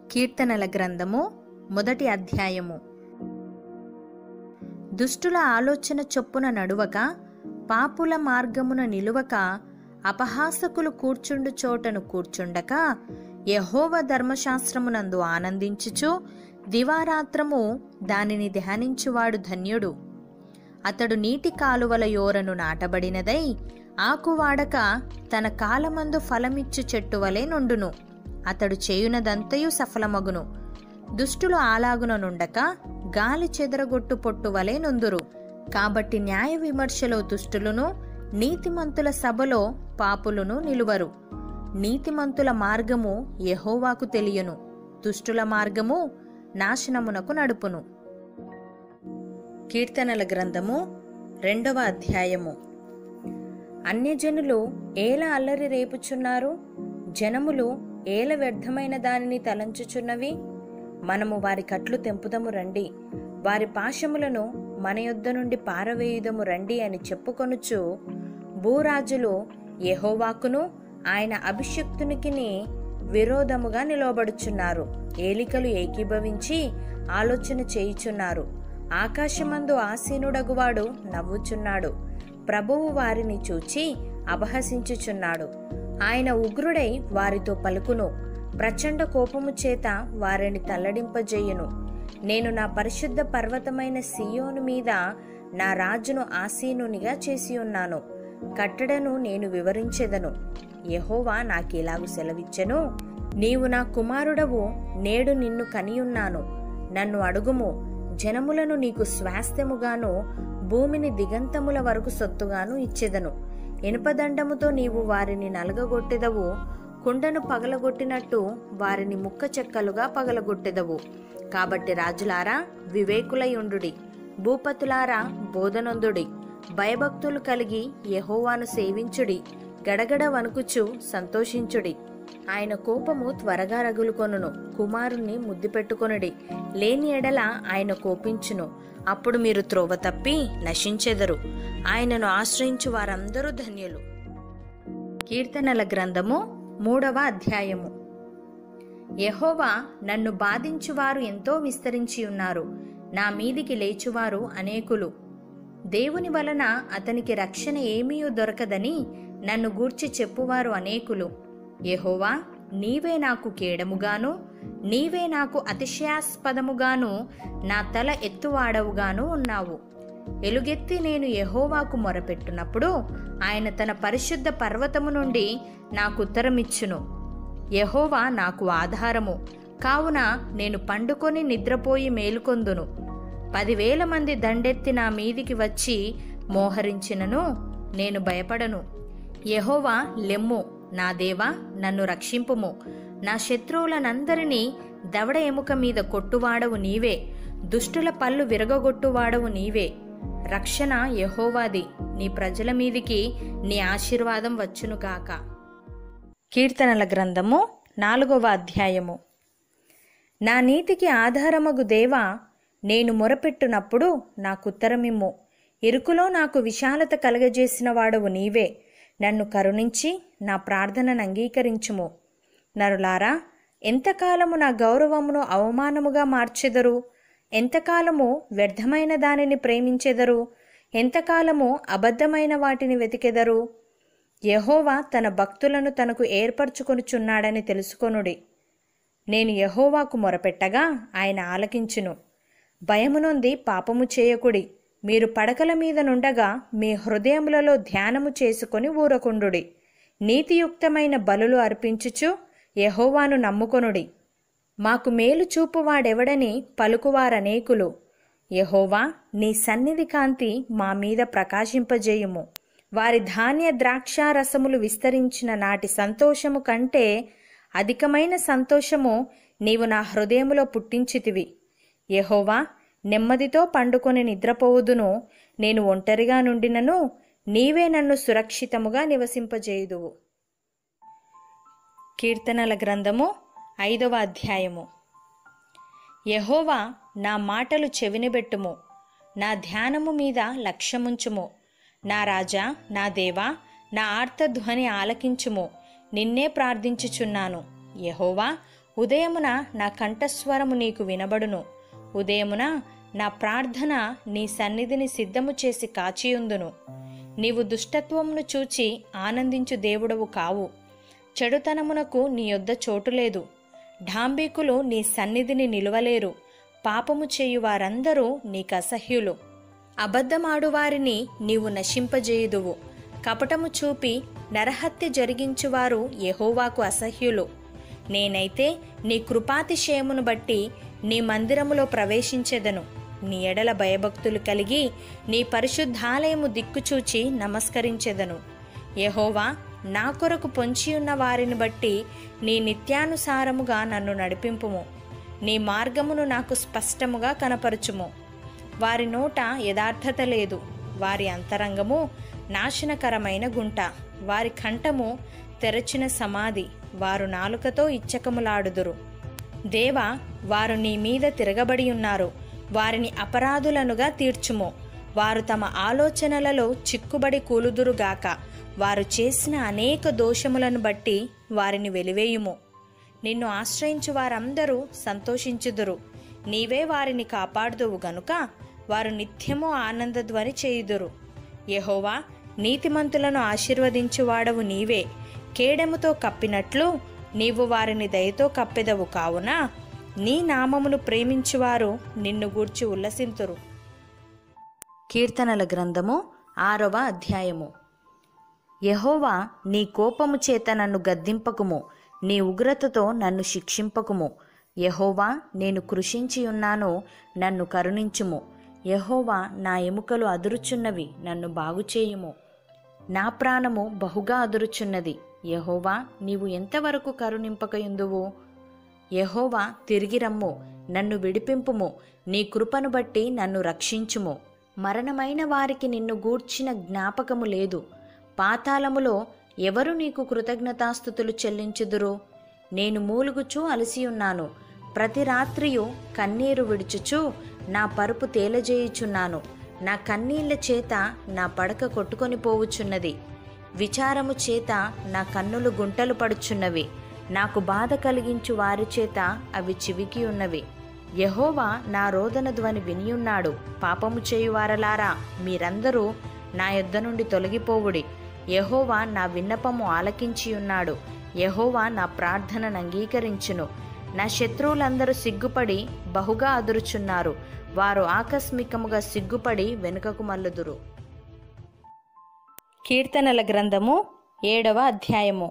కీర్తనల గ్రంథము మొదటి అధ్యాయము దుష్టుల ఆలోచన చొప్పున నడువక పాపుల మార్గమున నిలువక అపహాసకులు కూర్చుండు చోటను కూర్చుండక యహోవ ధర్మశాస్త్రమునందు ఆనందించుచు దివారాత్రము దానిని ధ్యానించువాడు ధన్యుడు అతడు నీటి కాలువల యోరను నాటబడినదై ఆకువాడక తన కాలమందు ఫలమిచ్చు చెట్టు వలె నుండును అతడు చేయునదంతయు సఫలమగును దుష్టులు ఆలాగున నుండక గాలి చెదరగొట్టు పొట్టు వలె నుందురు కాబట్టి న్యాయ విమర్శలో దుష్టులను నీతిమంతుల సభలో పాపులను నిలువరు నీతిమంతుల మార్గము యెహోవాకు తెలియను దుష్టుల మార్గము నాశనమునకు నడుపును కీర్తనల గ్రంథము రెండవ అధ్యాయము అన్యజనులు ఏల అల్లరి రేపుచున్నారు జనములు ఏల వ్యర్థమైన దానిని తలంచుచున్నవి మనము వారి కట్లు తెంపుదము రండి వారి పాశములను మన యొద్ద నుండి పారవేయుదము రండి అని చెప్పుకొనుచు భూరాజులు యెహోవాకును ఆయన అభిషక్తునికిని విరోధముగా నిలవబడుచున్నారు ఏలికలు ఏకీభవించి ఆలోచన చేయుచున్నారు ఆకాశమందు ఆసీనుడగువాడు నవ్వుచున్నాడు ప్రభువు వారిని చూచి అపహసించుచున్నాడు ఆయన ఉగ్రుడై వారితో పలుకును ప్రచండ కోపము చేత వారిని తల్లడింపజేయును నేను నా పరిశుద్ధ పర్వతమైన సియోను మీద నా రాజును ఆసీనునిగా చేసి ఉన్నాను కట్టడను నేను వివరించెదను యెహోవా నాకిలాగు సెలవిచ్చెను నీవు నా కుమారుడవు నేడు నిన్ను కనియున్నాను నన్ను అడుగుము జనములను నీకు స్వాస్థ్యముగాను భూమిని దిగంతముల వరకు సొత్తుగాను ఇచ్చెదను ఇనుపదండముతో నీవు వారిని నలగగొట్టెదవు కుండను పగలగొట్టినట్టు వారిని ముక్క చెక్కలుగా పగలగొట్టెదవు కాబట్టి రాజులారా వివేకులయుండుడి భూపతులారా బోధనందుడి భయభక్తులు కలిగి యెహోవాను సేవించుడి గడగడ వణుకుచు సంతోషించుడి ఆయన కోపము త్వరగా రగులుకొనును కుమారుణ్ణి ముద్దు పెట్టుకొనుడి లేని ఎడల ఆయన కోపించును అప్పుడు మీరు త్రోవ తప్పి నశించెదరు ఆయనను ఆశ్రయించు వారందరూ ధన్యులు కీర్తనల గ్రంథము మూడవ అధ్యాయము యెహోవా నన్ను బాధించువారు ఎంతో విస్తరించి ఉన్నారు నా మీదికి లేచువారు అనేకులు దేవుని వలన అతనికి రక్షణ ఏమీ దొరకదని నన్ను గూర్చి చెప్పువారు అనేకులు యెహోవా నీవే నాకు కేడముగాను నీవే నాకు అతిశయాస్పదముగాను నా తల ఎత్తువాడవుగాను ఉన్నావు ఎలుగెత్తి నేను యెహోవాకు మొరపెట్టునప్పుడు ఆయన తన పరిశుద్ధ పర్వతము నుండి నాకు ఉత్తరమిచ్చును యెహోవా నాకు ఆధారము కావున నేను పండుకొని నిద్రపోయి మేలుకొందును పదివేల మంది దండెత్తి నా మీదికి వచ్చి మోహరించినను నేను భయపడను యెహోవా లెమ్ము నా దేవా నన్ను రక్షింపుము నా శత్రువులనందరినీ దవడ ఎముక మీద కొట్టువాడవు నీవే దుష్టుల పళ్ళు విరగగొట్టువాడవు నీవే రక్షణ యెహోవాది నీ ప్రజల మీదికి నీ ఆశీర్వాదం వచ్చునుగాక కీర్తనల గ్రంథము నాలుగవ అధ్యాయము నా నీతికి ఆధారమగు దేవా నేను మొరపెట్టునప్పుడు నాకుత్తరమిమ్ము ఇరుకులో నాకు విశాలత కలగజేసిన వాడవు నీవే నన్ను కరుణించి నా ప్రార్థనను అంగీకరించుము నరులారా ఎంతకాలము నా గౌరవమును అవమానముగా మార్చెదరు ఎంతకాలము వ్యర్థమైన దానిని ప్రేమించెదరు ఎంతకాలము అబద్ధమైన వాటిని వెతికెదరు యెహోవా తన భక్తులను తనకు ఏర్పరచుకొనుచున్నాడని తెలుసుకొనుడి నేను యెహోవాకు మొరపెట్టగా ఆయన ఆలకించును భయమునొంది పాపము చేయకుడి మీరు పడకల మీద నుండగా మీ హృదయములలో ధ్యానము చేసుకొని ఊరకుండుడి నీతియుక్తమైన బలులు అర్పించుచు యెహోవాను నమ్ముకొనుడి మాకు మేలు చూపువాడెవడని పలుకువారనేకులు యెహోవా నీ సన్నిధి కాంతి మా మీద ప్రకాశింపజేయుము వారి ధాన్య ద్రాక్షారసములు విస్తరించిన నాటి సంతోషము కంటే అధికమైన సంతోషము నీవు నా హృదయములో పుట్టించితివి యెహోవా నెమ్మదితో పండుకొని నిద్రపోవుదును నేను ఒంటరిగా నుండినను నీవే నన్ను సురక్షితముగా నివసింపజేయుదువు కీర్తనల గ్రంథము ఐదవ అధ్యాయము యెహోవా నా మాటలు చెవినబెట్టుము నా ధ్యానము మీద లక్ష్యముంచుము నా రాజా నా దేవా నా ఆర్తధ్వని ఆలకించుము నిన్నే ప్రార్థించుచున్నాను యెహోవా ఉదయమున నా కంఠస్వరము నీకు వినబడును ఉదయమున నా ప్రార్థన నీ సన్నిధిని సిద్ధము చేసి కాచియుందును నీవు దుష్టత్వమును చూచి ఆనందించు దేవుడవు కావు చెడుతనమునకు నీ యొద్ద చోటు లేదు ఢాంబీకులు నీ సన్నిధిని నిలువలేరు పాపము చేయు వారందరూ నీకు అసహ్యులు అబద్ధమాడు వారిని నీవు నశింపజేయుదువు కపటము చూపి నరహత్య జరిగించువారు యెహోవాకు అసహ్యులు నేనైతే నీ కృపాతిశయమును బట్టి నీ మందిరములో ప్రవేశించెదను నీ ఎడల భయభక్తులు కలిగి నీ పరిశుద్ధాలయము దిక్కుచూచి నమస్కరించెదను యెహోవా నా కొరకు పొంచియున్న వారిని బట్టి నీ నిత్యానుసారముగా నన్ను నడిపింపుము నీ మార్గమును నాకు స్పష్టముగా కనపరచుము వారి నోట యథార్థత లేదు వారి అంతరంగము నాశనకరమైన గుంట వారి కంఠము తెరచిన సమాధి వారు నాలుకతో ఇచ్చకములాడుదురు దేవా వారు నీ మీద తిరగబడి ఉన్నారు వారిని అపరాధులనుగా తీర్చుము వారు తమ ఆలోచనలలో చిక్కుబడి కూలుదురుగాక వారు చేసిన అనేక దోషములను బట్టి వారిని వెలివేయుము నిన్ను ఆశ్రయించు వారందరూ సంతోషించుదురు నీవే వారిని కాపాడుదువు గనుక వారు నిత్యము ఆనందధ్వని చేయుదురు యెహోవా నీతిమంతులను ఆశీర్వదించువాడవు నీవే కేడెముతో కప్పినట్లు నీవు వారిని దయతో కప్పెదవు కావున నీ నామమును ప్రేమించువారు నిన్ను గూర్చి ఉల్లసింతురు కీర్తనల గ్రంథము ఆరవ అధ్యాయము యహోవా నీ కోపము చేత నన్ను గద్దింపకుము నీ ఉగ్రతతో నన్ను శిక్షింపకుము యహోవా నేను కృషించి ఉన్నాను నన్ను కరుణించుము యహోవా నా ఎముకలు అదురుచున్నవి నన్ను బాగుచేయుము నా ప్రాణము బహుగా అదురుచున్నది యహోవా నీవు ఎంతవరకు కరుణింపకయుందువు యహోవా తిరిగి రమ్ము నన్ను విడిపింపుము నీ కృపను బట్టి నన్ను రక్షించుము మరణమైన వారికి నిన్ను గూర్చిన జ్ఞాపకము లేదు పాతాళములో ఎవరు నీకు కృతజ్ఞతాస్థుతులు చెల్లించుదురు నేను మూలుగుచూ అలసి ఉన్నాను ప్రతి రాత్రియు కన్నీరు విడుచుచు నా పరుపు తేలజేయుచున్నాను నా కన్నీళ్ల చేత నా పడక కొట్టుకొని పోవుచున్నది విచారము చేత నా కన్నులు గుంటలు పడుచున్నవి నాకు బాధ కలిగించు వారి చేత అవి చివికి ఉన్నవి యహోవా నా రోదన ధ్వని వినియున్నాడు పాపము చేయువారలారా మీరందరూ నా యొద్ద నుండి తొలగిపోవుడి యహోవా నా విన్నపము ఆలకించి ఉన్నాడు యహోవా నా ప్రార్థనను అంగీకరించును నా శత్రువులందరూ సిగ్గుపడి బహుగా అదురుచున్నారు వారు ఆకస్మికముగా సిగ్గుపడి వెనుకకు మల్లుదురు కీర్తనల గ్రంథము ఏడవ అధ్యాయము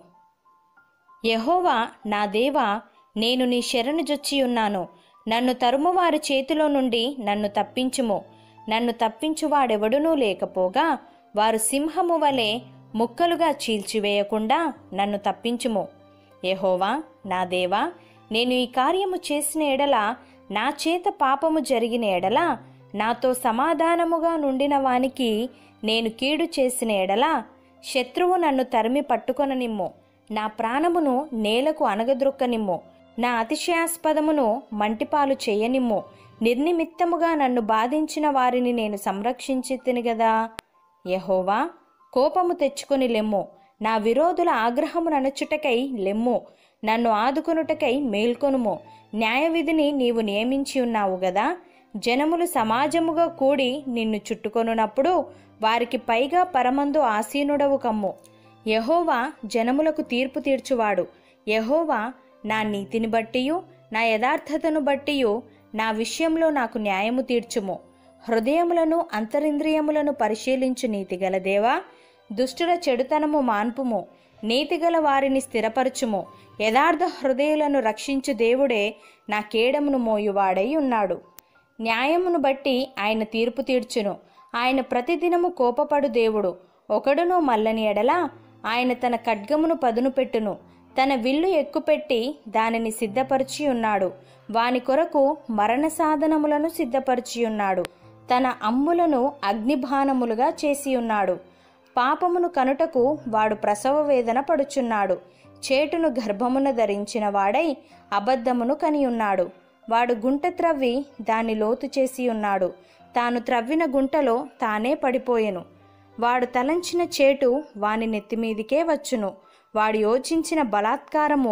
యహోవా నా దేవా నేను నీ శరణు జొచ్చి ఉన్నాను నన్ను తరుమువారి చేతిలో నుండి నన్ను తప్పించుము నన్ను తప్పించువాడెవడునూ లేకపోగా వారు సింహము వలె ముక్కలుగా చీల్చివేయకుండా నన్ను తప్పించుము యహోవా నా దేవా నేను ఈ కార్యము చేసిన ఎడల నా చేత పాపము జరిగిన ఎడల నాతో సమాధానముగా నుండిన వానికి నేను కీడు చేసిన ఎడల శత్రువు నన్ను తరిమి పట్టుకొననిమ్ము నా ప్రాణమును నేలకు అనగద్రొక్కనిమ్ము నా అతిశయాస్పదమును మంటిపాలు చేయనిమ్ము నిర్నిమిత్తముగా నన్ను బాధించిన వారిని నేను సంరక్షించి తిని గదా యహోవా కోపము తెచ్చుకొని లెమ్ము నా విరోధుల ఆగ్రహము ననుచుటకై లెమ్ము నన్ను ఆదుకొనుటకై మేల్కొనుము న్యాయవిధిని నీవు నియమించి ఉన్నావు గదా జనములు సమాజముగా కూడి నిన్ను చుట్టుకొనున్నప్పుడు వారికి పైగా పరమందు ఆసీనుడవు కమ్ము యహోవా జనములకు తీర్పు తీర్చువాడు యహోవా నా నీతిని బట్టియు నా యథార్థతను బట్టియు నా విషయంలో నాకు న్యాయము తీర్చుము హృదయములను అంతరింద్రియములను పరిశీలించు నీతిగల దేవా దుష్టుల చెడుతనము మాన్పుము నీతిగల వారిని స్థిరపరచుము యథార్థ హృదయులను రక్షించు దేవుడే నా కేడమును మోయువాడై ఉన్నాడు న్యాయమును బట్టి ఆయన తీర్పు తీర్చును ఆయన ప్రతిదినము కోపపడు దేవుడు ఒకడును మల్లని ఎడల ఆయన తన ఖడ్గమును పదును పెట్టును తన విల్లు ఎక్కుపెట్టి దానిని సిద్ధపరిచి ఉన్నాడు వాని కొరకు మరణ సాధనములను సిద్ధపరిచి ఉన్నాడు తన అమ్ములను అగ్నిబాణములుగా చేసి ఉన్నాడు పాపమును కనుటకు వాడు ప్రసవ వేదన పడుచున్నాడు చేటును గర్భమున ధరించిన వాడై అబద్ధమును కనియున్నాడు వాడు గుంట త్రవ్వి దాన్ని లోతు చేసి ఉన్నాడు తాను త్రవ్విన గుంటలో తానే పడిపోయెను వాడు తలంచిన చేటు వాని నెత్తిమీదికే వచ్చును వాడు యోచించిన బలాత్కారము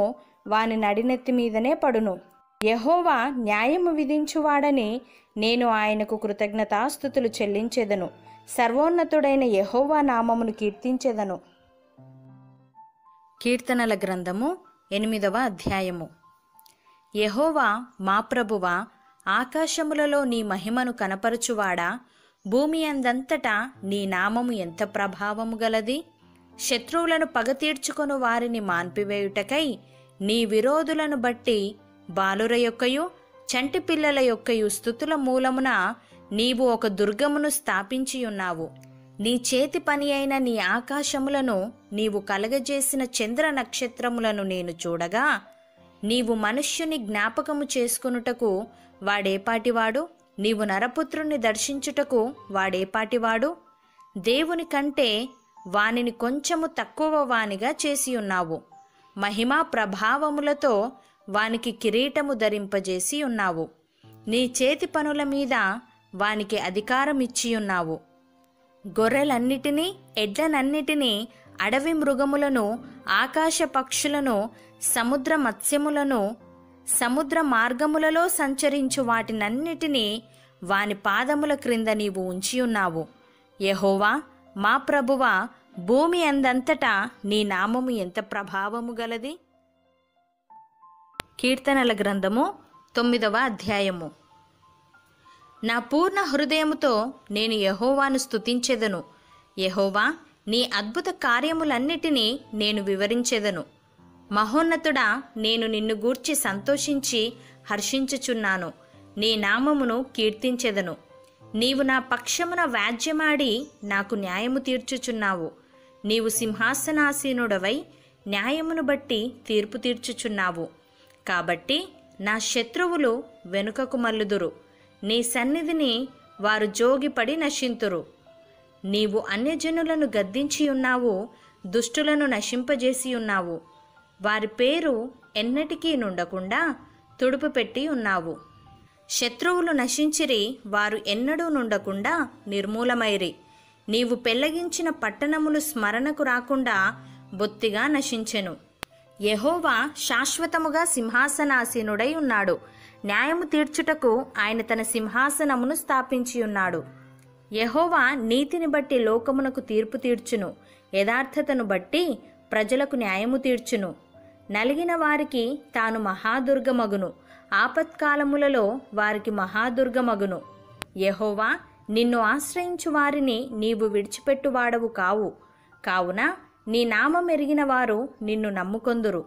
వాని నడినెత్తి మీదనే పడును యహోవా న్యాయము విధించువాడని నేను ఆయనకు కృతజ్ఞతాస్థుతులు చెల్లించెదను సర్వోన్నతుడైన యహోవా నామమును కీర్తించెదను కీర్తనల గ్రంథము ఎనిమిదవ అధ్యాయము యహోవా మా ప్రభువా ఆకాశములలో నీ మహిమను కనపరచువాడా భూమి అందంతటా నీ నామము ఎంత ప్రభావము గలది శత్రువులను పగ తీర్చుకొను వారిని మాన్పివేయుటకై నీ విరోధులను బట్టి బాలుర యొక్కయు చంటి పిల్లల యొక్కయు స్థుతుల మూలమున నీవు ఒక దుర్గమును స్థాపించి ఉన్నావు నీ చేతి పని అయిన నీ ఆకాశములను నీవు కలగజేసిన చంద్ర నక్షత్రములను నేను చూడగా నీవు మనుష్యుని జ్ఞాపకము చేసుకొనుటకు వాడేపాటివాడు నీవు నరపుత్రుని దర్శించుటకు వాడేపాటివాడు దేవుని కంటే వానిని కొంచెము తక్కువ వానిగా చేసి ఉన్నావు మహిమా ప్రభావములతో వానికి కిరీటము ధరింపజేసి ఉన్నావు నీ చేతి పనుల మీద వానికి అధికారం ఇచ్చి ఉన్నావు గొర్రెలన్నిటినీ ఎడ్లనన్నిటినీ అడవి మృగములను ఆకాశ పక్షులను సముద్ర మత్స్యములను సముద్ర మార్గములలో సంచరించు వాటినన్నిటినీ వాని పాదముల క్రింద నీవు ఉంచి ఉన్నావు యహోవా మా ప్రభువా భూమి అందంతటా నీ నామము ఎంత ప్రభావము గలది కీర్తనల గ్రంథము తొమ్మిదవ అధ్యాయము నా పూర్ణ హృదయముతో నేను యహోవాను స్తుతించెదను యహోవా నీ అద్భుత కార్యములన్నిటినీ నేను వివరించెదను మహోన్నతుడా నేను నిన్ను గూర్చి సంతోషించి హర్షించుచున్నాను నీ నామమును కీర్తించెదను నీవు నా పక్షమున వ్యాజ్యమాడి నాకు న్యాయము తీర్చుచున్నావు నీవు సింహాసనాసీనుడవై న్యాయమును బట్టి తీర్పు తీర్చుచున్నావు కాబట్టి నా శత్రువులు వెనుకకు మల్లుదురు నీ సన్నిధిని వారు జోగిపడి నశింతురు నీవు అన్యజనులను గద్దించి ఉన్నావు దుష్టులను నశింపజేసి ఉన్నావు వారి పేరు ఎన్నటికీ నుండకుండా తుడుపు పెట్టి ఉన్నావు శత్రువులు నశించిరి వారు ఎన్నడూ నుండకుండా నిర్మూలమైరి నీవు పెళ్లగించిన పట్టణములు స్మరణకు రాకుండా బొత్తిగా నశించెను యెహోవా శాశ్వతముగా సింహాసనాసీనుడై ఉన్నాడు న్యాయము తీర్చుటకు ఆయన తన సింహాసనమును స్థాపించి ఉన్నాడు యెహోవా నీతిని బట్టి లోకమునకు తీర్పు తీర్చును యథార్థతను బట్టి ప్రజలకు న్యాయము తీర్చును నలిగిన వారికి తాను మహాదుర్గమగును ఆపత్కాలములలో వారికి మహాదుర్గమగును యెహోవా నిన్ను ఆశ్రయించు వారిని నీవు విడిచిపెట్టువాడవు కావు కావున నీ నామం ఎరిగిన వారు నిన్ను నమ్ముకొందురు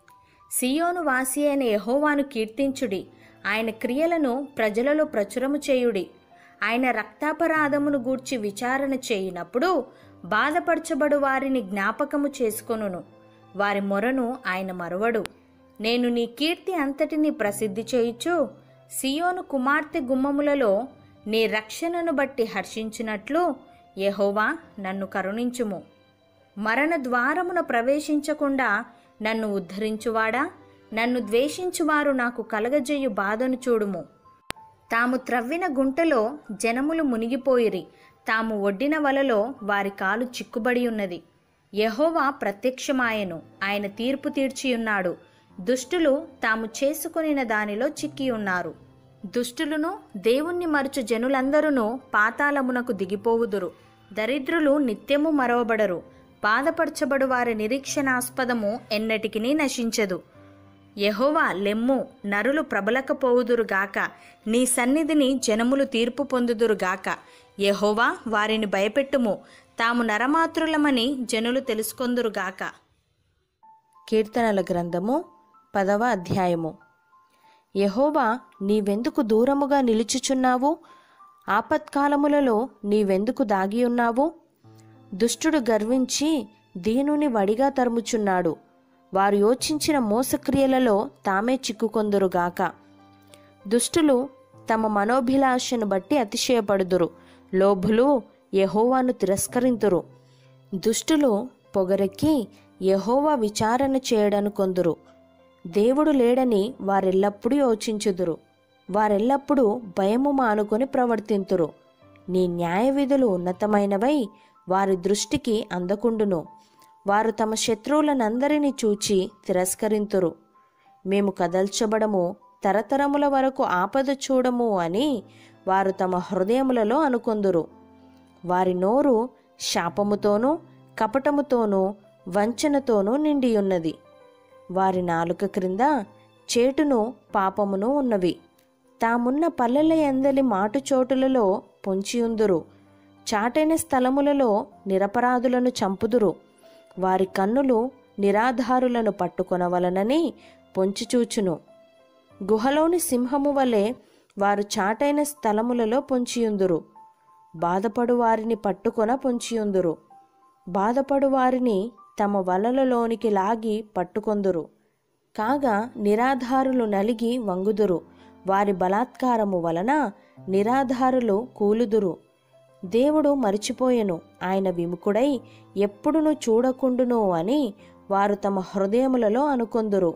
సియోను వాసి అయిన యహోవాను కీర్తించుడి ఆయన క్రియలను ప్రజలలో ప్రచురము చేయుడి ఆయన రక్తాపరాధమును గూర్చి విచారణ చేయునప్పుడు బాధపరచబడు వారిని జ్ఞాపకము చేసుకొనును వారి మొరను ఆయన మరువడు నేను నీ కీర్తి అంతటిని ప్రసిద్ధి చేయుచు సియోను కుమార్తె గుమ్మములలో నీ రక్షణను బట్టి హర్షించినట్లు యెహోవా నన్ను కరుణించుము మరణ ద్వారమున ప్రవేశించకుండా నన్ను ఉద్ధరించువాడా నన్ను ద్వేషించువారు నాకు కలగజేయు బాధను చూడుము తాము త్రవ్విన గుంటలో జనములు మునిగిపోయిరి తాము ఒడ్డిన వలలో వారి కాలు చిక్కుబడి ఉన్నది యెహోవా ప్రత్యక్షమాయెను ఆయన తీర్పు తీర్చియున్నాడు దుష్టులు తాము చేసుకొనిన దానిలో చిక్కి ఉన్నారు దుష్టులను దేవుణ్ణి మరచు జనులందరూ పాతాళమునకు దిగిపోవుదురు దరిద్రులు నిత్యము మరవబడరు బాధపరచబడు వారి నిరీక్షణాస్పదము ఎన్నటికినీ నశించదు యెహోవా లెమ్ము నరులు ప్రబలకపోవుదురుగాక నీ సన్నిధిని జనములు తీర్పు పొందుదురుగాక యెహోవా వారిని భయపెట్టుము తాము నరమాతృలమని జనులు తెలుసుకొందురుగాక కీర్తనల గ్రంథము పదవ అధ్యాయము యెహోవా నీవెందుకు దూరముగా నిలుచుచున్నావు ఆపత్కాలములలో నీవెందుకు దాగి ఉన్నావు దుష్టుడు గర్వించి దీనుని వడిగా తరుముచున్నాడు వారు యోచించిన మోసక్రియలలో తామే చిక్కుకొందురుగాక దుష్టులు తమ మనోభిలాషను బట్టి అతిశయపడుదురు లోభులు యెహోవాను తిరస్కరింతురు దుష్టులు పొగరెక్కి యెహోవా విచారణ చేయడను కొందురు దేవుడు లేడని వారెల్లప్పుడూ యోచించుదురు వారెల్లప్పుడూ భయము మానుకొని ప్రవర్తింతురు నీ న్యాయ విధులు ఉన్నతమైనవై వారి దృష్టికి అందకుండును వారు తమ శత్రువులనందరినీ చూచి తిరస్కరింతురు మేము కదల్చబడము తరతరముల వరకు ఆపద చూడము అని వారు తమ హృదయములలో అనుకొందురు వారి నోరు శాపముతోనూ కపటముతోనూ వంచనతోనూ నిండియున్నది వారి నాలుక క్రింద చేటును పాపమును ఉన్నవి తామున్న పల్లెల ఎందలి మాటు చోటులలో పొంచియుందురు చాటైన స్థలములలో నిరపరాధులను చంపుదురు వారి కన్నులు నిరాధారులను పట్టుకొనవలనని పొంచిచూచును గుహలోని సింహము వలె వారు చాటైన స్థలములలో పొంచియుందురు బాధపడు వారిని పట్టుకొన పొంచియుందురు బాధపడు వారిని తమ వలలలోనికి లాగి పట్టుకొందురు కాగా నిరాధారులు నలిగి వంగుదురు వారి బలాత్కారము వలన నిరాధారులు కూలుదురు దేవుడు మరిచిపోయెను ఆయన విముఖుడై ఎప్పుడును చూడకుండును అని వారు తమ హృదయములలో అనుకొందురు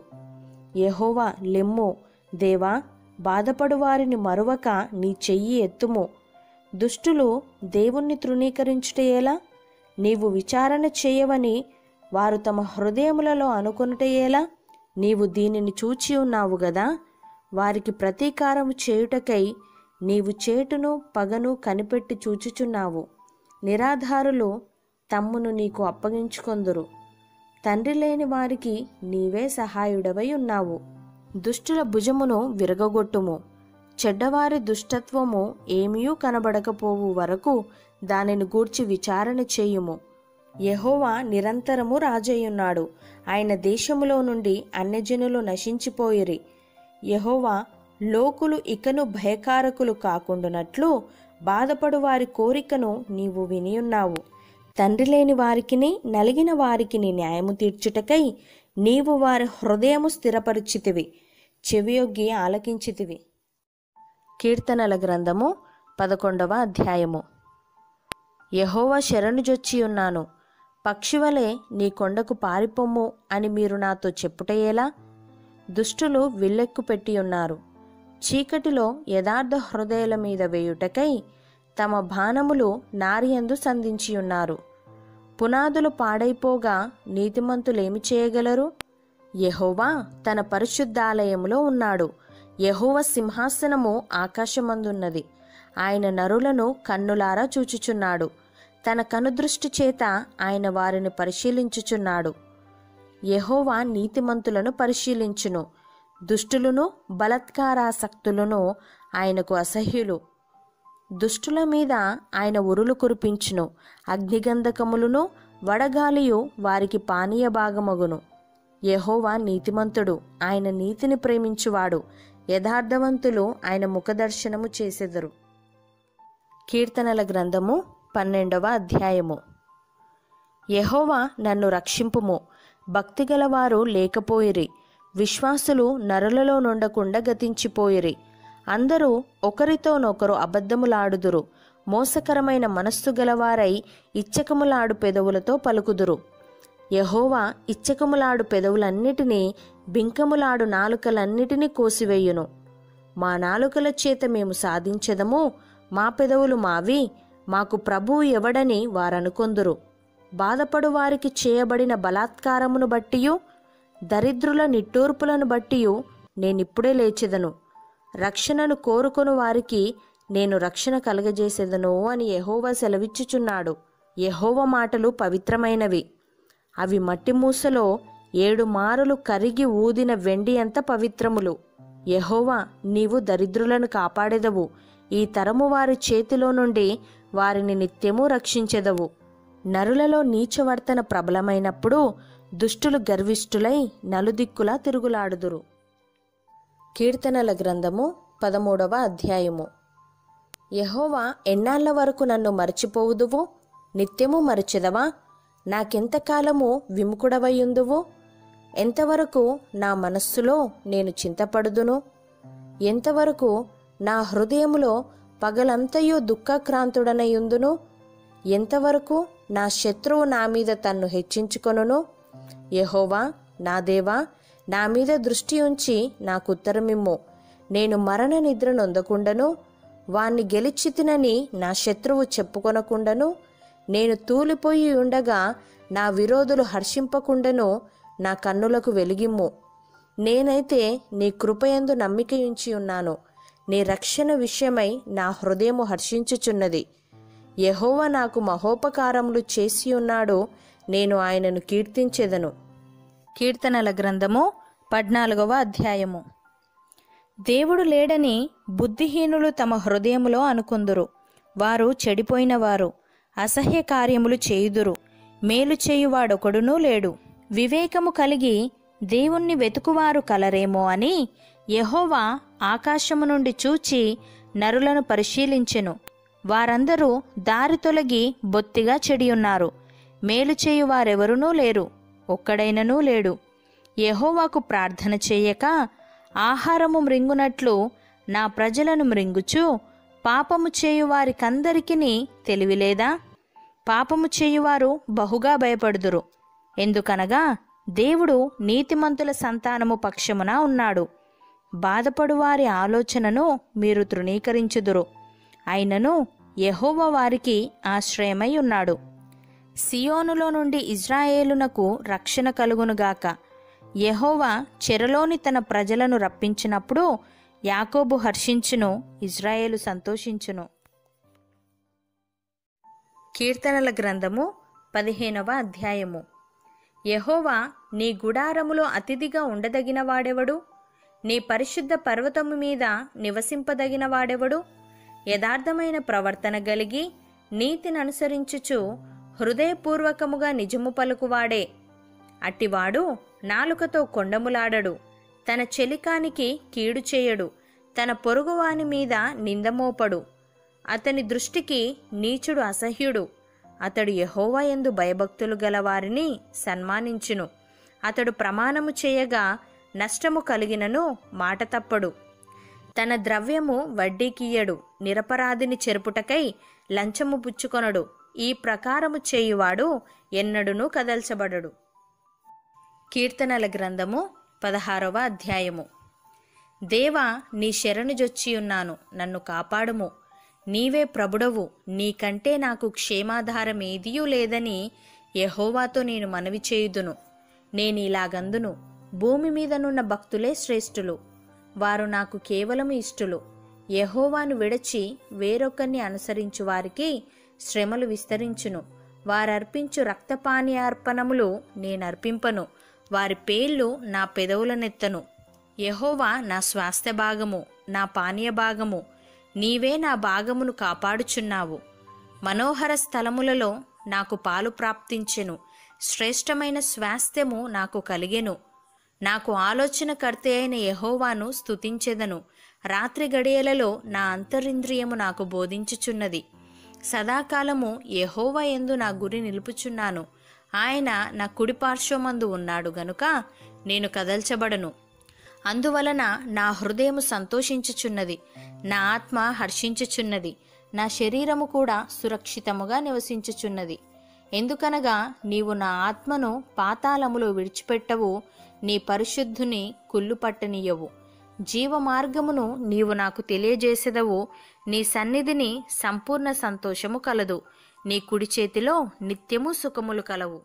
యెహోవా లెమ్ము దేవా బాధపడు వారిని మరువక నీ చెయ్యి ఎత్తుము దుష్టులు దేవుణ్ణి తృణీకరించుటయేలా నీవు విచారణ చేయవని వారు తమ హృదయములలో అనుకొనుటయేలా నీవు దీనిని చూచి ఉన్నావు గదా వారికి ప్రతీకారము చేయుటకై నీవు చేటును పగను కనిపెట్టి చూచుచున్నావు నిరాధారులు తమ్మును నీకు అప్పగించుకొందురు తండ్రి లేని వారికి నీవే సహాయుడవై ఉన్నావు దుష్టుల భుజమును విరగగొట్టుము చెడ్డవారి దుష్టత్వము ఏమీయూ కనబడకపోవు వరకు దానిని గూర్చి విచారణ చేయుము యెహోవా నిరంతరము రాజయ్యున్నాడు ఆయన దేశములో నుండి అన్యజనులు నశించిపోయిరి యెహోవా లోకులు ఇకను భయకారకులు కాకుండునట్లు బాధపడు వారి కోరికను నీవు వినియున్నావు తండ్రి లేని వారికిని నలిగిన వారికిని న్యాయము తీర్చుటకై నీవు వారి హృదయము స్థిరపరిచితివి చెవియొగ్గి ఆలకించితివి కీర్తనల గ్రంథము పదకొండవ అధ్యాయము యహోవా శరణుజొచ్చి ఉన్నాను పక్షివలే నీ కొండకు పారిపొమ్ము అని మీరు నాతో చెప్పుటయేలా దుష్టులు విల్లెక్కు పెట్టి ఉన్నారు చీకటిలో యథార్థ హృదయాల మీద వేయుటకై తమ బాణములు నారియందు సంధించి ఉన్నారు పునాదులు పాడైపోగా నీతిమంతులేమి చేయగలరు యెహోవా తన పరిశుద్ధాలయములో ఉన్నాడు యెహోవ సింహాసనము ఆకాశమందున్నది ఆయన నరులను కన్నులారా చూచుచున్నాడు తన కనుదృష్టి చేత ఆయన వారిని పరిశీలించుచున్నాడు యెహోవా నీతిమంతులను పరిశీలించును దుష్టులను బలత్కారాసక్తులను ఆయనకు అసహ్యులు దుష్టుల మీద ఆయన ఉరులు కురిపించును అగ్నిగంధకములను వడగాలియు వారికి పానీయ భాగమగును యెహోవా నీతిమంతుడు ఆయన నీతిని ప్రేమించువాడు యథార్థవంతులు ఆయన ముఖదర్శనము చేసెదరు కీర్తనల గ్రంథము పన్నెండవ అధ్యాయము యెహోవా నన్ను రక్షింపుము భక్తిగలవారు లేకపోయిరి విశ్వాసులు నరులలో నుండకుండా గతించిపోయిరి అందరూ ఒకరితోనొకరు అబద్ధములాడుదురు మోసకరమైన మనస్సు గలవారై ఇచ్చకములాడు పెదవులతో పలుకుదురు యహోవా ఇచ్చకములాడు పెదవులన్నిటినీ బింకములాడు నాలుకలన్నిటినీ కోసివేయును మా నాలుకల చేత మేము సాధించెదము మా పెదవులు మావి మాకు ప్రభువు ఎవడని వారనుకొందురు బాధపడు వారికి చేయబడిన బలాత్కారమును బట్టియు దరిద్రుల నిట్టూర్పులను బట్టియు నేనిప్పుడే లేచెదను రక్షణను కోరుకొను వారికి నేను రక్షణ కలగజేసేదను అని యెహోవా సెలవిచ్చుచున్నాడు యెహోవా మాటలు పవిత్రమైనవి అవి మట్టి మూసలో ఏడు మారులు కరిగి ఊదిన వెండి అంత పవిత్రములు యెహోవా నీవు దరిద్రులను కాపాడెదవు ఈ తరము వారి చేతిలో నుండి వారిని నిత్యము రక్షించెదవు నరులలో నీచవర్తన ప్రబలమైనప్పుడు దుష్టులు గర్విష్ఠులై నలుదిక్కులా తిరుగులాడుదురు కీర్తనల గ్రంథము పదమూడవ అధ్యాయము యహోవా ఎన్నాళ్ల వరకు నన్ను మరచిపోవుదువు నిత్యము మరచెదవా నాకెంతకాలము విముకుడవయుందువు ఎంతవరకు నా మనస్సులో నేను చింతపడుదును ఎంతవరకు నా హృదయములో పగలంతయు దుఃఖక్రాంతుడనయుందును ఎంతవరకు నా శత్రువు నా మీద తన్ను హెచ్చించుకొనును యెహోవా నా దేవా నా మీద దృష్టి ఉంచి నాకు ఉత్తరమిమ్ము నేను మరణ నిద్ర నొందకుండను వాణ్ణి గెలిచితినని నా శత్రువు చెప్పుకొనకుండను నేను తూలిపోయి ఉండగా నా విరోధులు హర్షింపకుండను నా కన్నులకు వెలిగిమ్ము నేనైతే నీ కృపయందు నమ్మికయుంచి ఉన్నాను నీ రక్షణ విషయమై నా హృదయము హర్షించుచున్నది యెహోవా నాకు మహోపకారములు చేసి ఉన్నాడు నేను ఆయనను కీర్తించెదను కీర్తనల గ్రంథము పద్నాలుగవ అధ్యాయము దేవుడు లేడని బుద్ధిహీనులు తమ హృదయములో అనుకుందురు వారు చెడిపోయినవారు అసహ్య కార్యములు చేయుదురు మేలు చేయువాడొకడునూ లేడు వివేకము కలిగి దేవుణ్ణి వెతుకువారు కలరేమో అని యెహోవా ఆకాశము నుండి చూచి నరులను పరిశీలించెను వారందరూ దారి తొలగి బొత్తిగా చెడియున్నారు మేలు చేయువారెవరునూ లేరు ఒక్కడైననూ లేడు యెహోవాకు ప్రార్థన చేయక ఆహారము మృంగునట్లు నా ప్రజలను మృంగుచు పాపము చేయువారికందరికిని తెలివిలేదా పాపము చేయువారు బహుగా భయపడుదురు ఎందుకనగా దేవుడు నీతిమంతుల సంతానము పక్షమున ఉన్నాడు బాధపడువారి ఆలోచనను మీరు తృణీకరించుదురు అయినను యెహోవ వారికి ఆశ్రయమై ఉన్నాడు సియోనులో నుండి ఇజ్రాయేలునకు రక్షణ కలుగునుగాక యెహోవా చెరలోని తన ప్రజలను రప్పించినప్పుడు యాకోబు హర్షించును ఇజ్రాయేలు సంతోషించును కీర్తనల గ్రంథము పదిహేనవ అధ్యాయము యెహోవా నీ గుడారములో అతిథిగా ఉండదగిన వాడెవడు నీ పరిశుద్ధ పర్వతము మీద నివసింపదగిన వాడెవడు యథార్థమైన ప్రవర్తన గలిగి నీతిని అనుసరించుచు హృదయపూర్వకముగా నిజము పలుకువాడే అట్టివాడు నాలుకతో కొండములాడడు తన చెలికానికి కీడు చేయడు తన పొరుగువాని మీద నిందమోపడు అతని దృష్టికి నీచుడు అసహ్యుడు అతడు యెహోవా యందు భయభక్తులు గలవారిని సన్మానించును అతడు ప్రమాణము చేయగా నష్టము కలిగినను మాట తప్పడు తన ద్రవ్యము వడ్డీకియ్యడు నిరపరాధిని చెరుపుటకై లంచము పుచ్చుకొనడు ఈ ప్రకారము చేయువాడు ఎన్నడునూ కదల్చబడడు కీర్తనల గ్రంథము పదహారవ అధ్యాయము దేవా నీ శరణు జొచ్చి ఉన్నాను నన్ను కాపాడుము నీవే ప్రభుడవు నీకంటే నాకు క్షేమాధారం ఏదియూ లేదని యెహోవాతో నేను మనవి చేయుదును నేనిలాగందును భూమి మీదనున్న భక్తులే శ్రేష్ఠులు వారు నాకు కేవలము ఇష్టులు యెహోవాను విడచి వేరొకరిని అనుసరించు వారికి శ్రమలు విస్తరించును వారర్పించు రక్తపానీయార్పణములు నేనర్పింపను వారి పేర్లు నా పెదవులనెత్తను యెహోవా నా స్వాస్థ్య భాగము నా పానీయ భాగము నీవే నా భాగమును కాపాడుచున్నావు మనోహర స్థలములలో నాకు పాలు ప్రాప్తించెను శ్రేష్టమైన స్వాస్థ్యము నాకు కలిగెను నాకు ఆలోచనకర్త అయిన యెహోవాను స్తుతించెదను రాత్రి గడియలలో నా అంతరింద్రియము నాకు బోధించుచున్నది సదాకాలము యెహోవా యందు నా గురి నిలుపుచున్నాను ఆయన నా కుడి పార్శ్వమందు ఉన్నాడు గనుక నేను కదల్చబడను అందువలన నా హృదయము సంతోషించుచున్నది నా ఆత్మ హర్షించుచున్నది నా శరీరము కూడా సురక్షితముగా నివసించుచున్నది ఎందుకనగా నీవు నా ఆత్మను పాతాళములో విడిచిపెట్టవు నీ పరిశుద్ధుని కుళ్ళు పట్టనీయవు జీవ మార్గమును నీవు నాకు తెలియజేసెదవు నీ సన్నిధిని సంపూర్ణ సంతోషము కలదు నీ కుడి చేతిలో నిత్యము సుఖములు కలవు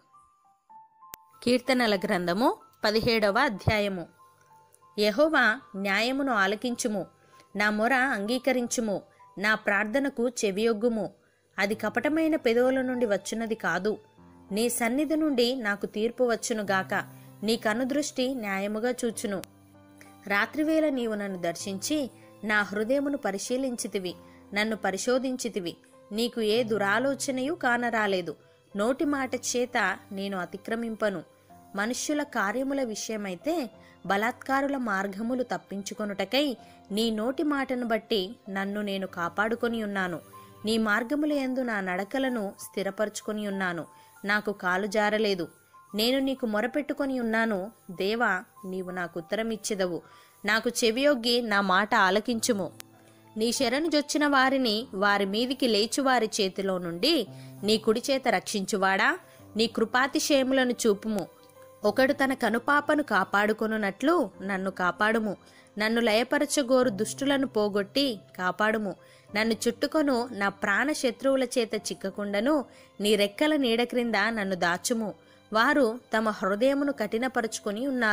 కీర్తనల గ్రంథము పదిహేడవ అధ్యాయము యెహోవా న్యాయమును ఆలకించుము నా మొర అంగీకరించుము నా ప్రార్థనకు చెవియొగ్గుము అది కపటమైన పెదవుల నుండి వచ్చున్నది కాదు నీ సన్నిధి నుండి నాకు తీర్పు వచ్చునుగాక నీ కనుదృష్టి న్యాయముగా చూచును రాత్రివేళ నీవు నన్ను దర్శించి నా హృదయమును పరిశీలించితివి నన్ను పరిశోధించితివి నీకు ఏ దురాలోచనయు కానరాలేదు నోటి మాట చేత నేను అతిక్రమింపను మనుష్యుల కార్యముల విషయమైతే బలాత్కారుల మార్గములు తప్పించుకొనుటకై నీ నోటి మాటను బట్టి నన్ను నేను కాపాడుకొని ఉన్నాను నీ మార్గముల యందు నా నడకలను స్థిరపరచుకొని ఉన్నాను నాకు కాలు జారలేదు నేను నీకు మొరపెట్టుకొని ఉన్నాను దేవా నీవు నాకు ఉత్తరమిచ్చెదవు నాకు చెవియొగ్గి నా మాట ఆలకించుము నీ శరణు జొచ్చిన వారిని వారి మీదికి లేచు వారి చేతిలో నుండి నీ కుడి చేత రక్షించువాడా నీ కృపాతిశయములను చూపుము ఒకడు తన కనుపాపను కాపాడుకొనున్నట్లు నన్ను కాపాడుము నన్ను లయపరచగోరు దుష్టులను పోగొట్టి కాపాడుము నన్ను చుట్టుకొను నా ప్రాణ శత్రువుల చేత చిక్కకుండను నీ రెక్కల నీడ క్రింద నన్ను దాచుము వారు తమ హృదయమును కఠినపరుచుకొని ఉన్నారు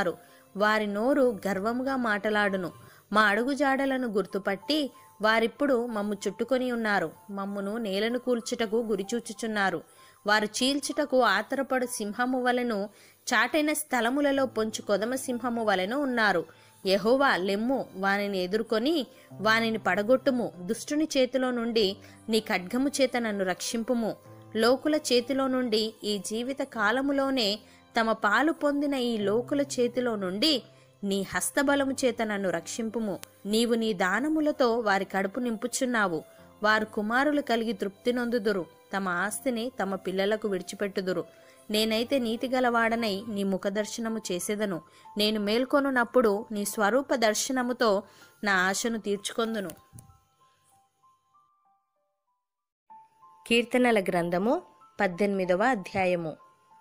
వారి నోరు గర్వముగా మాటలాడును మా అడుగుజాడలను గుర్తుపట్టి వారిప్పుడు మమ్ము చుట్టుకొని ఉన్నారు మమ్మును నేలను కూల్చుటకు గురిచూచుచున్నారు వారు చీల్చుటకు ఆతరపడు సింహము వలెను చాటైన స్థలములలో పొంచు కొదమ సింహము వలెను ఉన్నారు యెహోవా లెమ్ము వానిని ఎదుర్కొని వానిని పడగొట్టుము దుష్టుని చేతిలో నుండి నీ ఖడ్గము చేత నన్ను రక్షింపుము లోకుల చేతిలో నుండి ఈ జీవిత కాలములోనే తమ పాలు పొందిన ఈ లోకుల చేతిలో నుండి నీ హస్తబలము చేత నన్ను రక్షింపుము నీవు నీ దానములతో వారి కడుపు నింపుచున్నావు వారు కుమారులు కలిగి తృప్తి నొందుదురు తమ ఆస్తిని తమ పిల్లలకు విడిచిపెట్టుదురు నేనైతే నీతిగలవాడనై నీ ముఖదర్శనము చేసేదను నేను మేల్కొనున్నప్పుడు నీ స్వరూప దర్శనముతో నా ఆశను తీర్చుకొందును కీర్తనల గ్రంథము పద్దెనిమిదవ అధ్యాయము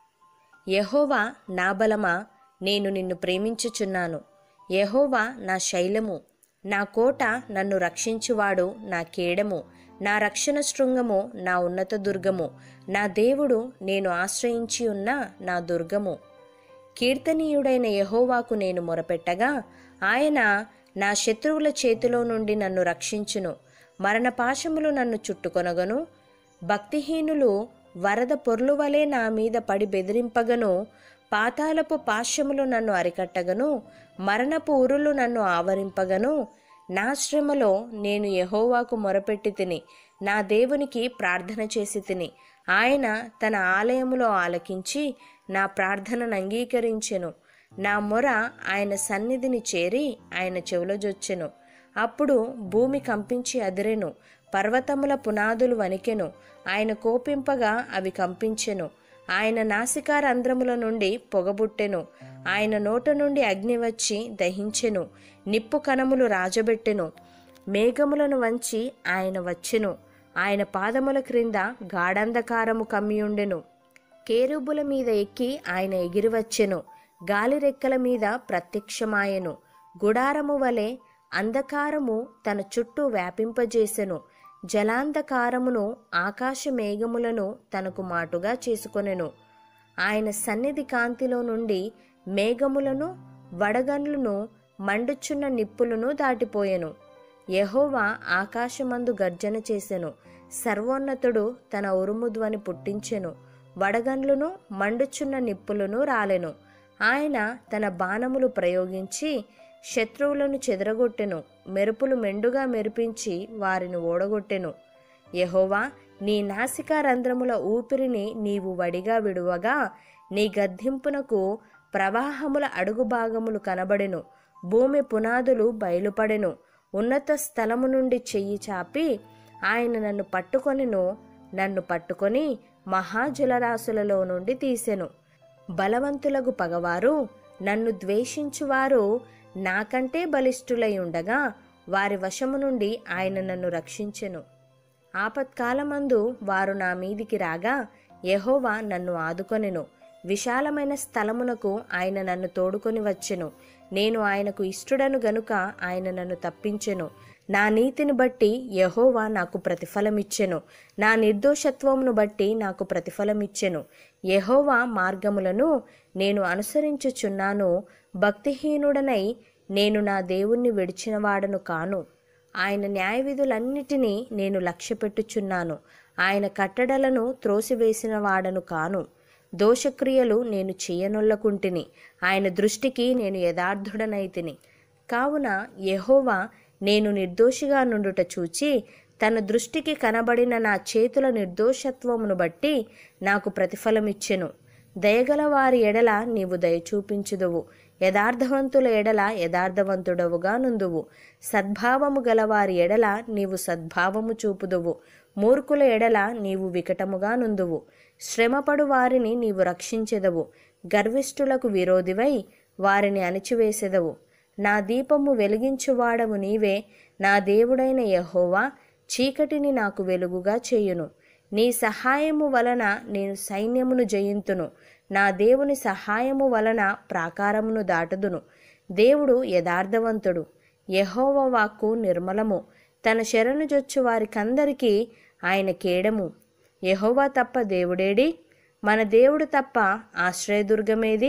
యహోవా నా బలమా నేను నిన్ను ప్రేమించుచున్నాను యహోవా నా శైలము నా కోట నన్ను రక్షించువాడు నా కేడము నా రక్షణ శృంగము నా ఉన్నత దుర్గము నా దేవుడు నేను ఆశ్రయించి ఉన్న నా దుర్గము కీర్తనీయుడైన యహోవాకు నేను మొరపెట్టగా ఆయన నా శత్రువుల చేతిలో నుండి నన్ను రక్షించును మరణపాశములు నన్ను చుట్టుకొనగను భక్తిహీనులు వరద పొర్లు వలె నా మీద పడి బెదిరింపగను పాతాళపు పాశ్యములు నన్ను అరికట్టగను మరణపు ఉరులు నన్ను ఆవరింపగను నా శ్రమలో నేను యహోవాకు మొరపెట్టి తిని నా దేవునికి ప్రార్థన చేసి తిని ఆయన తన ఆలయములో ఆలకించి నా ప్రార్థనను అంగీకరించెను నా మొర ఆయన సన్నిధిని చేరి ఆయన చెవులజొచ్చెను అప్పుడు భూమి కంపించి అదిరెను పర్వతముల పునాదులు వణికెను ఆయన కోపింపగా అవి కంపించెను ఆయన నాసికారంధ్రముల నుండి పొగబుట్టెను ఆయన నోట నుండి అగ్ని వచ్చి దహించెను నిప్పు కణములు రాజబెట్టెను మేఘములను వంచి ఆయన వచ్చెను ఆయన పాదముల క్రింద గాఢంధకారము కమ్మియుండెను కేరుబుల మీద ఎక్కి ఆయన ఎగిరివచ్చెను గాలి రెక్కల మీద ప్రత్యక్షమాయెను గుడారము వలె అంధకారము తన చుట్టూ వ్యాపింపజేసెను జలాంధకారమును ఆకాశ మేఘములను తనకు మాటుగా చేసుకొనెను ఆయన సన్నిధి కాంతిలో నుండి మేఘములను వడగండ్లను మండుచున్న నిప్పులను దాటిపోయెను యెహోవా ఆకాశమందు గర్జన చేసెను సర్వోన్నతుడు తన ఉరుముధ్వని పుట్టించెను వడగండ్లను మండుచున్న నిప్పులను రాలెను ఆయన తన బాణములు ప్రయోగించి శత్రువులను చెదరగొట్టెను మెరుపులు మెండుగా మెరిపించి వారిని ఓడగొట్టెను యెహోవా నీ నాసికా రంధ్రముల ఊపిరిని నీవు వడిగా విడువగా నీ గద్దింపునకు ప్రవాహముల అడుగు భాగములు కనబడెను భూమి పునాదులు బయలుపడెను ఉన్నత స్థలము నుండి చెయ్యి చాపి ఆయన నన్ను పట్టుకొనిను నన్ను పట్టుకొని మహాజలరాశులలో నుండి తీసెను బలవంతులకు పగవారు నన్ను ద్వేషించువారు నాకంటే బలిష్ఠులై ఉండగా వారి వశము నుండి ఆయన నన్ను రక్షించెను ఆపత్కాలమందు వారు నా మీదికి రాగా యెహోవా నన్ను ఆదుకొనెను విశాలమైన స్థలమునకు ఆయన నన్ను తోడుకొని వచ్చెను నేను ఆయనకు ఇష్టడను గనుక ఆయన నన్ను తప్పించెను నా నీతిని బట్టి యెహోవా నాకు ప్రతిఫలమిచ్చెను నా నిర్దోషత్వమును బట్టి నాకు ప్రతిఫలమిచ్చెను యెహోవా మార్గములను నేను అనుసరించుచున్నాను భక్తిహీనుడనై నేను నా దేవుణ్ణి విడిచినవాడను కాను ఆయన న్యాయవిధులన్నిటినీ నేను లక్ష్యపెట్టుచున్నాను ఆయన కట్టడలను త్రోసివేసిన వాడను కాను దోషక్రియలు నేను చేయనొల్లకుంటిని ఆయన దృష్టికి నేను యథార్థుడనైతిని కావున యెహోవా నేను నిర్దోషిగా నుండుట చూచి తన దృష్టికి కనబడిన నా చేతుల నిర్దోషత్వమును బట్టి నాకు ప్రతిఫలమిచ్చెను దయగల వారి ఎడల నీవు దయ చూపించుదువు యథార్థవంతుల ఎడల యథార్థవంతుడవుగా నుందువు సద్భావము గల వారి ఎడల నీవు సద్భావము చూపుదువు మూర్ఖుల ఎడల నీవు వికటముగా నుందువు శ్రమపడు వారిని నీవు రక్షించెదవు గర్విష్ఠులకు విరోధివై వారిని అణిచివేసెదవు నా దీపము వెలిగించువాడవు నీవే నా దేవుడైన యెహోవా చీకటిని నాకు వెలుగుగా చేయును నీ సహాయము వలన నేను సైన్యమును జయింతును నా దేవుని సహాయము వలన ప్రాకారమును దాటుదును దేవుడు యథార్థవంతుడు యెహోవా వాక్కు నిర్మలము తన శరణు జొచ్చు వారికందరికీ ఆయన కేడము యెహోవా తప్ప దేవుడేడి మన దేవుడు తప్ప ఆశ్రయదుర్గమేది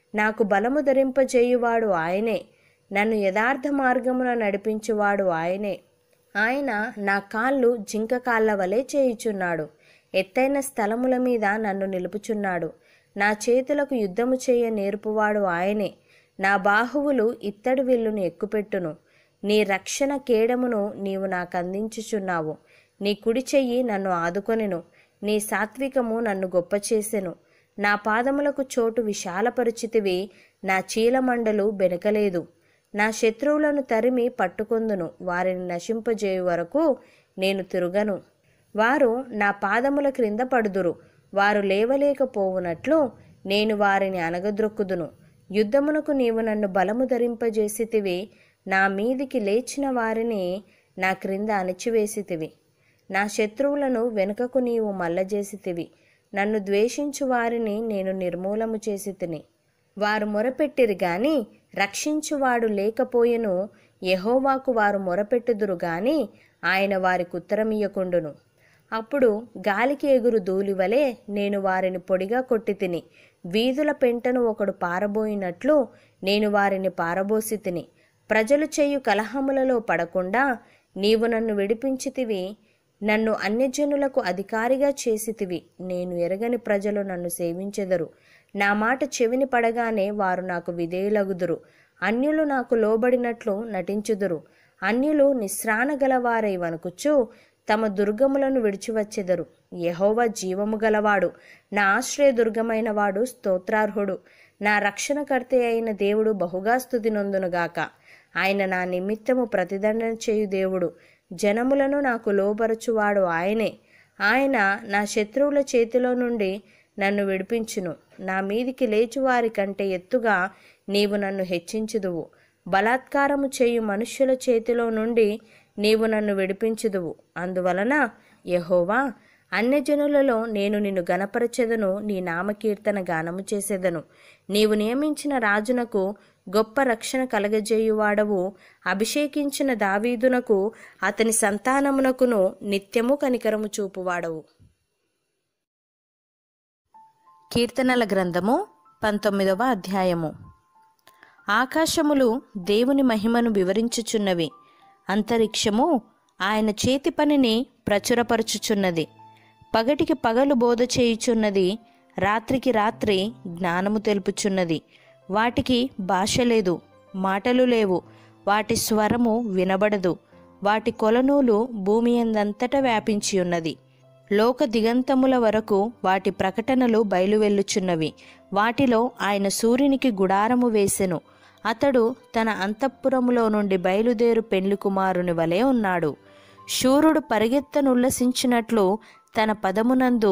నాకు బలము ధరింపజేయువాడు ఆయనే నన్ను యథార్థ మార్గమున నడిపించువాడు ఆయనే ఆయన నా కాళ్ళు జింక కాళ్ళ వలె చేయుచున్నాడు ఎత్తైన స్థలముల మీద నన్ను నిలుపుచున్నాడు నా చేతులకు యుద్ధము చేయ నేర్పువాడు ఆయనే నా బాహువులు ఇత్తడి విల్లును ఎక్కుపెట్టును నీ రక్షణ కేడమును నీవు నాకు అందించుచున్నావు నీ కుడి చెయ్యి నన్ను ఆదుకొనెను నీ సాత్వికము నన్ను గొప్ప చేసెను నా పాదములకు చోటు విశాలపరిచితివి నా చీలమండలు బెనకలేదు నా శత్రువులను తరిమి పట్టుకొందును వారిని నశింపజేయు వరకు నేను తిరుగను వారు నా పాదముల క్రింద పడుదురు వారు లేవలేకపోవునట్లు నేను వారిని అనగద్రొక్కుదును యుద్ధమునకు నీవు నన్ను బలము ధరింపజేసితివి నా మీదికి లేచిన వారిని నా క్రింద అణిచివేసితివి నా శత్రువులను వెనుకకు నీవు మల్లజేసితివి నన్ను ద్వేషించు వారిని నేను నిర్మూలము చేసి తిని వారు మొరపెట్టిరి గాని రక్షించువాడు లేకపోయెను యెహోవాకు వారు మొరపెట్టుదురు గాని ఆయన వారికి ఉత్తరమియ్యకుండును అప్పుడు గాలికి ఎగురు ధూళివలే నేను వారిని పొడిగా కొట్టి తిని వీధుల పెంటను ఒకడు పారబోయినట్లు నేను వారిని పారబోసి తిని ప్రజలు చేయు కలహములలో పడకుండా నీవు నన్ను విడిపించితివి నన్ను అన్యజనులకు అధికారిగా చేసితివి నేను ఎరగని ప్రజలు నన్ను సేవించెదరు నా మాట చెవిని పడగానే వారు నాకు విధేయులగుదురు అన్యులు నాకు లోబడినట్లు నటించుదురు అన్యులు నిస్రాన గలవారై వణుకుచు తమ దుర్గములను విడిచివచ్చెదరు యెహోవా జీవము గలవాడు నా ఆశ్రయ దుర్గమైన వాడు స్తోత్రార్హుడు నా రక్షణకర్త అయిన దేవుడు బహుగా స్థుతి నొందునుగాక ఆయన నా నిమిత్తము ప్రతిదండన చేయు దేవుడు జనములను నాకు లోబరచువాడు ఆయనే ఆయన నా శత్రువుల చేతిలో నుండి నన్ను విడిపించును నా మీదికి లేచువారి కంటే ఎత్తుగా నీవు నన్ను హెచ్చించుదువు బలాత్కారము చేయు మనుష్యుల చేతిలో నుండి నీవు నన్ను విడిపించుదువు అందువలన యహోవా అన్యజనులలో నేను నిన్ను గనపరచెదను నీ నామకీర్తన గానము చేసేదను నీవు నియమించిన రాజునకు గొప్ప రక్షణ కలగజేయువాడవు అభిషేకించిన దావీదునకు అతని సంతానమునకును నిత్యము కనికరము చూపువాడవు కీర్తనల గ్రంథము పంతొమ్మిదవ అధ్యాయము ఆకాశములు దేవుని మహిమను వివరించుచున్నవి అంతరిక్షము ఆయన చేతి పనిని ప్రచురపరచుచున్నది పగటికి పగలు బోధ చేయుచున్నది రాత్రికి రాత్రి జ్ఞానము తెలుపుచున్నది వాటికి భాష లేదు మాటలు లేవు వాటి స్వరము వినబడదు వాటి కొలనూలు భూమి ఎందంతటా వ్యాపించి ఉన్నది లోక దిగంతముల వరకు వాటి ప్రకటనలు బయలువెల్లుచున్నవి వాటిలో ఆయన సూర్యునికి గుడారము వేసెను అతడు తన అంతఃపురములో నుండి బయలుదేరు పెండ్లి కుమారుని వలె ఉన్నాడు శూరుడు పరిగెత్తనుల్లసించినట్లు తన పదమునందు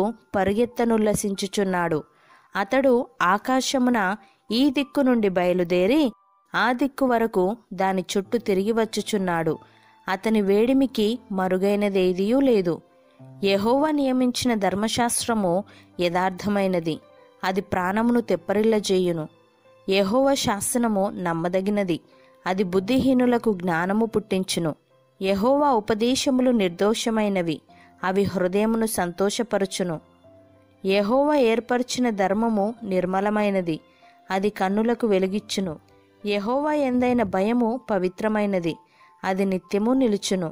పరిగెత్తనుల్లసించుచున్నాడు అతడు ఆకాశమున ఈ దిక్కు నుండి బయలుదేరి ఆ దిక్కు వరకు దాని చుట్టూ తిరిగి వచ్చుచున్నాడు అతని వేడిమికి మరుగైనదేదియూ లేదు యెహోవా నియమించిన ధర్మశాస్త్రము యథార్థమైనది అది ప్రాణమును తెప్పరిల్లజేయును యెహోవా శాసనము నమ్మదగినది అది బుద్ధిహీనులకు జ్ఞానము పుట్టించును యెహోవా ఉపదేశములు నిర్దోషమైనవి అవి హృదయమును సంతోషపరచును యెహోవా ఏర్పరిచిన ధర్మము నిర్మలమైనది అది కన్నులకు వెలుగిచ్చును యెహోవా ఎందైన భయము పవిత్రమైనది అది నిత్యము నిలుచును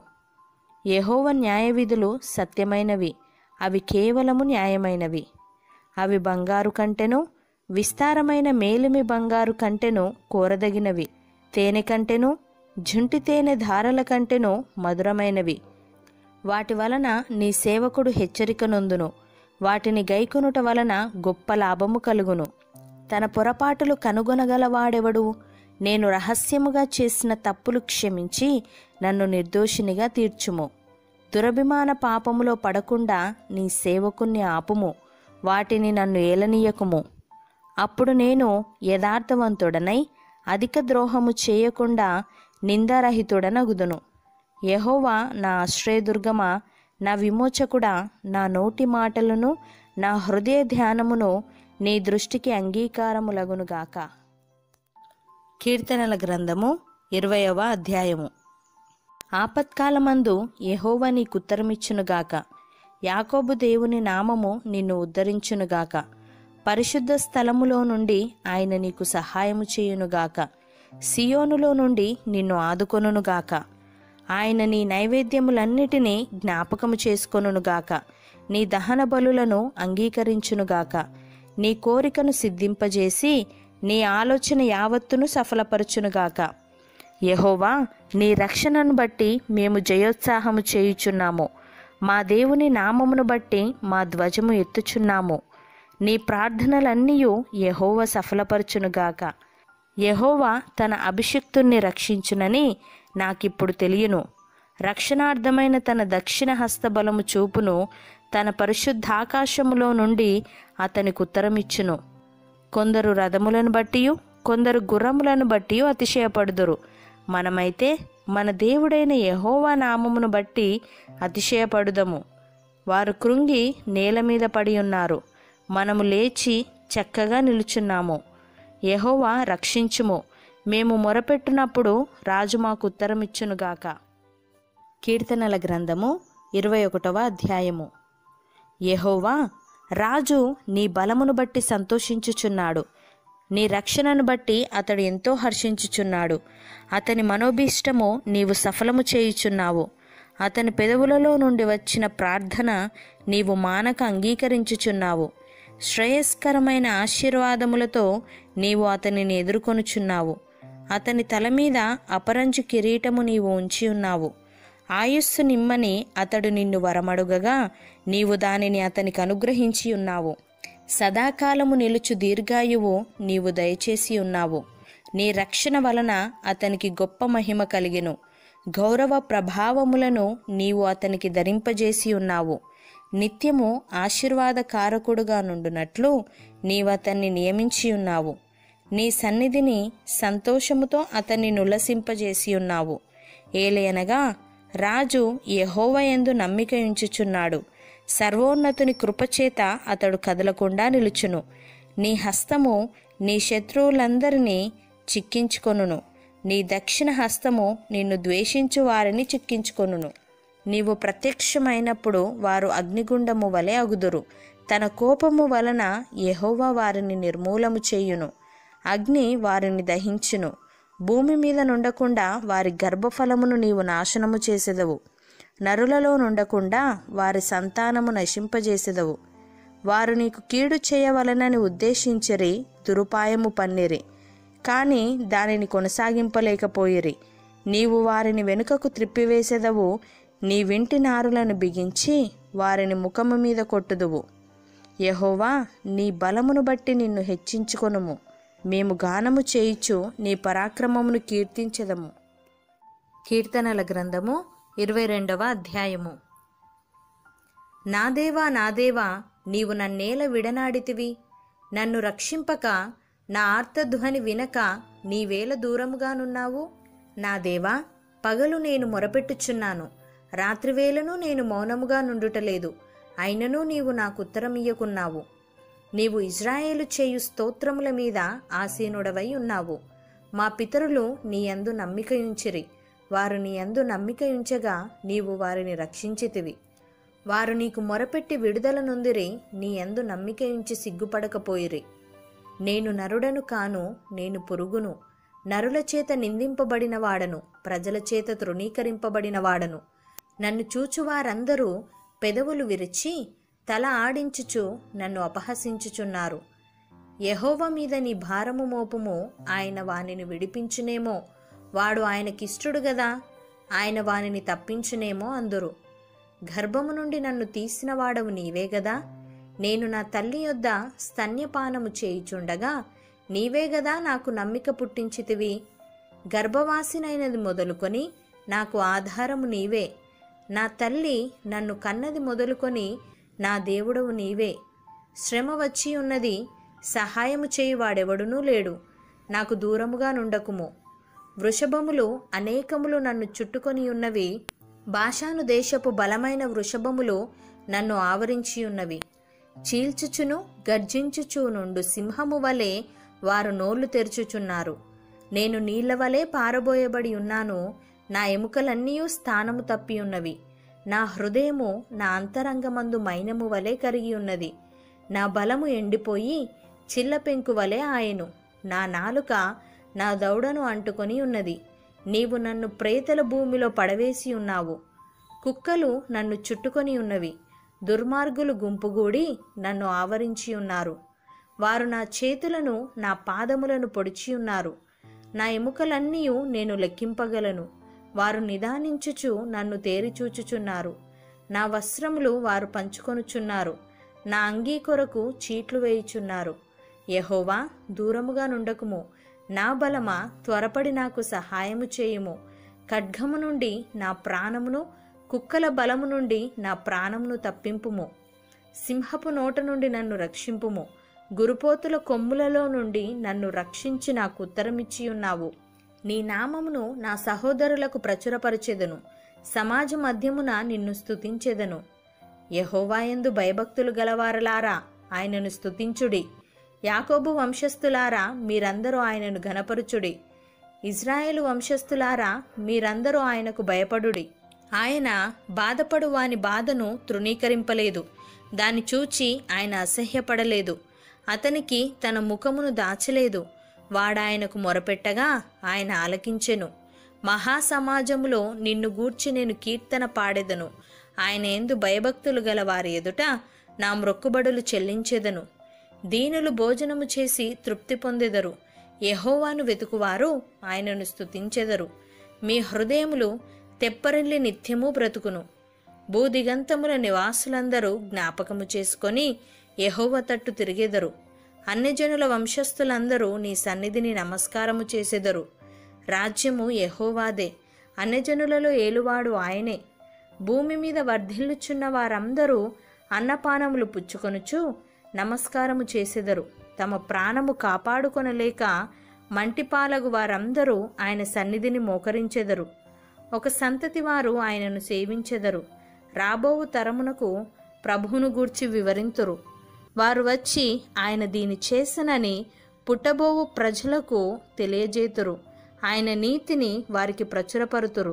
యెహోవా న్యాయవిధులు సత్యమైనవి అవి కేవలము న్యాయమైనవి అవి బంగారు కంటెను విస్తారమైన మేలిమి బంగారు కంటెను కోరదగినవి తేనె కంటెను జుంటి తేనె ధారల కంటెను మధురమైనవి వాటి వలన నీ సేవకుడు హెచ్చరిక నొందును వాటిని గైకొనుట వలన గొప్ప లాభము కలుగును తన పొరపాటులు కనుగొనగలవాడెవడు నేను రహస్యముగా చేసిన తప్పులు క్షమించి నన్ను నిర్దోషినిగా తీర్చుము దురభిమాన పాపములో పడకుండా నీ సేవకుణ్ణి ఆపుము వాటిని నన్ను ఏలనీయకుము అప్పుడు నేను యథార్థవంతుడనై అధిక ద్రోహము చేయకుండా నిందారహితుడనగుదును యెహోవా నా ఆశ్రయదుర్గమా నా విమోచకుడా నా నోటి మాటలను నా హృదయ ధ్యానమును నీ దృష్టికి అంగీకారములగునుగాక కీర్తనల గ్రంథము ఇరవయవ అధ్యాయము ఆపత్కాలమందు యెహోవా నీకుత్తరమిచ్చునుగాక యాకోబు దేవుని నామము నిన్ను ఉద్ధరించునుగాక పరిశుద్ధ స్థలములో నుండి ఆయన నీకు సహాయము చేయునుగాక సియోనులో నుండి నిన్ను ఆదుకొనుగాక ఆయన నీ నైవేద్యములన్నిటినీ జ్ఞాపకము చేసుకొనుగాక నీ దహన బలులను అంగీకరించునుగాక నీ కోరికను సిద్ధింపజేసి నీ ఆలోచన యావత్తును సఫలపరచునుగాక యహోవా నీ రక్షణను బట్టి మేము జయోత్సాహము చేయుచున్నాము మా దేవుని నామమును బట్టి మా ధ్వజము ఎత్తుచున్నాము నీ ప్రార్థనలన్నీ యహోవ సఫలపరచునుగాక యహోవా తన అభిషిక్తుణ్ణి రక్షించునని నాకిప్పుడు తెలియను రక్షణార్థమైన తన దక్షిణ హస్తబలము చూపును తన పరిశుద్ధాకాశములో నుండి అతనికి ఉత్తరమిచ్చును కొందరు రథములను బట్టియు కొందరు గుర్రములను బట్టి అతిశయపడుదురు మనమైతే మన దేవుడైన యహోవా నామమును బట్టి అతిశయపడుదము వారు కృంగి నేల మీద పడి ఉన్నారు మనము లేచి చక్కగా నిలుచున్నాము యహోవా రక్షించుము మేము మొరపెట్టునప్పుడు రాజు మాకు ఉత్తరమిచ్చునుగాక కీర్తనల గ్రంథము ఇరవై ఒకటవ అధ్యాయము యెహోవా రాజు నీ బలమును బట్టి సంతోషించుచున్నాడు నీ రక్షణను బట్టి అతడు ఎంతో హర్షించుచున్నాడు అతని మనోభీష్టము నీవు సఫలము చేయుచున్నావు అతని పెదవులలో నుండి వచ్చిన ప్రార్థన నీవు మానక అంగీకరించుచున్నావు శ్రేయస్కరమైన ఆశీర్వాదములతో నీవు అతనిని ఎదుర్కొనుచున్నావు అతని తల మీద అపరంజు కిరీటము నీవు ఉంచి ఉన్నావు ఆయుస్సు నిమ్మని అతడు నిన్ను వరమడుగగా నీవు దానిని అతనికి అనుగ్రహించి ఉన్నావు సదాకాలము నిలుచు దీర్ఘాయువు నీవు దయచేసి ఉన్నావు నీ రక్షణ వలన అతనికి గొప్ప మహిమ కలిగెను గౌరవ ప్రభావములను నీవు అతనికి ధరింపజేసి ఉన్నావు నిత్యము ఆశీర్వాదకారకుడుగా నుండునట్లు నీవు అతన్ని నియమించి ఉన్నావు నీ సన్నిధిని సంతోషముతో అతన్ని నులసింపజేసి ఉన్నావు ఏలయనగా రాజు యెహోవా యందు నమ్మిక ఉంచుచున్నాడు సర్వోన్నతుని కృపచేత అతడు కదలకుండా నిలుచును నీ హస్తము నీ శత్రువులందరినీ చిక్కించుకొనును నీ దక్షిణ హస్తము నిన్ను ద్వేషించు వారిని చిక్కించుకొనును నీవు ప్రత్యక్షమైనప్పుడు వారు అగ్నిగుండము వలె అగుదురు తన కోపము వలన యెహోవా వారిని నిర్మూలము చేయును అగ్ని వారిని దహించును భూమి మీద నుండకుండా వారి గర్భఫలమును నీవు నాశనము చేసెదవు నరులలో నుండకుండా వారి సంతానము నశింపజేసెదవు వారు నీకు కీడు చేయవలనని ఉద్దేశించిరి దురుపాయము పన్నిరి కానీ దానిని కొనసాగింపలేకపోయిరి నీవు వారిని వెనుకకు త్రిప్పివేసెదవు నీ వింటి నారులను బిగించి వారిని ముఖము మీద కొట్టుదువు యహోవా నీ బలమును బట్టి నిన్ను హెచ్చించుకొనుము మేము గానము చేయిచు నీ పరాక్రమమును కీర్తించెదము కీర్తనల గ్రంథము ఇరవై రెండవ అధ్యాయము నా దేవా నా దేవా నీవు నన్నేల విడనాడితివి నన్ను రక్షింపక నా ఆర్తధ్వని వినక నీవేల దూరముగానున్నావు నా దేవా పగలు నేను మొరపెట్టుచున్నాను రాత్రివేళను నేను మౌనముగా నుండుటలేదు అయినను నీవు నాకు ఉత్తరమియ్యకున్నావు నీవు ఇజ్రాయేలు చేయు స్తోత్రముల మీద ఆసీనుడవై ఉన్నావు మా పితరులు నీ యందు నమ్మిక ఉంచిరి వారు నీ యందు నమ్మిక ఉంచగా నీవు వారిని రక్షించితివి వారు నీకు మొరపెట్టి విడుదల నొందిరి నీ యందు నమ్మిక ఉంచి సిగ్గుపడకపోయిరి నేను నరుడను కాను నేను పురుగును నరుల చేత నిందింపబడిన వాడను ప్రజల చేత తృణీకరింపబడిన వాడను నన్ను చూచువారందరూ పెదవులు విరిచి తల ఆడించుచు నన్ను అపహసించుచున్నారు యహోవ మీద నీ భారము మోపుము ఆయన వానిని విడిపించునేమో వాడు ఆయనకిష్టుడు గదా ఆయన వానిని తప్పించునేమో అందురు గర్భము నుండి నన్ను తీసిన వాడవు నీవే గదా నేను నా తల్లి యొద్ద స్తన్యపానము చేయుచుండగా నీవే గదా నాకు నమ్మిక పుట్టించితివి గర్భవాసినైనది మొదలుకొని నాకు ఆధారము నీవే నా తల్లి నన్ను కన్నది మొదలుకొని నా దేవుడవు నీవే శ్రమ వచ్చి ఉన్నది సహాయము చేయువాడెవడునూ లేడు నాకు దూరముగా నుండకుము వృషభములు అనేకములు నన్ను చుట్టుకొని ఉన్నవి భాషాను దేశపు బలమైన వృషభములు నన్ను ఆవరించి ఉన్నవి చీల్చుచును గర్జించుచు నుండు సింహము వలె వారు నోళ్లు తెరుచుచున్నారు నేను నీళ్ల వలె పారబోయబడి ఉన్నాను నా ఎముకలన్నీ స్థానము తప్పి ఉన్నవి నా హృదయము నా అంతరంగమందు మైనము వలె కరిగి ఉన్నది నా బలము ఎండిపోయి చిల్లపెంకు వలె ఆయను నా నాలుక నా దౌడను అంటుకొని ఉన్నది నీవు నన్ను ప్రేతల భూమిలో పడవేసి ఉన్నావు కుక్కలు నన్ను చుట్టుకొని ఉన్నవి దుర్మార్గులు గుంపుగూడి నన్ను ఆవరించి ఉన్నారు వారు నా చేతులను నా పాదములను పొడిచి ఉన్నారు నా ఎముకలన్నీ నేను లెక్కింపగలను వారు నిదానించుచు నన్ను తేరిచూచుచున్నారు నా వస్త్రములు వారు పంచుకొనుచున్నారు నా అంగీ కొరకు చీట్లు వేయుచున్నారు యహోవా దూరముగా నుండకుము నా బలమా త్వరపడి నాకు సహాయము చేయుము ఖడ్గము నుండి నా ప్రాణమును కుక్కల బలము నుండి నా ప్రాణమును తప్పింపుము సింహపు నోట నుండి నన్ను రక్షింపుము గురుపోతుల కొమ్ములలో నుండి నన్ను రక్షించి నాకు ఉత్తరమిచ్చి ఉన్నావు నీ నామమును నా సహోదరులకు ప్రచురపరచెదను సమాజ మధ్యమున నిన్ను స్తుతించెదను యహోవాయందు భయభక్తులు గలవారలారా ఆయనను స్తుతించుడి యాకోబు వంశస్థులారా మీరందరూ ఆయనను ఘనపరుచుడి ఇజ్రాయేలు వంశస్థులారా మీరందరూ ఆయనకు భయపడుడి ఆయన బాధపడు వాని బాధను తృణీకరింపలేదు దాన్ని చూచి ఆయన అసహ్యపడలేదు అతనికి తన ముఖమును దాచలేదు వాడాయనకు మొరపెట్టగా ఆయన ఆలకించెను మహాసమాజములో నిన్ను గూర్చి నేను కీర్తన పాడెదను ఆయన ఎందు భయభక్తులు గల వారి ఎదుట నా మ్రొక్కుబడులు చెల్లించెదను దీనులు భోజనము చేసి తృప్తి పొందెదరు యెహోవాను వెతుకువారు ఆయనను స్తుతించెదరు మీ హృదయములు తెప్పరిల్లి నిత్యము బ్రతుకును భూదిగంతముల నివాసులందరూ జ్ఞాపకము చేసుకొని యెహోవ తట్టు తిరిగెదరు అన్యజనుల వంశస్థులందరూ నీ సన్నిధిని నమస్కారము చేసెదరు రాజ్యము యెహోవాదే అన్యజనులలో ఏలువాడు ఆయనే భూమి మీద వర్ధిల్లుచున్న వారందరూ అన్నపానములు పుచ్చుకొనుచు నమస్కారము చేసెదరు తమ ప్రాణము కాపాడుకొనలేక మంటిపాలగు వారందరూ ఆయన సన్నిధిని మోకరించెదరు ఒక సంతతి వారు ఆయనను సేవించెదరు రాబోవు తరమునకు ప్రభువును గూర్చి వివరింతురు వారు వచ్చి ఆయన దీని చేసనని పుట్టబోవు ప్రజలకు తెలియజేతురు ఆయన నీతిని వారికి ప్రచురపరుతురు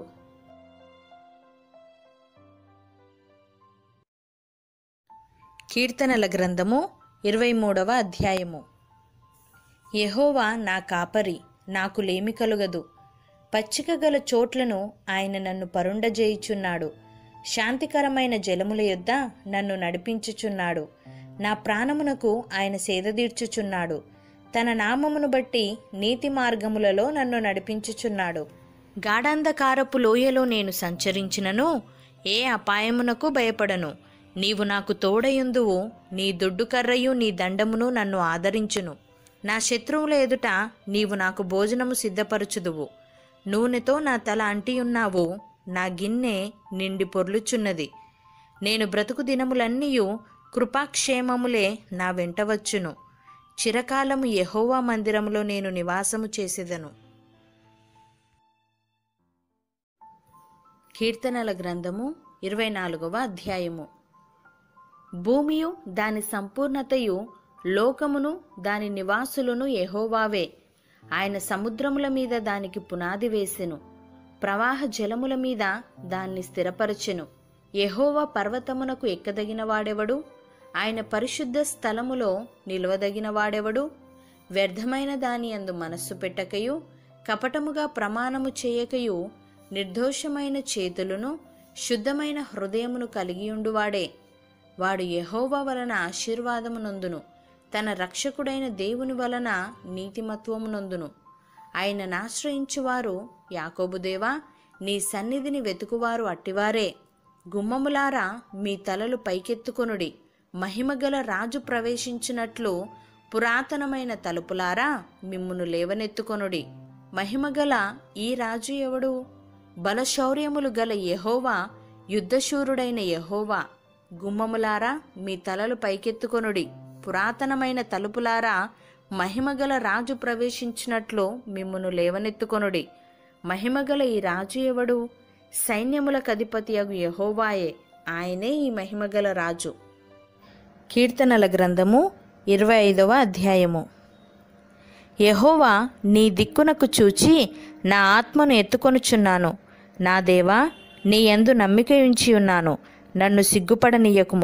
కీర్తనల గ్రంథము ఇరవై మూడవ అధ్యాయము యెహోవా నా కాపరి నాకు లేమి కలుగదు పచ్చిక గల చోట్లను ఆయన నన్ను పరుండజేయుచున్నాడు శాంతికరమైన జలముల యొద్ద నన్ను నడిపించుచున్నాడు నా ప్రాణమునకు ఆయన సేదదీర్చుచున్నాడు తన నామమును బట్టి నీతి మార్గములలో నన్ను నడిపించుచున్నాడు గాఢాంధకారపు లోయలో నేను సంచరించినను ఏ అపాయమునకు భయపడను నీవు నాకు తోడయుందువు నీ దుడ్డు కర్రయు నీ దండమును నన్ను ఆదరించును నా శత్రువుల ఎదుట నీవు నాకు భోజనము సిద్ధపరచుదువు నూనెతో నా తల అంటియున్నావు నా గిన్నె నిండి పొర్లుచున్నది నేను బ్రతుకు దినములన్నీయు కృపాక్షేమములే నా వెంట వచ్చును చిరకాలము యెహోవా మందిరములో నేను నివాసము చేసేదను కీర్తనల గ్రంథము ఇరవై నాలుగవ అధ్యాయము భూమియు దాని సంపూర్ణతయు లోకమును దాని నివాసులను యెహోవావే ఆయన సముద్రముల మీద దానికి పునాది వేసెను ప్రవాహ జలముల మీద దాన్ని స్థిరపరచెను యెహోవా పర్వతమునకు ఎక్కదగిన వాడెవడు ఆయన పరిశుద్ధ స్థలములో నిలవదగిన వాడెవడు వ్యర్థమైన దాని అందు మనస్సు పెట్టకయు కపటముగా ప్రమాణము చేయకయు నిర్దోషమైన చేతులను శుద్ధమైన హృదయమును కలిగియుండువాడే వాడు యెహోవా వలన ఆశీర్వాదమునందును తన రక్షకుడైన దేవుని వలన నీతిమత్వమునందును ఆయననాశ్రయించువారు యాకోబుదేవా నీ సన్నిధిని వెతుకువారు అట్టివారే గుమ్మములారా మీ తలలు పైకెత్తుకొనుడి మహిమగల రాజు ప్రవేశించినట్లు పురాతనమైన తలుపులారా మిమ్మును లేవనెత్తుకొనుడి మహిమగల ఈ రాజు ఎవడు బలశౌర్యములు గల యెహోవా యుద్ధశూరుడైన యెహోవా గుమ్మములారా మీ తలలు పైకెత్తుకొనుడి పురాతనమైన తలుపులారా మహిమగల రాజు ప్రవేశించినట్లు మిమ్మును లేవనెత్తుకొనుడి మహిమగల ఈ రాజు ఎవడు సైన్యములకు అధిపతి అగు యహోవాయే ఆయనే ఈ మహిమగల రాజు కీర్తనల గ్రంథము ఇరవై ఐదవ అధ్యాయము యహోవా నీ దిక్కునకు చూచి నా ఆత్మను ఎత్తుకొనుచున్నాను నా దేవా నీ యందు నమ్మిక ఉంచి ఉన్నాను నన్ను సిగ్గుపడనీయకుము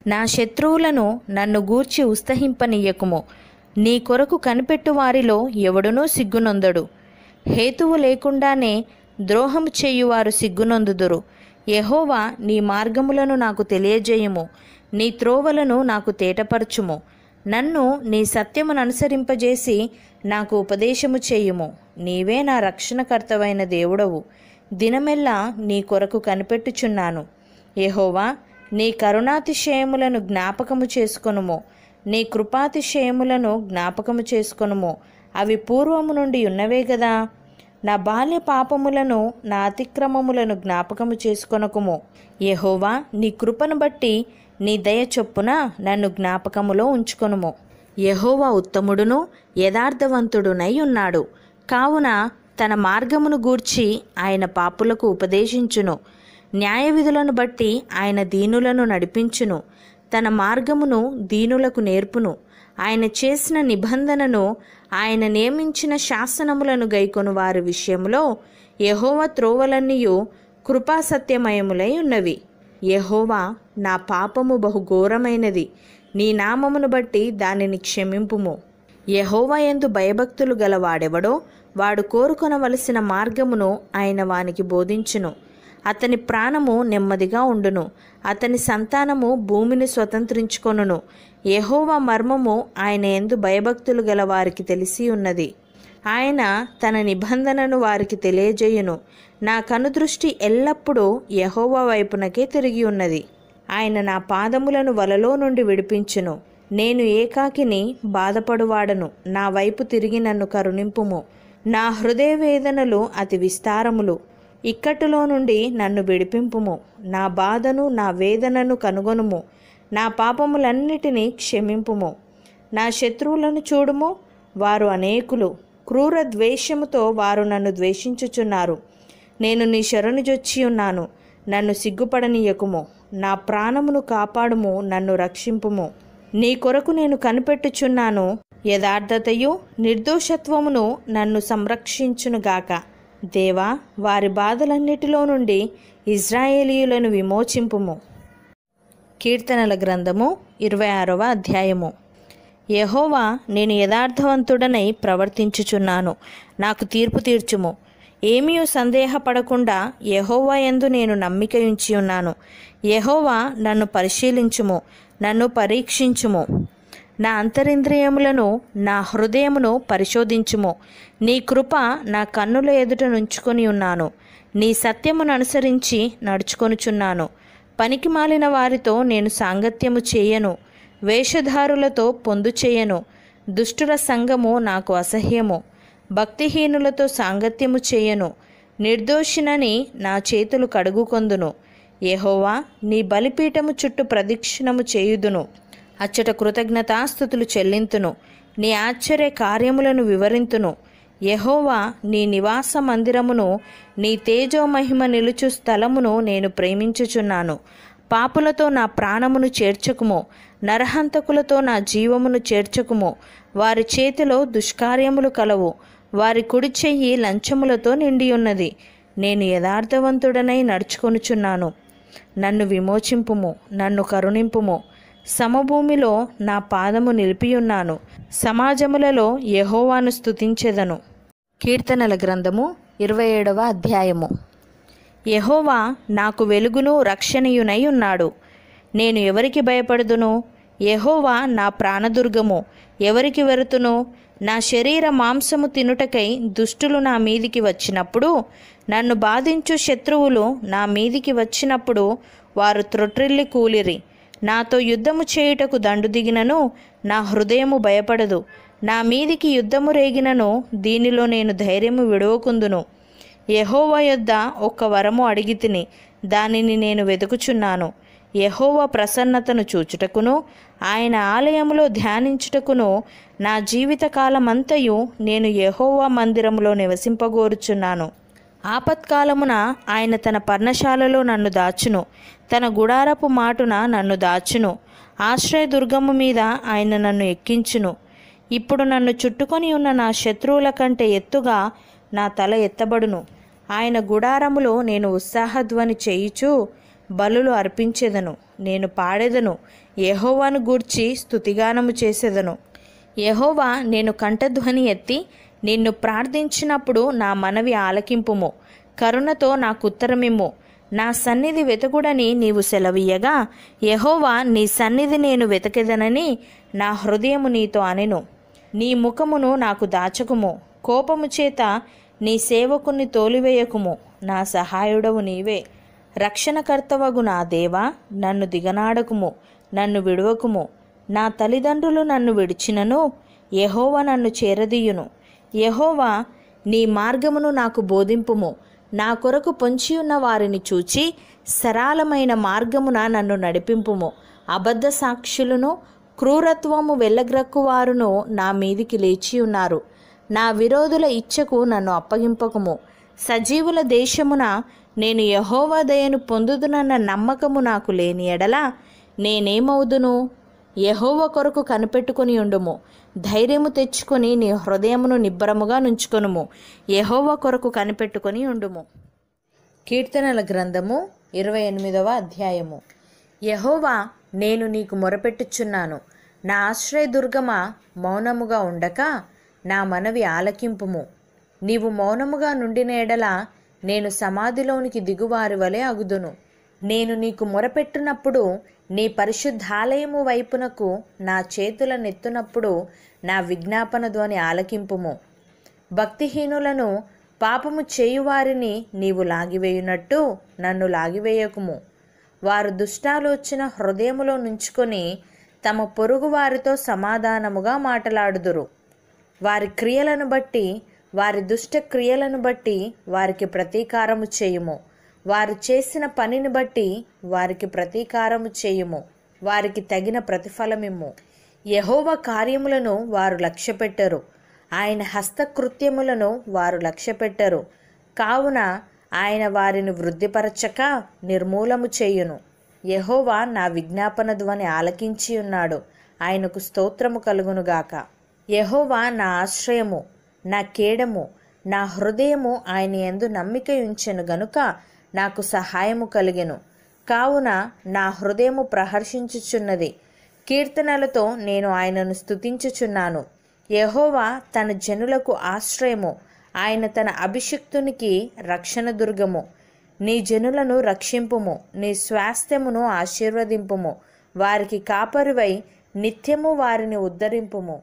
నా శత్రువులను నన్ను గూర్చి ఉత్సహింపనీయకుము నీ కొరకు కనిపెట్టు వారిలో ఎవడునూ సిగ్గునొందడు హేతువు లేకుండానే ద్రోహము చేయువారు సిగ్గునొందుదురు యెహోవా నీ మార్గములను నాకు తెలియజేయుము నీ త్రోవలను నాకు తేటపరచుము నన్ను నీ సత్యమును అనుసరింపజేసి నాకు ఉపదేశము చేయుము నీవే నా రక్షణకర్తవైన దేవుడవు దినమెల్లా నీ కొరకు కనిపెట్టుచున్నాను యెహోవా నీ కరుణాతిశయములను జ్ఞాపకము చేసుకొనుము నీ కృపాతిశయములను జ్ఞాపకము చేసుకొనుము అవి పూర్వము నుండి ఉన్నవే గదా నా బాల్య పాపములను నా అతిక్రమములను జ్ఞాపకము చేసుకొనకుము యెహోవా నీ కృపను బట్టి నీ దయ చొప్పున నన్ను జ్ఞాపకములో ఉంచుకొనుము యెహోవా ఉత్తముడును యథార్థవంతుడునై ఉన్నాడు కావున తన మార్గమును గూర్చి ఆయన పాపులకు ఉపదేశించును న్యాయ విధులను బట్టి ఆయన దీనులను నడిపించును తన మార్గమును దీనులకు నేర్పును ఆయన చేసిన నిబంధనను ఆయన నియమించిన శాసనములను గైకొను వారి విషయంలో యెహోవా త్రోవలన్నీయు కృపాసత్యమయములై ఉన్నవి యెహోవా నా పాపము బహు ఘోరమైనది నీ నామమును బట్టి దానిని క్షమింపుము యెహోవా యందు భయభక్తులు గల వాడెవడో వాడు కోరుకొనవలసిన మార్గమును ఆయన వానికి బోధించును అతని ప్రాణము నెమ్మదిగా ఉండును అతని సంతానము భూమిని స్వతంత్రించుకొనును యెహోవా మర్మము ఆయన ఎందు భయభక్తులు గల వారికి తెలిసి ఉన్నది ఆయన తన నిబంధనను వారికి తెలియజేయును నా కనుదృష్టి ఎల్లప్పుడూ యెహోవా వైపునకే తిరిగి ఉన్నది ఆయన నా పాదములను వలలో నుండి విడిపించును నేను ఏకాకిని బాధపడువాడను నా వైపు తిరిగి నన్ను కరుణింపుము నా హృదయ వేదనలు అతి విస్తారములు ఇక్కట్టులో నుండి నన్ను విడిపింపుము నా బాధను నా వేదనను కనుగొనుము నా పాపములన్నిటినీ క్షమింపుము నా శత్రువులను చూడుము వారు అనేకులు క్రూర ద్వేషముతో వారు నన్ను ద్వేషించుచున్నారు నేను నీ శరణుజొచ్చి ఉన్నాను నన్ను సిగ్గుపడనీయకుము నా ప్రాణమును కాపాడుము నన్ను రక్షింపుము నీ కొరకు నేను కనిపెట్టుచున్నాను యథార్థతయు నిర్దోషత్వమును నన్ను సంరక్షించునుగాక దేవా వారి బాధలన్నిటిలో నుండి ఇజ్రాయేలీయులను విమోచింపుము కీర్తనల గ్రంథము ఇరవై ఆరవ అధ్యాయము యెహోవా నేను యథార్థవంతుడనై ప్రవర్తించుచున్నాను నాకు తీర్పు తీర్చుము ఏమీ సందేహపడకుండా యెహోవా యందు నేను నమ్మిక ఉంచి ఉన్నాను యెహోవా నన్ను పరిశీలించుము నన్ను పరీక్షించుము నా అంతరింద్రియములను నా హృదయమును పరిశోధించుము నీ కృప నా కన్నుల ఎదుట నుంచుకొని ఉన్నాను నీ సత్యమును అనుసరించి నడుచుకొనుచున్నాను పనికి మాలిన వారితో నేను సాంగత్యము చేయను వేషధారులతో పొందు చేయను దుష్టుల సంగము నాకు అసహ్యము భక్తిహీనులతో సాంగత్యము చేయను నిర్దోషినని నా చేతులు కడుగుకొందును యెహోవా నీ బలిపీఠము చుట్టూ ప్రదక్షిణము చేయుదును అచ్చట కృతజ్ఞతాస్థుతులు చెల్లింతును నీ ఆశ్చర్య కార్యములను వివరింతును యెహోవా నీ నివాస మందిరమును నీ తేజోమహిమ నిలుచు స్థలమును నేను ప్రేమించుచున్నాను పాపులతో నా ప్రాణమును చేర్చకుము నరహంతకులతో నా జీవమును చేర్చకుము వారి చేతిలో దుష్కార్యములు కలవు వారి కుడి చెయ్యి లంచములతో నిండి ఉన్నది నేను యథార్థవంతుడనై నడుచుకొనుచున్నాను నన్ను విమోచింపుము నన్ను కరుణింపుము సమభూమిలో నా పాదము నిలిపియున్నాను సమాజములలో యెహోవాను స్తుతించెదను కీర్తనల గ్రంథము ఇరవై ఏడవ అధ్యాయము యెహోవా నాకు వెలుగును రక్షణయునై ఉన్నాడు నేను ఎవరికి భయపడుదును యెహోవా నా ప్రాణదుర్గము ఎవరికి వెరుతును నా శరీర మాంసము తినుటకై దుష్టులు నా మీదికి వచ్చినప్పుడు నన్ను బాధించు శత్రువులు నా మీదికి వచ్చినప్పుడు వారు త్రొట్రిల్లి కూలిరి నాతో యుద్ధము చేయుటకు దండు దిగినను నా హృదయము భయపడదు నా మీదికి యుద్ధము రేగినను దీనిలో నేను ధైర్యము విడవకుందును యెహోవా యొద్ద ఒక్క వరము అడిగి తిని దానిని నేను వెతుకుచున్నాను యెహోవా ప్రసన్నతను చూచుటకును ఆయన ఆలయములో ధ్యానించుటకును నా జీవితకాలమంతయు నేను యెహోవా మందిరములో నివసింపగోరుచున్నాను ఆపత్కాలమున ఆయన తన పర్ణశాలలో నన్ను దాచును తన గుడారపు మాటున నన్ను దాచును ఆశ్రయదుర్గము మీద ఆయన నన్ను ఎక్కించును ఇప్పుడు నన్ను చుట్టుకొని ఉన్న నా శత్రువుల కంటే ఎత్తుగా నా తల ఎత్తబడును ఆయన గుడారములో నేను ఉత్సాహధ్వని చేయుచు బలులు అర్పించెదను నేను పాడెదను యెహోవాను గూర్చి స్తుతిగానము చేసేదను యెహోవా నేను కంఠధ్వని ఎత్తి నిన్ను ప్రార్థించినప్పుడు నా మనవి ఆలకింపుము కరుణతో నాకు ఉత్తరమిమ్ము నా సన్నిధి వెతకుడని నీవు సెలవీయగా యెహోవా నీ సన్నిధి నేను వెతకెదనని నా హృదయము నీతో అనెను నీ ముఖమును నాకు దాచకుము కోపము చేత నీ సేవకుని తోలివేయకుము నా సహాయుడవు నీవే రక్షణకర్తవగు నా దేవా నన్ను దిగనాడకుము నన్ను విడువకుము నా తల్లిదండ్రులు నన్ను విడిచినను యెహోవా నన్ను చేరదీయును యెహోవా నీ మార్గమును నాకు బోధింపుము నా కొరకు పొంచి ఉన్న వారిని చూచి సరళమైన మార్గమున నన్ను నడిపింపుము అబద్ధ సాక్షులను క్రూరత్వము వెళ్ళగ్రక్కువారును నా మీదికి లేచి ఉన్నారు నా విరోధుల ఇచ్చకు నన్ను అప్పగింపకము సజీవుల దేశమున నేను యహోవా దయను పొందుదునన్న నమ్మకము నాకు లేని ఎడల నేనేమవుదును యహోవ కొరకు కనిపెట్టుకుని ఉండుము ధైర్యము తెచ్చుకొని నీ హృదయమును నిబ్బరముగా నుంచుకొనుము యహోవ కొరకు కనిపెట్టుకొని ఉండుము కీర్తనల గ్రంథము ఇరవై ఎనిమిదవ అధ్యాయము యహోవా నేను నీకు మొరపెట్టుచున్నాను నా ఆశ్రయదుర్గమ మౌనముగా ఉండక నా మనవి ఆలకింపుము నీవు మౌనముగా నుండిన ఎడల నేను సమాధిలోనికి దిగువారి వలె అగుదును నేను నీకు మొరపెట్టునప్పుడు నీ పరిశుద్ధాలయము వైపునకు నా చేతులనెత్తునప్పుడు నా విజ్ఞాపన ధ్వని ఆలకింపుము భక్తిహీనులను పాపము చేయువారిని నీవు లాగివేయునట్టు నన్ను లాగివేయకుము వారు దుష్టాలోచన హృదయములో నుంచుకొని తమ పొరుగు వారితో సమాధానముగా మాటలాడుదురు వారి క్రియలను బట్టి వారి దుష్ట క్రియలను బట్టి వారికి ప్రతీకారము చేయుము వారు చేసిన పనిని బట్టి వారికి ప్రతీకారము చేయుము వారికి తగిన ప్రతిఫలమిమ్ము యహోవ కార్యములను వారు లక్ష్యపెట్టరు ఆయన హస్తకృత్యములను వారు లక్ష్యపెట్టరు కావున ఆయన వారిని వృద్ధిపరచక నిర్మూలము చేయును యహోవా నా విజ్ఞాపన ధ్వని ఆలకించి ఉన్నాడు ఆయనకు స్తోత్రము కలుగునుగాక యహోవా నా ఆశ్రయము నా కేడము నా హృదయము ఆయన యందు నమ్మిక ఉంచెను గనుక నాకు సహాయము కలిగెను కావున నా హృదయము ప్రహర్షించుచున్నది కీర్తనలతో నేను ఆయనను స్తుతించుచున్నాను యెహోవా తన జనులకు ఆశ్రయము ఆయన తన అభిషిక్తునికి రక్షణ దుర్గము నీ జనులను రక్షింపుము నీ స్వాస్థ్యమును ఆశీర్వదింపుము వారికి కాపరివై నిత్యము వారిని ఉద్ధరింపుము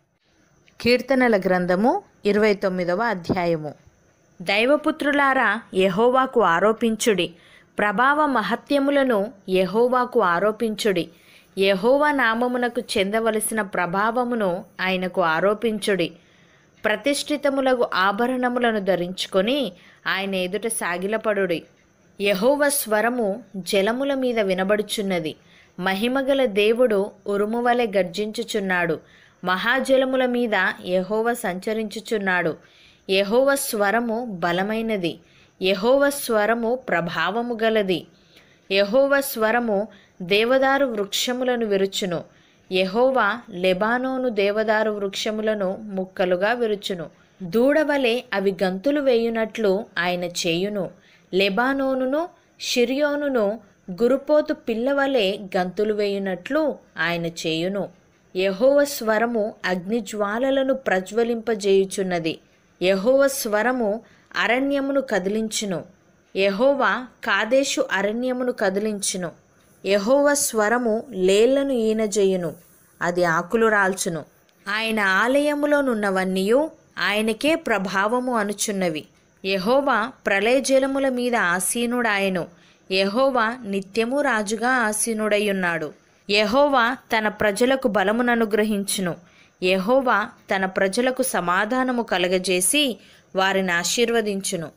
కీర్తనల గ్రంథము ఇరవై తొమ్మిదవ అధ్యాయము దైవపుత్రులారా యెహోవాకు ఆరోపించుడి ప్రభావ మహత్యములను యెహోవాకు ఆరోపించుడి యెహోవా నామమునకు చెందవలసిన ప్రభావమును ఆయనకు ఆరోపించుడి ప్రతిష్ఠితములగు ఆభరణములను ధరించుకొని ఆయన ఎదుట సాగిలపడుడి యెహోవ స్వరము జలముల మీద వినబడుచున్నది మహిమగల దేవుడు ఉరుము వలె గర్జించుచున్నాడు మహాజలముల మీద యెహోవ సంచరించుచున్నాడు యెహోవ స్వరము బలమైనది యెహోవ స్వరము ప్రభావము గలది యెహోవ స్వరము దేవదారు వృక్షములను విరుచును యెహోవా లెబానోను దేవదారు వృక్షములను ముక్కలుగా విరుచును దూడవలే అవి గంతులు వేయునట్లు ఆయన చేయును లెబానోనును షిరియోనును గురుపోతు పిల్లవలే గంతులు వేయునట్లు ఆయన చేయును యెహోవ స్వరము అగ్నిజ్వాలలను ప్రజ్వలింపజేయుచున్నది యెహోవ స్వరము అరణ్యమును కదిలించును యెహోవా కాదేశు అరణ్యమును కదిలించును యెహోవ స్వరము లేళ్లను ఈనజేయును అది ఆకులు రాల్చును ఆయన ఆలయములోనున్నవన్నీయు ఆయనకే ప్రభావము అనుచున్నవి యెహోవా ప్రళయజలముల మీద ఆసీనుడాయను యెహోవా నిత్యము రాజుగా ఆసీనుడయ్యున్నాడు యెహోవా తన ప్రజలకు బలముననుగ్రహించును యెహోవా తన ప్రజలకు సమాధానము కలగజేసి వారిని ఆశీర్వదించును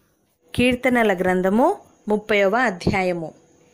కీర్తనల గ్రంథము ముప్పైవ అధ్యాయము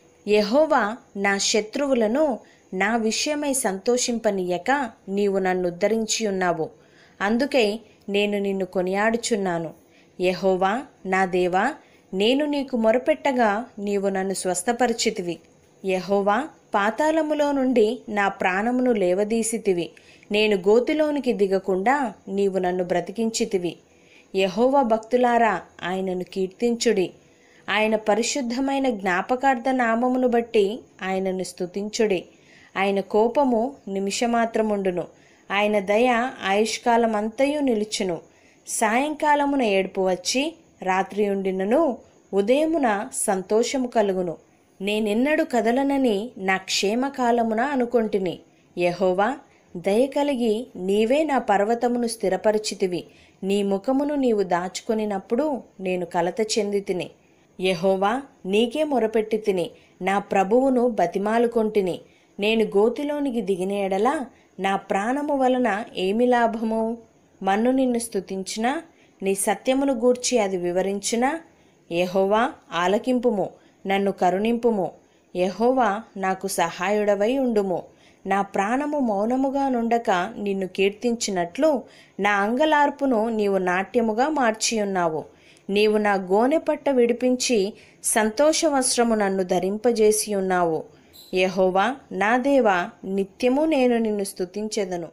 యెహోవా నా శత్రువులను నా విషయమై సంతోషింపనీయక నీవు నన్ను ఉద్ధరించి ఉన్నావు అందుకై నేను నిన్ను కొనియాడుచున్నాను యెహోవా నా దేవా నేను నీకు మొరపెట్టగా నీవు నన్ను స్వస్థపరిచితివి యెహోవా పాతాళములో నుండి నా ప్రాణమును లేవదీసితివి నేను గోతిలోనికి దిగకుండా నీవు నన్ను బ్రతికించితివి యెహోవా భక్తులారా ఆయనను కీర్తించుడి ఆయన పరిశుద్ధమైన జ్ఞాపకార్థ నామమును బట్టి ఆయనను స్తుతించుడి ఆయన కోపము నిమిషమాత్రముండును ఆయన దయ ఆయుష్కాలం అంతయు నిలుచును సాయంకాలమున ఏడుపు వచ్చి రాత్రి ఉండినను ఉదయమున సంతోషము కలుగును నేనెన్నడు కదలనని నా క్షేమకాలమున అనుకొంటిని యహోవా దయ కలిగి నీవే నా పర్వతమును స్థిరపరిచితివి నీ ముఖమును నీవు దాచుకొనినప్పుడు నేను కలత చెంది తిని యహోవా నీకే మొరపెట్టి తిని నా ప్రభువును బతిమాలుకొంటిని నేను గోతిలోనికి దిగిన ఎడల నా ప్రాణము వలన ఏమి లాభము మన్ను నిన్ను స్తుతించినా నీ సత్యమును గూర్చి అది వివరించినా యహోవా ఆలకింపుము నన్ను కరుణింపుము యహోవా నాకు సహాయుడవై ఉండుము నా ప్రాణము మౌనముగా నుండక నిన్ను కీర్తించినట్లు నా అంగలార్పును నీవు నాట్యముగా మార్చి ఉన్నావు నీవు నా గోనె పట్ట విడిపించి సంతోష వస్త్రము నన్ను ధరింపజేసి ఉన్నావు యహోవా నా దేవా నిత్యము నేను నిన్ను స్తుతించెదను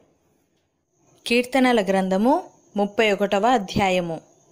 కీర్తనల గ్రంథము ముప్పై ఒకటవ అధ్యాయము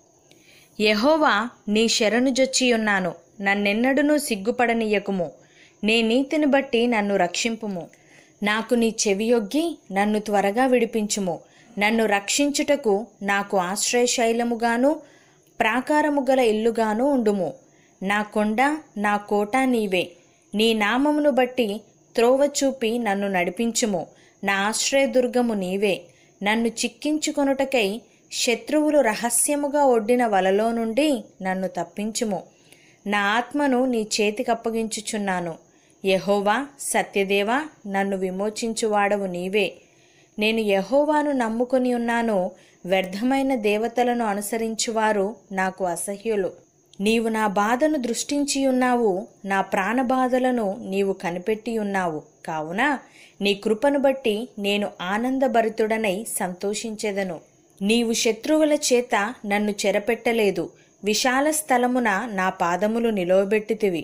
యహోవా నీ శరణు జొచ్చియున్నాను నన్నెన్నడునూ సిగ్గుపడనీయకుము నీ నీతిని బట్టి నన్ను రక్షింపుము నాకు నీ చెవియొగ్గి నన్ను త్వరగా విడిపించుము నన్ను రక్షించుటకు నాకు ఆశ్రయశైలముగాను ప్రాకారము గల ఇల్లుగాను ఉండుము నా కొండ నా కోట నీవే నీ నామమును బట్టి త్రోవ చూపి నన్ను నడిపించుము నా ఆశ్రయదుర్గము నీవే నన్ను చిక్కించుకొనుటకై శత్రువులు రహస్యముగా ఒడ్డిన వలలో నుండి నన్ను తప్పించుము నా ఆత్మను నీ చేతికప్పగించుచున్నాను యహోవా సత్యదేవా నన్ను విమోచించువాడవు నీవే నేను యహోవాను నమ్ముకొని ఉన్నాను వ్యర్థమైన దేవతలను అనుసరించువారు నాకు అసహ్యులు నీవు నా బాధను దృష్టించి ఉన్నావు నా ప్రాణబాధలను నీవు కనిపెట్టి ఉన్నావు కావున నీ కృపను బట్టి నేను ఆనందభరితుడనై సంతోషించెదను నీవు శత్రువుల చేత నన్ను చెరపెట్టలేదు విశాల స్థలమున నా పాదములు నిలవబెట్టితివి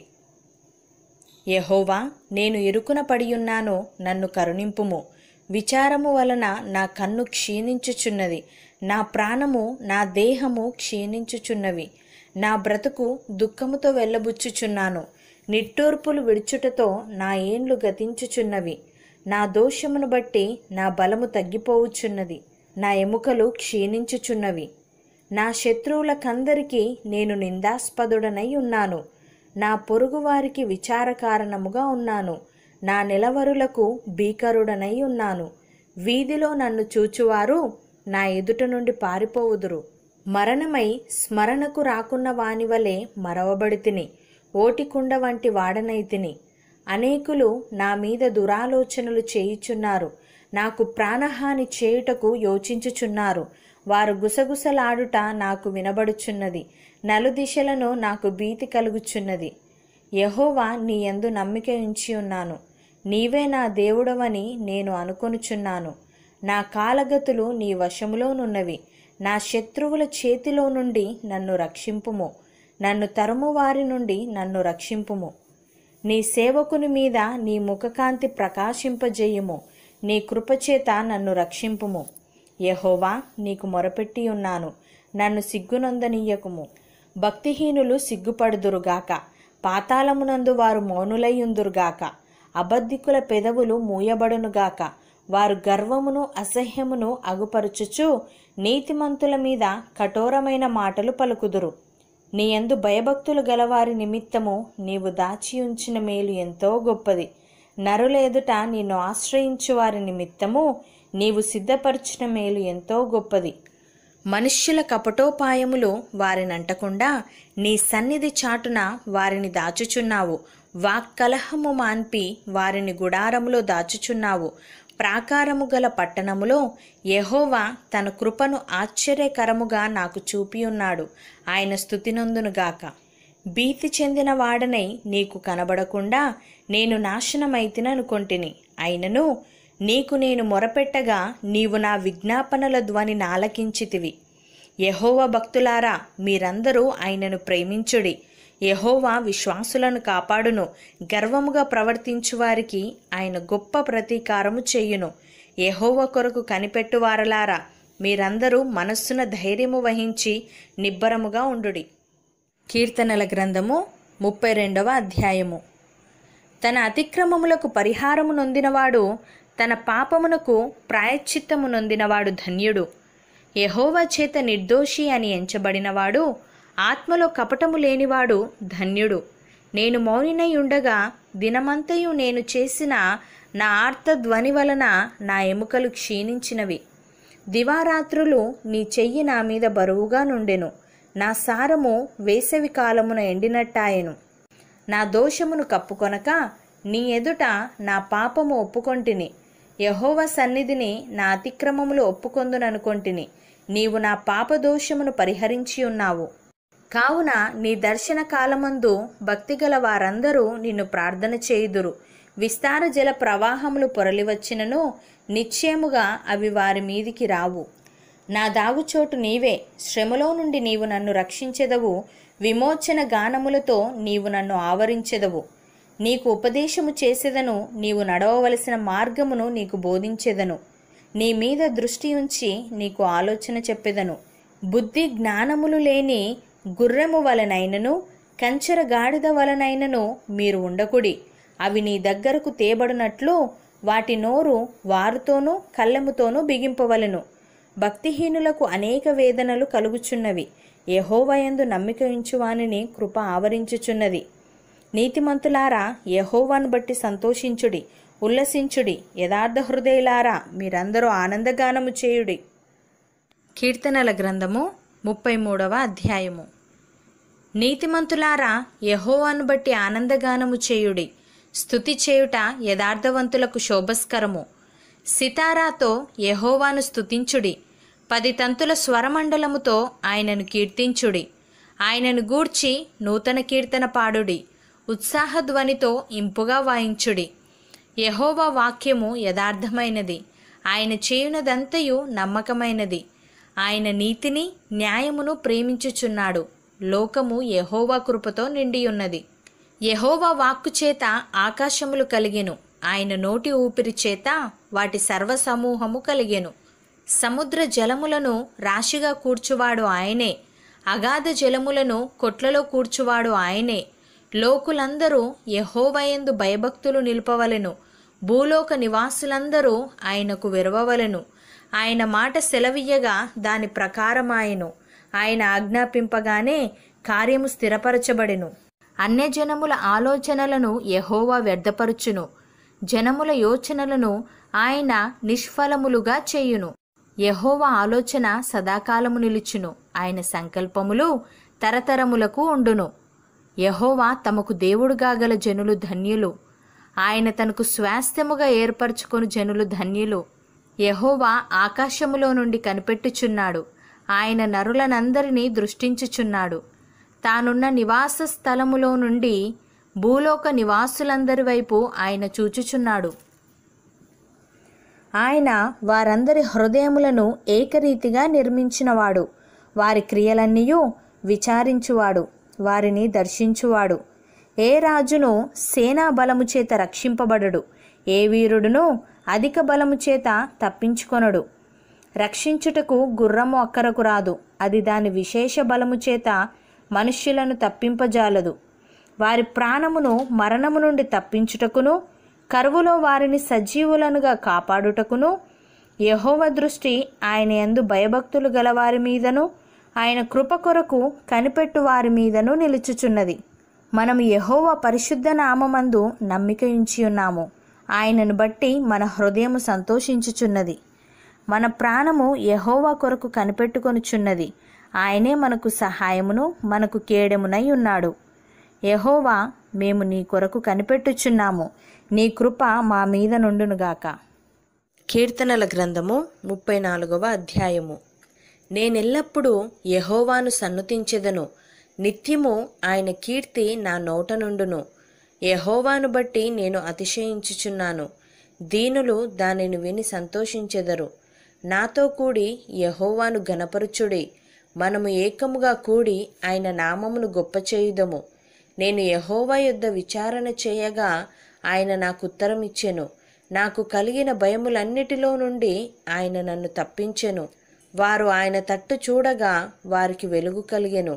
యహోవా నేను ఇరుకున పడియున్నాను నన్ను కరుణింపుము విచారము వలన నా కన్ను క్షీణించుచున్నది నా ప్రాణము నా దేహము క్షీణించుచున్నవి నా బ్రతుకు దుఃఖముతో వెళ్ళబుచ్చుచున్నాను నిట్టూర్పులు విడుచుటతో నా ఏండ్లు గతించుచున్నవి నా దోషమును బట్టి నా బలము తగ్గిపోవుచున్నది నా ఎముకలు క్షీణించుచున్నవి నా శత్రువులకందరికీ నేను నిందాస్పదుడనై ఉన్నాను నా పొరుగువారికి విచార కారణముగా ఉన్నాను నా నిలవరులకు భీకరుడనై ఉన్నాను వీధిలో నన్ను చూచువారు నా ఎదుట నుండి పారిపోవుదురు మరణమై స్మరణకు రాకున్న వాని వలె మరవబడితిని ఓటికుండ వంటి వాడనైతిని అనేకులు నా మీద దురాలోచనలు చేయుచున్నారు నాకు ప్రాణహాని చేయుటకు యోచించుచున్నారు వారు గుసగుసలాడుట నాకు వినబడుచున్నది నలుదిశలను నాకు భీతి కలుగుచున్నది యహోవా నీ యందు నమ్మిక ఉంచి ఉన్నాను నీవే నా దేవుడవని నేను అనుకొనుచున్నాను నా కాలగతులు నీ వశములోనున్నవి నా శత్రువుల చేతిలో నుండి నన్ను రక్షింపుము నన్ను తరుము వారి నుండి నన్ను రక్షింపుము నీ సేవకుని మీద నీ ముఖకాంతి ప్రకాశింపజేయుము నీ కృపచేత నన్ను రక్షింపుము యహోవా నీకు మొరపెట్టి ఉన్నాను నన్ను సిగ్గునందనీయకుము భక్తిహీనులు సిగ్గుపడుదురుగాక పాతాళమునందు వారు మౌనులయ్యుందురుగాక అబద్ధికుల పెదవులు మూయబడునుగాక వారు గర్వమును అసహ్యమును అగుపరుచుచు నీతిమంతుల మీద కఠోరమైన మాటలు పలుకుదురు నీ యందు భయభక్తులు గలవారి నిమిత్తము నీవు దాచి ఉంచిన మేలు ఎంతో గొప్పది నరుల ఎదుట నిన్ను ఆశ్రయించు వారి నిమిత్తము నీవు సిద్ధపరిచిన మేలు ఎంతో గొప్పది మనుష్యుల కపటోపాయములు వారినంటకుండా నీ సన్నిధి చాటున వారిని దాచుచున్నావు వాక్కలహము మాన్పి వారిని గుడారములో దాచుచున్నావు ప్రాకారము గల పట్టణములో యెహోవా తన కృపను ఆశ్చర్యకరముగా నాకు చూపియున్నాడు ఆయన స్థుతినందునుగాక భీతి చెందిన వాడనై నీకు కనబడకుండా నేను నాశనమైతిననుకొంటిని అయినను నీకు నేను మొరపెట్టగా నీవు నా విజ్ఞాపనల ధ్వని నాలకించితివి యహోవ భక్తులారా మీరందరూ ఆయనను ప్రేమించుడి యహోవా విశ్వాసులను కాపాడును గర్వముగా ప్రవర్తించు వారికి ఆయన గొప్ప ప్రతీకారము చెయ్యును యహోవ కొరకు కనిపెట్టువారలారా మీరందరూ మనస్సున ధైర్యము వహించి నిబ్బరముగా ఉండుడి కీర్తనల గ్రంథము ముప్పై రెండవ అధ్యాయము తన అతిక్రమములకు పరిహారము నొందినవాడు తన పాపమునకు ప్రాయశ్చిత్తము నొందినవాడు ధన్యుడు యహోవా చేత నిర్దోషి అని ఎంచబడినవాడు ఆత్మలో కపటము లేనివాడు ధన్యుడు నేను మౌనినై ఉండగా దినమంతయు నేను చేసిన నా ఆర్త ధ్వని వలన నా ఎముకలు క్షీణించినవి దివారాత్రులు నీ చెయ్యి నా మీద బరువుగా నుండెను నా సారము వేసవి కాలమున ఎండినట్టాయెను నా దోషమును కప్పుకొనక నీ ఎదుట నా పాపము ఒప్పుకొంటిని యహోవ సన్నిధిని నా అతిక్రమములు ఒప్పుకొందుననుకొంటిని నీవు నా పాప దోషమును పరిహరించి ఉన్నావు కావున నీ దర్శన కాలమందు భక్తిగల వారందరూ నిన్ను ప్రార్థన చేయుదురు విస్తార జల ప్రవాహములు పొరలివచ్చినను నిశ్చయముగా అవి వారి మీదికి రావు నా దాగుచోటు నీవే శ్రమలో నుండి నీవు నన్ను రక్షించెదవు విమోచన గానములతో నీవు నన్ను ఆవరించెదవు నీకు ఉపదేశము చేసేదను నీవు నడవవలసిన మార్గమును నీకు బోధించెదను నీ మీద దృష్టి ఉంచి నీకు ఆలోచన చెప్పెదను బుద్ధి జ్ఞానములు లేని గుర్రెము వలనైనను కంచెర గాడిద వలనైనను మీరు ఉండకుడి అవి నీ దగ్గరకు తేబడినట్లు వాటి నోరు వారుతోనూ కళ్ళెముతోనూ బిగింపవలెను భక్తిహీనులకు అనేక వేదనలు కలుగుచున్నవి యహోవయందు నమ్మిక ఉంచువానిని కృప ఆవరించుచున్నది నీతిమంతులారా యహోవాను బట్టి సంతోషించుడి ఉల్లసించుడి యథార్థ హృదయులారా మీరందరూ ఆనందగానము చేయుడి కీర్తనల గ్రంథము ముప్పై మూడవ అధ్యాయము నీతిమంతులారా యహోవాను బట్టి ఆనందగానము చేయుడి స్తుతి చేయుట యథార్థవంతులకు శోభస్కరము సితారాతో యహోవాను స్తుతించుడి పది తంతుల స్వరమండలముతో ఆయనను కీర్తించుడి ఆయనను గూర్చి నూతన కీర్తన పాడుడి ఉత్సాహధ్వనితో ఇంపుగా వాయించుడి యహోవా వాక్యము యథార్థమైనది ఆయన చేయునదంతయు నమ్మకమైనది ఆయన నీతిని న్యాయమును ప్రేమించుచున్నాడు లోకము యహోవా కృపతో నిండియున్నది యహోవా వాక్కు చేత ఆకాశములు కలిగెను ఆయన నోటి ఊపిరి చేత వాటి సర్వసమూహము కలిగెను సముద్ర జలములను రాశిగా కూర్చువాడు ఆయనే అగాధ జలములను కొట్లలో కూర్చువాడు ఆయనే లోకులందరూ యహోవయందు భయభక్తులు నిలుపవలెను భూలోక నివాసులందరూ ఆయనకు విరవవలెను ఆయన మాట సెలవియ్యగా దాని ప్రకారమాయెను ఆయన ఆజ్ఞాపింపగానే కార్యము స్థిరపరచబడెను అన్యజనముల ఆలోచనలను యహోవా వ్యర్థపరుచును జనముల యోచనలను ఆయన నిష్ఫలములుగా చేయును యహోవా ఆలోచన సదాకాలము నిలుచును ఆయన సంకల్పములు తరతరములకు ఉండును యహోవా తమకు దేవుడుగా గల జనులు ధన్యులు ఆయన తనకు స్వాస్థ్యముగా ఏర్పరచుకొని జనులు ధన్యులు యహోవా ఆకాశములో నుండి కనిపెట్టుచున్నాడు ఆయన నరులనందరినీ దృష్టించుచున్నాడు తానున్న నివాస స్థలములో నుండి భూలోక నివాసులందరి వైపు ఆయన చూచుచున్నాడు ఆయన వారందరి హృదయములను ఏకరీతిగా నిర్మించినవాడు వారి క్రియలన్నీయూ విచారించువాడు వారిని దర్శించువాడు ఏ రాజును సేనా బలము చేత రక్షింపబడడు ఏ వీరుడును అధిక బలము చేత తప్పించుకొనడు రక్షించుటకు గుర్రము అక్కరకు రాదు అది దాని విశేష బలము చేత మనుష్యులను తప్పింపజాలదు వారి ప్రాణమును మరణము నుండి తప్పించుటకును కరువులో వారిని సజీవులనుగా కాపాడుటకును యహోవ దృష్టి ఆయన యందు భయభక్తులు గల వారి మీదను ఆయన కృప కొరకు కనిపెట్టు వారి మీదను నిలుచుచున్నది మనము యహోవ పరిశుద్ధ నామమందు నమ్మిక ఉంచి ఉన్నాము ఆయనను బట్టి మన హృదయము సంతోషించుచున్నది మన ప్రాణము యహోవా కొరకు కనిపెట్టుకొనుచున్నది ఆయనే మనకు సహాయమును మనకు కేడెమునై ఉన్నాడు యహోవా మేము నీ కొరకు కనిపెట్టుచున్నాము నీ కృప మా మీద నుండునుగాక కీర్తనల గ్రంథము ముప్పై నాలుగవ అధ్యాయము నేనెల్లప్పుడూ యహోవాను సన్నుతించెదను నిత్యము ఆయన కీర్తి నా నోట నుండును యహోవాను బట్టి నేను అతిశయించుచున్నాను దీనులు దానిని విని సంతోషించెదరు నాతో కూడి యహోవాను గనపరుచుడి మనము ఏకముగా కూడి ఆయన నామమును గొప్ప చేయుదము నేను యహోవా యొద్ద విచారణ చేయగా ఆయన నాకు ఉత్తరం ఇచ్చెను నాకు కలిగిన భయములన్నిటిలో నుండి ఆయన నన్ను తప్పించెను వారు ఆయన తట్టు చూడగా వారికి వెలుగు కలిగెను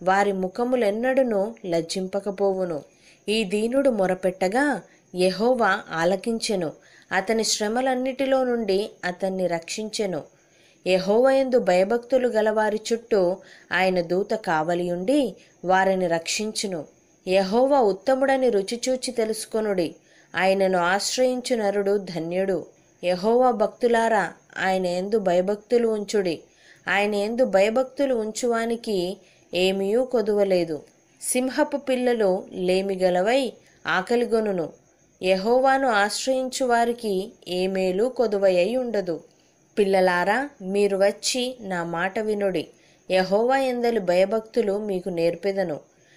వారి ముఖములెన్నడును లజ్జింపకపోవును ఈ దీనుడు మొరపెట్టగా యెహోవా ఆలకించెను అతని శ్రమలన్నిటిలో నుండి అతన్ని రక్షించెను యెహోవయందు భయభక్తులు గలవారి చుట్టూ ఆయన దూత కావలియుండి వారిని రక్షించును యెహోవా ఉత్తముడని రుచిచూచి తెలుసుకొనుడి ఆయనను ఆశ్రయించు నరుడు ధన్యుడు యెహోవా భక్తులారా ఆయన ఎందు భయభక్తులు ఉంచుడి ఆయన ఎందు భయభక్తులు ఉంచువానికి ఏమీయూ కొదువలేదు సింహపు పిల్లలు లేమిగలవై ఆకలిగొనును యెహోవాను ఆశ్రయించు వారికి ఏ మేలు కొదువయ్యి ఉండదు పిల్లలారా మీరు వచ్చి నా మాట వినుడి యెహోవా ఎందలి భయభక్తులు మీకు నేర్పెదను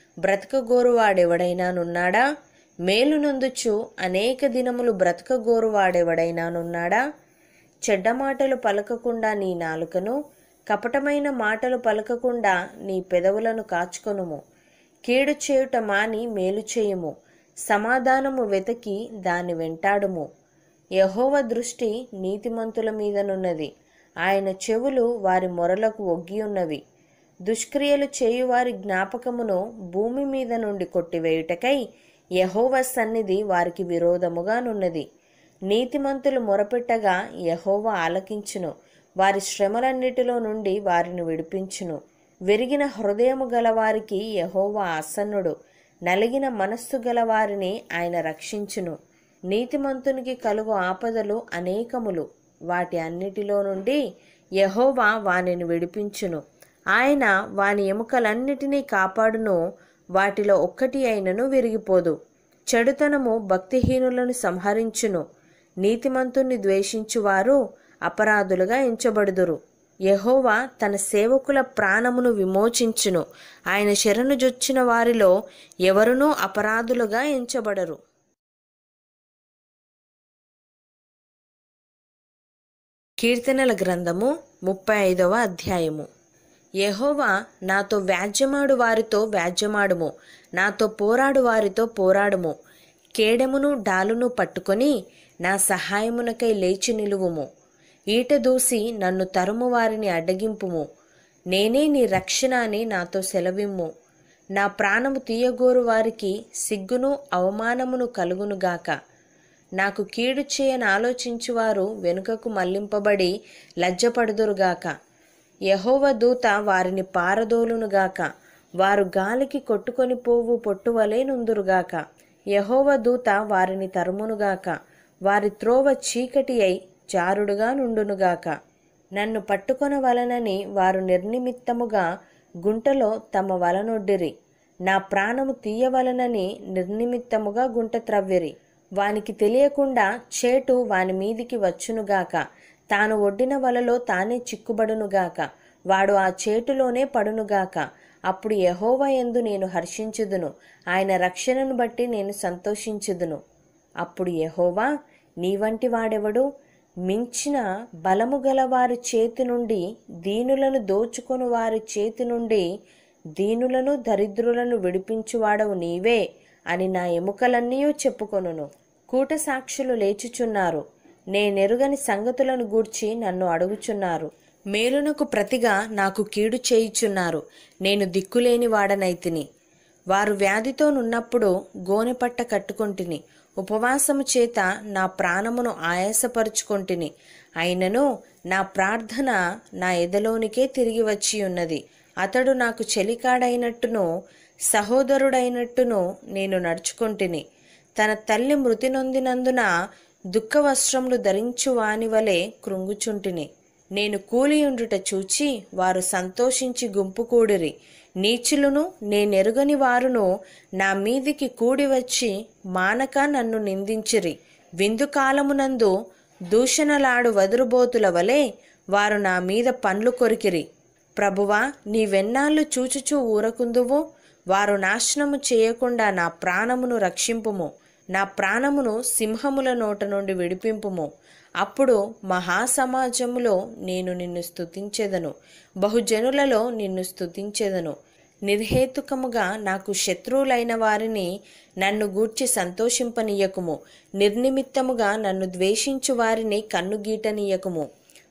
బ్రతకగోరువాడెవడైనానున్నాడా మేలు నొందుచు అనేక దినములు బ్రతకగోరువాడెవడైనానున్నాడా చెడ్డ మాటలు పలకకుండా నీ నాలుకను కపటమైన మాటలు పలకకుండా నీ పెదవులను కాచుకొనుము కీడు చేయుట మాని మేలు చేయుము సమాధానము వెతకి దాని వెంటాడుము యహోవ దృష్టి నీతిమంతుల మీదనున్నది ఆయన చెవులు వారి మొరలకు ఒగ్గి ఉన్నవి దుష్క్రియలు చేయువారి జ్ఞాపకమును భూమి మీద నుండి కొట్టివేయుటకై యహోవ సన్నిధి వారికి విరోధముగానున్నది నీతిమంతులు మొరపెట్టగా యహోవ ఆలకించును వారి శ్రమలన్నిటిలో నుండి వారిని విడిపించును విరిగిన హృదయము గలవారికి యహోవ ఆసన్నుడు నలిగిన మనస్సు గలవారిని ఆయన రక్షించును నీతిమంతునికి కలుగు ఆపదలు అనేకములు వాటి అన్నిటిలో నుండి యహోవా వానిని విడిపించును ఆయన వాని ఎముకలన్నిటినీ కాపాడును వాటిలో ఒక్కటి అయినను విరిగిపోదు చెడుతనము భక్తిహీనులను సంహరించును నీతిమంతుణ్ణి ద్వేషించువారు అపరాధులుగా ఎంచబడుదురు యెహోవా తన సేవకుల ప్రాణమును విమోచించును ఆయన శరణు జొచ్చిన వారిలో ఎవరునూ అపరాధులుగా ఎంచబడరు కీర్తనల గ్రంథము ముప్పై ఐదవ అధ్యాయము యెహోవా నాతో వ్యాజ్యమాడు వారితో వ్యాజ్యమాడుము నాతో పోరాడు వారితో పోరాడుము కేడెమును డాలును పట్టుకొని నా సహాయమునకై లేచి నిలువుము ఈట దూసి నన్ను తరుము వారిని అడ్డగింపుము నేనే నీ రక్షణ అని నాతో సెలవిమ్ము నా ప్రాణము తీయగోరు వారికి సిగ్గును అవమానమును కలుగునుగాక నాకు కీడు చేయని ఆలోచించువారు వెనుకకు మళ్లింపబడి లజ్జపడుదురుగాక యహోవ దూత వారిని పారదోలునుగాక వారు గాలికి కొట్టుకొని పోవు పొట్టువలే నుందురుగాక యహోవ దూత వారిని తరుమునుగాక వారి త్రోవ చీకటి అయి జారుడుగా నుండునుగాక నన్ను పట్టుకొనవలనని వారు నిర్నిమిత్తముగా గుంటలో తమ వలనొడ్డిరి నా ప్రాణము తీయవలనని నిర్నిమిత్తముగా గుంట త్రవ్విరి వానికి తెలియకుండా చేటు వాని మీదికి వచ్చునుగాక తాను ఒడ్డిన వలలో తానే చిక్కుబడునుగాక వాడు ఆ చేటులోనే పడునుగాక అప్పుడు యహోవా యందు నేను హర్షించుదును ఆయన రక్షణను బట్టి నేను సంతోషించుదును అప్పుడు యహోవా నీ వంటి వాడెవడు మించిన బలము గల వారి చేతి నుండి దీనులను దోచుకొను వారి చేతి నుండి దీనులను దరిద్రులను విడిపించువాడవు నీవే అని నా ఎముకలన్నీ చెప్పుకొనును కూట సాక్షులు లేచుచున్నారు నేనెరుగని సంగతులను గూర్చి నన్ను అడుగుచున్నారు మేలునకు ప్రతిగా నాకు కీడు చేయుచున్నారు నేను దిక్కులేని వాడనైతిని వారు వ్యాధితోనున్నప్పుడు గోనెపట్ట కట్టుకొంటిని ఉపవాసము చేత నా ప్రాణమును ఆయాసపరుచుకొంటిని అయినను నా ప్రార్థన నా ఎదలోనికే తిరిగి వచ్చి ఉన్నది అతడు నాకు చెలికాడైనట్టును సహోదరుడైనట్టును నేను నడుచుకొంటిని తన తల్లి మృతి నొందినందున దుఃఖ వస్త్రములు ధరించు వాని వలె కృంగుచుంటిని నేను కూలియుండుట చూచి వారు సంతోషించి గుంపు కూడిరి నీచులును నేనెరుగని వారును నా మీదికి కూడి వచ్చి మానక నన్ను నిందించిరి విందు కాలమునందు దూషణలాడు వదురుబోతుల వలె వారు నా మీద పండ్లు కొరికిరి ప్రభువా నీవెన్నాళ్ళు చూచుచూ ఊరకుందువు వారు నాశనము చేయకుండా నా ప్రాణమును రక్షింపుము నా ప్రాణమును సింహముల నోట నుండి విడిపింపుము అప్పుడు మహాసమాజములో నేను నిన్ను స్తుతించెదను బహుజనులలో నిన్ను స్తుతించెదను నిర్హేతుకముగా నాకు శత్రువులైన వారిని నన్ను గూర్చి సంతోషింపనీయకుము నిర్నిమిత్తముగా నన్ను ద్వేషించు వారిని కన్నుగీటనీయకుము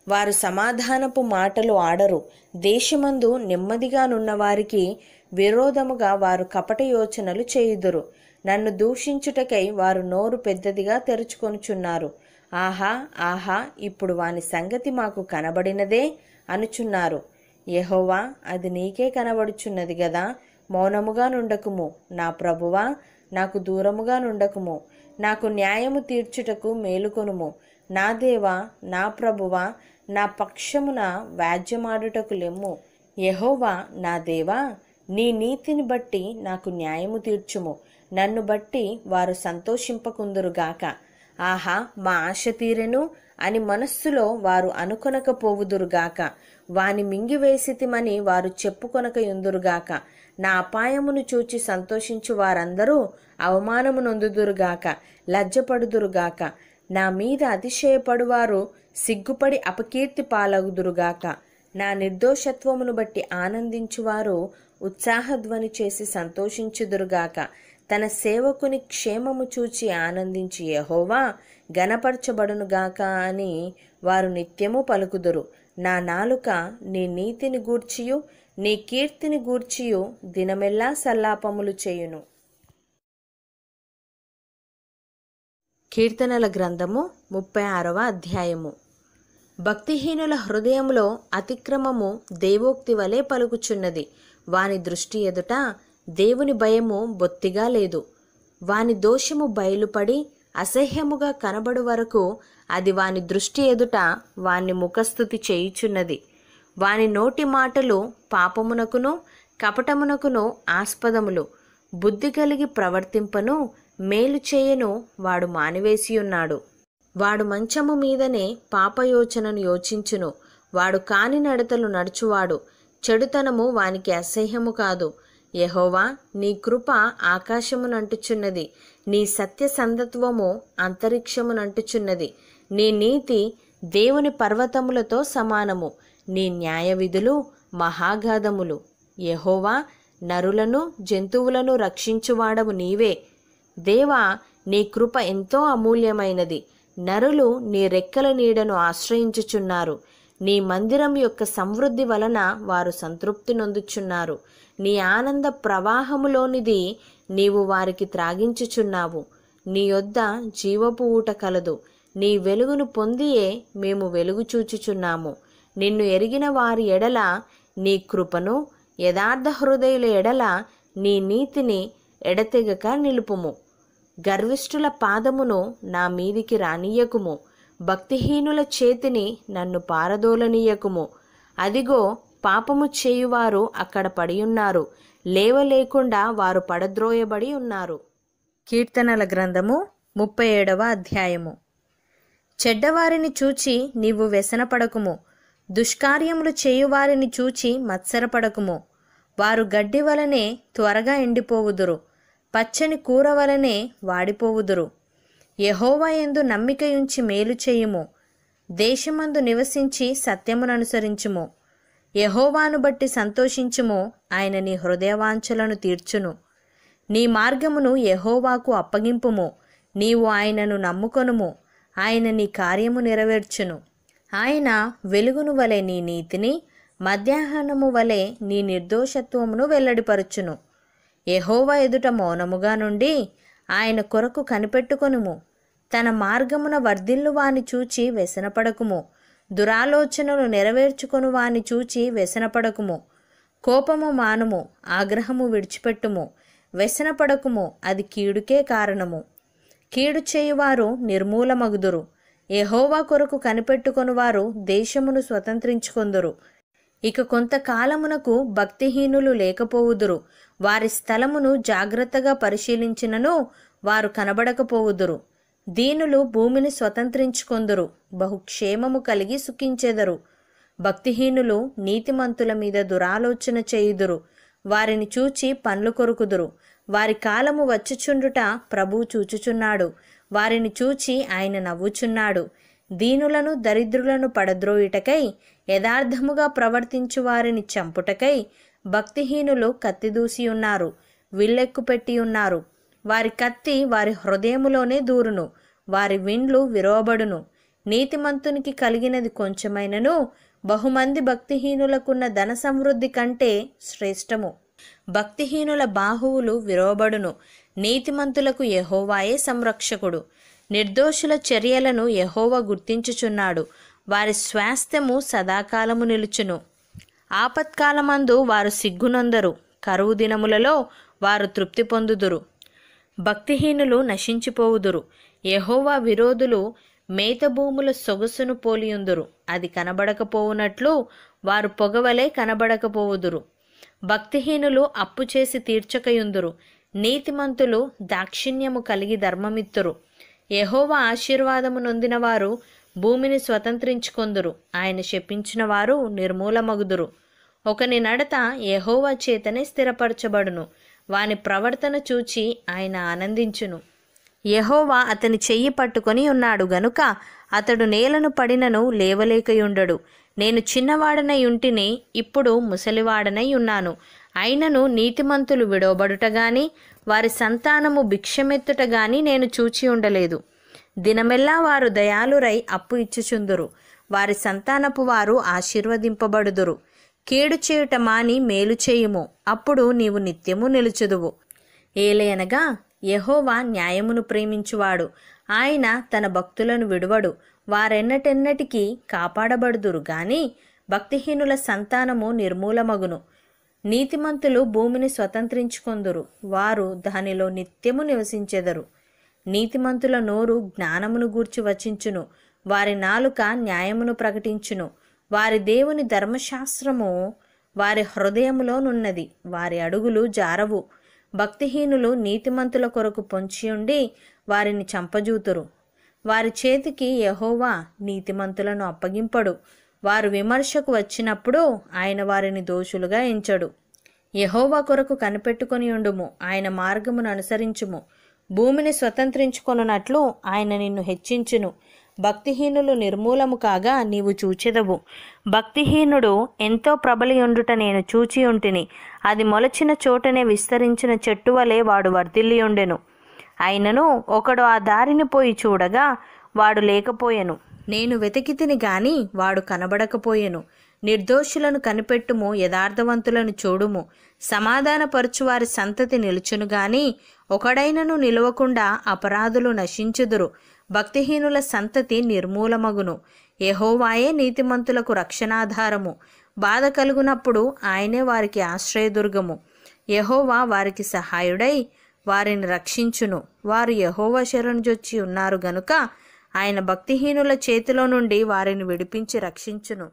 వారు సమాధానపు మాటలు ఆడరు దేశమందు నెమ్మదిగానున్న వారికి విరోధముగా వారు కపట యోచనలు చేయుదురు నన్ను దూషించుటకై వారు నోరు పెద్దదిగా తెరుచుకొనుచున్నారు ఆహా ఆహా ఇప్పుడు వాని సంగతి మాకు కనబడినదే అనుచున్నారు యెహోవా అది నీకే కనబడుచున్నది గదా మౌనముగా నుండకుము నా ప్రభువా నాకు దూరముగా నుండకుము నాకు న్యాయము తీర్చుటకు మేలుకొనుము నా దేవా నా ప్రభువా నా పక్షమున వ్యాజ్యమాడుటకు లెమ్ము యెహోవా నా దేవా నీ నీతిని బట్టి నాకు న్యాయము తీర్చుము నన్ను బట్టి వారు సంతోషింపకుందురుగాక ఆహా మా ఆశ తీరెను అని మనస్సులో వారు అనుకొనకపోవుదురుగాక వాని మింగివేసితిమని వారు చెప్పుకొనక యుందురుగాక నా అపాయమును చూచి సంతోషించు వారందరూ అవమానము నొందుదురుగాక లజ్జపడుదురుగాక నా మీద అతిశయపడువారు సిగ్గుపడి అపకీర్తి పాలగుదురుగాక నా నిర్దోషత్వమును బట్టి ఆనందించువారు ఉత్సాహధ్వని చేసి సంతోషించుదురుగాక తన సేవకుని క్షేమము చూచి ఆనందించి యెహోవా గనపరచబడునుగాక అని వారు నిత్యము పలుకుదురు నా నాలుక నీ నీతిని గూర్చియు నీ కీర్తిని గూర్చియు దినమెల్లా సల్లాపములు చేయును కీర్తనల గ్రంథము ముప్పై ఆరవ అధ్యాయము భక్తిహీనుల హృదయములో అతిక్రమము దేవోక్తి వలె పలుకుచున్నది వాని దృష్టి ఎదుట దేవుని భయము బొత్తిగా లేదు వాని దోషము బయలుపడి అసహ్యముగా కనబడు వరకు అది వాని దృష్టి ఎదుట వాని ముఖస్థుతి చేయుచున్నది వాని నోటి మాటలు పాపమునకును కపటమునకును ఆస్పదములు బుద్ధి కలిగి ప్రవర్తింపను మేలు చేయను వాడు మానివేసి ఉన్నాడు వాడు మంచము మీదనే పాపయోచనను యోచించును వాడు కాని నడతలు నడుచువాడు చెడుతనము వానికి అసహ్యము కాదు యెహోవా నీ కృప ఆకాశమునంటుచున్నది నీ సత్యసంధత్వము అంతరిక్షమునంటుచున్నది నీ నీతి దేవుని పర్వతములతో సమానము నీ న్యాయ విధులు మహాగాధములు యెహోవా నరులను జంతువులను రక్షించువాడవు నీవే దేవా నీ కృప ఎంతో అమూల్యమైనది నరులు నీ రెక్కల నీడను ఆశ్రయించుచున్నారు నీ మందిరం యొక్క సమృద్ధి వలన వారు సంతృప్తి నొందుచున్నారు నీ ఆనంద ప్రవాహములోనిది నీవు వారికి త్రాగించుచున్నావు నీ యొద్ద జీవపు ఊట కలదు నీ వెలుగును పొందియే మేము వెలుగు చూచుచున్నాము నిన్ను ఎరిగిన వారి ఎడల నీ కృపను యథార్థ హృదయుల ఎడల నీ నీతిని ఎడతెగక నిలుపుము గర్విష్ఠుల పాదమును నా మీదికి రానియకుము భక్తిహీనుల చేతిని నన్ను పారదోలనీయకుము అదిగో పాపము చేయువారు అక్కడ పడియున్నారు లేవలేకుండా వారు పడద్రోయబడి ఉన్నారు కీర్తనల గ్రంథము ముప్పై ఏడవ అధ్యాయము చెడ్డవారిని చూచి నీవు వ్యసనపడకుము దుష్కార్యములు చేయువారిని చూచి మత్సరపడకుము వారు గడ్డి వలనే త్వరగా ఎండిపోవుదురు పచ్చని కూర వలనే వాడిపోవుదురు యహోవా ఎందు నమ్మికయుంచి మేలు చేయుము దేశమందు నివసించి సత్యముననుసరించుము యహోవాను బట్టి సంతోషించుము ఆయన నీ హృదయవాంఛలను తీర్చును నీ మార్గమును యహోవాకు అప్పగింపుము నీవు ఆయనను నమ్ముకొనుము ఆయన నీ కార్యము నెరవేర్చును ఆయన వెలుగును వలె నీ నీతిని మధ్యాహ్నము వలె నీ నిర్దోషత్వమును వెల్లడిపరచును యెహోవా ఎదుట మౌనముగా నుండి ఆయన కొరకు కనిపెట్టుకొనుము తన మార్గమున వర్ధిల్లు వాని చూచి వ్యసనపడకుము దురాలోచనలు నెరవేర్చుకొను వాని చూచి వ్యసనపడకుము కోపము మానుము ఆగ్రహము విడిచిపెట్టుము వ్యసనపడకుము అది కీడుకే కారణము కీడు చేయువారు నిర్మూలమగుదురు యెహోవా కొరకు కనిపెట్టుకొనువారు దేశమును స్వతంత్రించుకొందురు ఇక కొంతకాలమునకు భక్తిహీనులు లేకపోవుదురు వారి స్థలమును జాగ్రత్తగా పరిశీలించినను వారు కనబడకపోవుదురు దీనులు భూమిని స్వతంత్రించుకొందురు బహుక్షేమము కలిగి సుఖించెదరు భక్తిహీనులు నీతిమంతుల మీద దురాలోచన చేయుదురు వారిని చూచి పండ్లు కొరుకుదురు వారి కాలము వచ్చుచుండుట ప్రభువు చూచుచున్నాడు వారిని చూచి ఆయన నవ్వుచున్నాడు దీనులను దరిద్రులను పడద్రోయుటకై యథార్థముగా ప్రవర్తించు వారిని చంపుటకై భక్తిహీనులు కత్తిదూసి ఉన్నారు విల్లెక్కు పెట్టి ఉన్నారు వారి కత్తి వారి హృదయములోనే దూరును వారి విండ్లు విరోబడును నీతిమంతునికి కలిగినది కొంచెమైనను బహుమంది భక్తిహీనులకున్న ధన సమృద్ధి కంటే శ్రేష్టము భక్తిహీనుల బాహువులు విరోబడును నీతిమంతులకు యెహోవాయే సంరక్షకుడు నిర్దోషుల చర్యలను యెహోవా గుర్తించుచున్నాడు వారి స్వాస్థ్యము సదాకాలము నిలుచును ఆపత్కాలమందు వారు సిగ్గునందరు కరువు దినములలో వారు తృప్తి పొందుదురు భక్తిహీనులు నశించిపోవుదురు యెహోవా విరోధులు మేత భూముల సొగసును పోలియుందురు అది కనబడకపోవునట్లు వారు పొగవలే కనబడకపోవుదురు భక్తిహీనులు అప్పు చేసి తీర్చకయుందురు నీతిమంతులు దాక్షిణ్యము కలిగి ధర్మమిత్తురు యెహోవా ఆశీర్వాదము నొందిన వారు భూమిని స్వతంత్రించుకొందురు ఆయన శపించిన వారు నిర్మూలమగుదురు ఒకని నడత యెహోవా చేతనే స్థిరపరచబడును వాని ప్రవర్తన చూచి ఆయన ఆనందించును యెహోవా అతని చెయ్యి పట్టుకొని ఉన్నాడు గనుక అతడు నేలను పడినను లేవలేకయుండడు నేను చిన్నవాడనై ఉంటిని ఇప్పుడు ముసలివాడనై ఉన్నాను అయినను నీతిమంతులు విడవబడుట గాని వారి సంతానము భిక్షమెత్తుట గాని నేను చూచి ఉండలేదు దినమెల్లా వారు దయాలురై అప్పు ఇచ్చుచుందురు వారి సంతానపు వారు ఆశీర్వదింపబడుదురు కీడు చేయుట మాని మేలు చేయుము అప్పుడు నీవు నిత్యము నిలుచుదువు ఏలయనగా యెహోవా న్యాయమును ప్రేమించువాడు ఆయన తన భక్తులను విడువడు వారెన్నటెన్నటికీ కాపాడబడుదురు గాని భక్తిహీనుల సంతానము నిర్మూలమగును నీతిమంతులు భూమిని స్వతంత్రించుకొందురు వారు దానిలో నిత్యము నివసించెదరు నీతిమంతుల నోరు జ్ఞానమును గూర్చి వచించును వారి నాలుక న్యాయమును ప్రకటించును వారి దేవుని ధర్మశాస్త్రము వారి హృదయములోనున్నది వారి అడుగులు జారవు భక్తిహీనులు నీతిమంతుల కొరకు పొంచియుండి వారిని చంపజూతురు వారి చేతికి యెహోవా నీతిమంతులను అప్పగింపడు వారు విమర్శకు వచ్చినప్పుడు ఆయన వారిని దోషులుగా ఎంచడు యెహోవా కొరకు కనిపెట్టుకొని ఉండుము ఆయన మార్గమును అనుసరించుము భూమిని స్వతంత్రించుకొనున్నట్లు ఆయన నిన్ను హెచ్చించును భక్తిహీనులు నిర్మూలము కాగా నీవు చూచెదవు భక్తిహీనుడు ఎంతో ప్రబలియుండుట నేను చూచి ఉంటిని అది మొలచిన చోటనే విస్తరించిన చెట్టు వలె వాడు వర్ధిల్లియుండెను అయినను ఒకడు ఆ దారిని పోయి చూడగా వాడు లేకపోయెను నేను వెతికితిని గాని వాడు కనబడకపోయెను నిర్దోషులను కనిపెట్టుము యథార్థవంతులను చూడుము సమాధానపరచు వారి సంతతి నిలుచును గాని ఒకడైనను నిలవకుండా అపరాధులు నశించుదురు భక్తిహీనుల సంతతి నిర్మూలమగును యెహోవాయే నీతిమంతులకు రక్షణాధారము బాధ కలుగునప్పుడు ఆయనే వారికి ఆశ్రయదుర్గము యెహోవా వారికి సహాయుడై వారిని రక్షించును వారు యెహోవా శరణుజొచ్చి ఉన్నారు గనుక ఆయన భక్తిహీనుల చేతిలో నుండి వారిని విడిపించి రక్షించును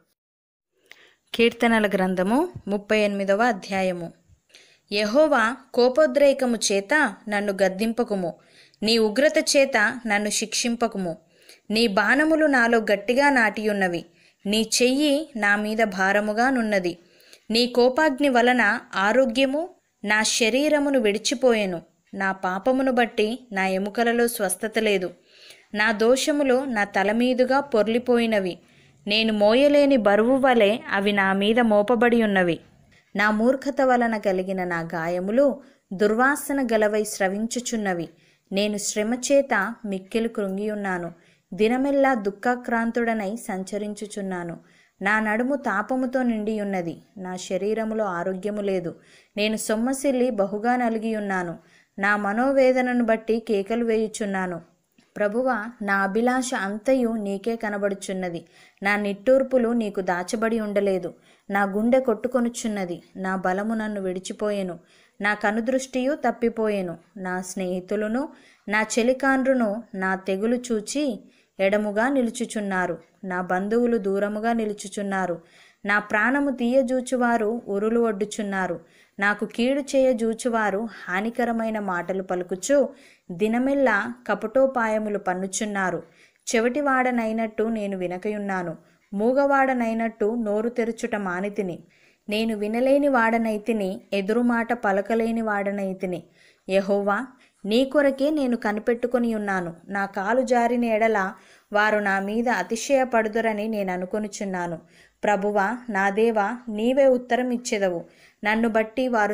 కీర్తనల గ్రంథము ముప్పై ఎనిమిదవ అధ్యాయము యెహోవా కోపోద్రేకము చేత నన్ను గద్దింపకుము నీ ఉగ్రత చేత నన్ను శిక్షింపకుము నీ బాణములు నాలో గట్టిగా నాటియున్నవి నీ చెయ్యి నా మీద భారముగా నున్నది నీ కోపాగ్ని వలన ఆరోగ్యము నా శరీరమును విడిచిపోయెను నా పాపమును బట్టి నా ఎముకలలో స్వస్థత లేదు నా దోషములు నా తల మీదుగా పొర్లిపోయినవి నేను మోయలేని బరువు వలె అవి నా మీద మోపబడి ఉన్నవి నా మూర్ఖత వలన కలిగిన నా గాయములు దుర్వాసన గలవై స్రవించుచున్నవి నేను శ్రమ చేత మిక్కిలు కృంగియున్నాను దినమెల్లా దుఃఖాక్రాంతుడనై సంచరించుచున్నాను నా నడుము తాపముతో నిండి ఉన్నది నా శరీరములో ఆరోగ్యము లేదు నేను సొమ్మసిల్లి బహుగా నలిగి ఉన్నాను నా మనోవేదనను బట్టి కేకలు వేయుచున్నాను ప్రభువా నా అభిలాష అంతయు నీకే కనబడుచున్నది నా నిట్టూర్పులు నీకు దాచబడి ఉండలేదు నా గుండె కొట్టుకొనుచున్నది నా బలము నన్ను విడిచిపోయెను నా కనుదృష్టియు తప్పిపోయెను నా స్నేహితులను నా చెలికాండ్రును నా తెగులు చూచి ఎడముగా నిలుచుచున్నారు నా బంధువులు దూరముగా నిలుచుచున్నారు నా ప్రాణము తీయజూచువారు ఉరులు ఒడ్డుచున్నారు నాకు కీడు చేయజూచువారు హానికరమైన మాటలు పలుకుచు దినమెల్లా కపటోపాయములు పన్నుచున్నారు చెవిటివాడనైనట్టు నేను వినకయున్నాను మూగవాడనైనట్టు నోరు తెరుచుట మానితిని నేను వినలేని వాడనైతిని ఎదురుమాట పలకలేని వాడనైతిని యహోవా నీ కొరకే నేను కనిపెట్టుకొని ఉన్నాను నా కాలు జారిన ఎడల వారు నా మీద అతిశయపడుదురని నేను అనుకొనుచున్నాను ప్రభువా నా దేవా నీవే ఉత్తరం ఇచ్చెదవు నన్ను బట్టి వారు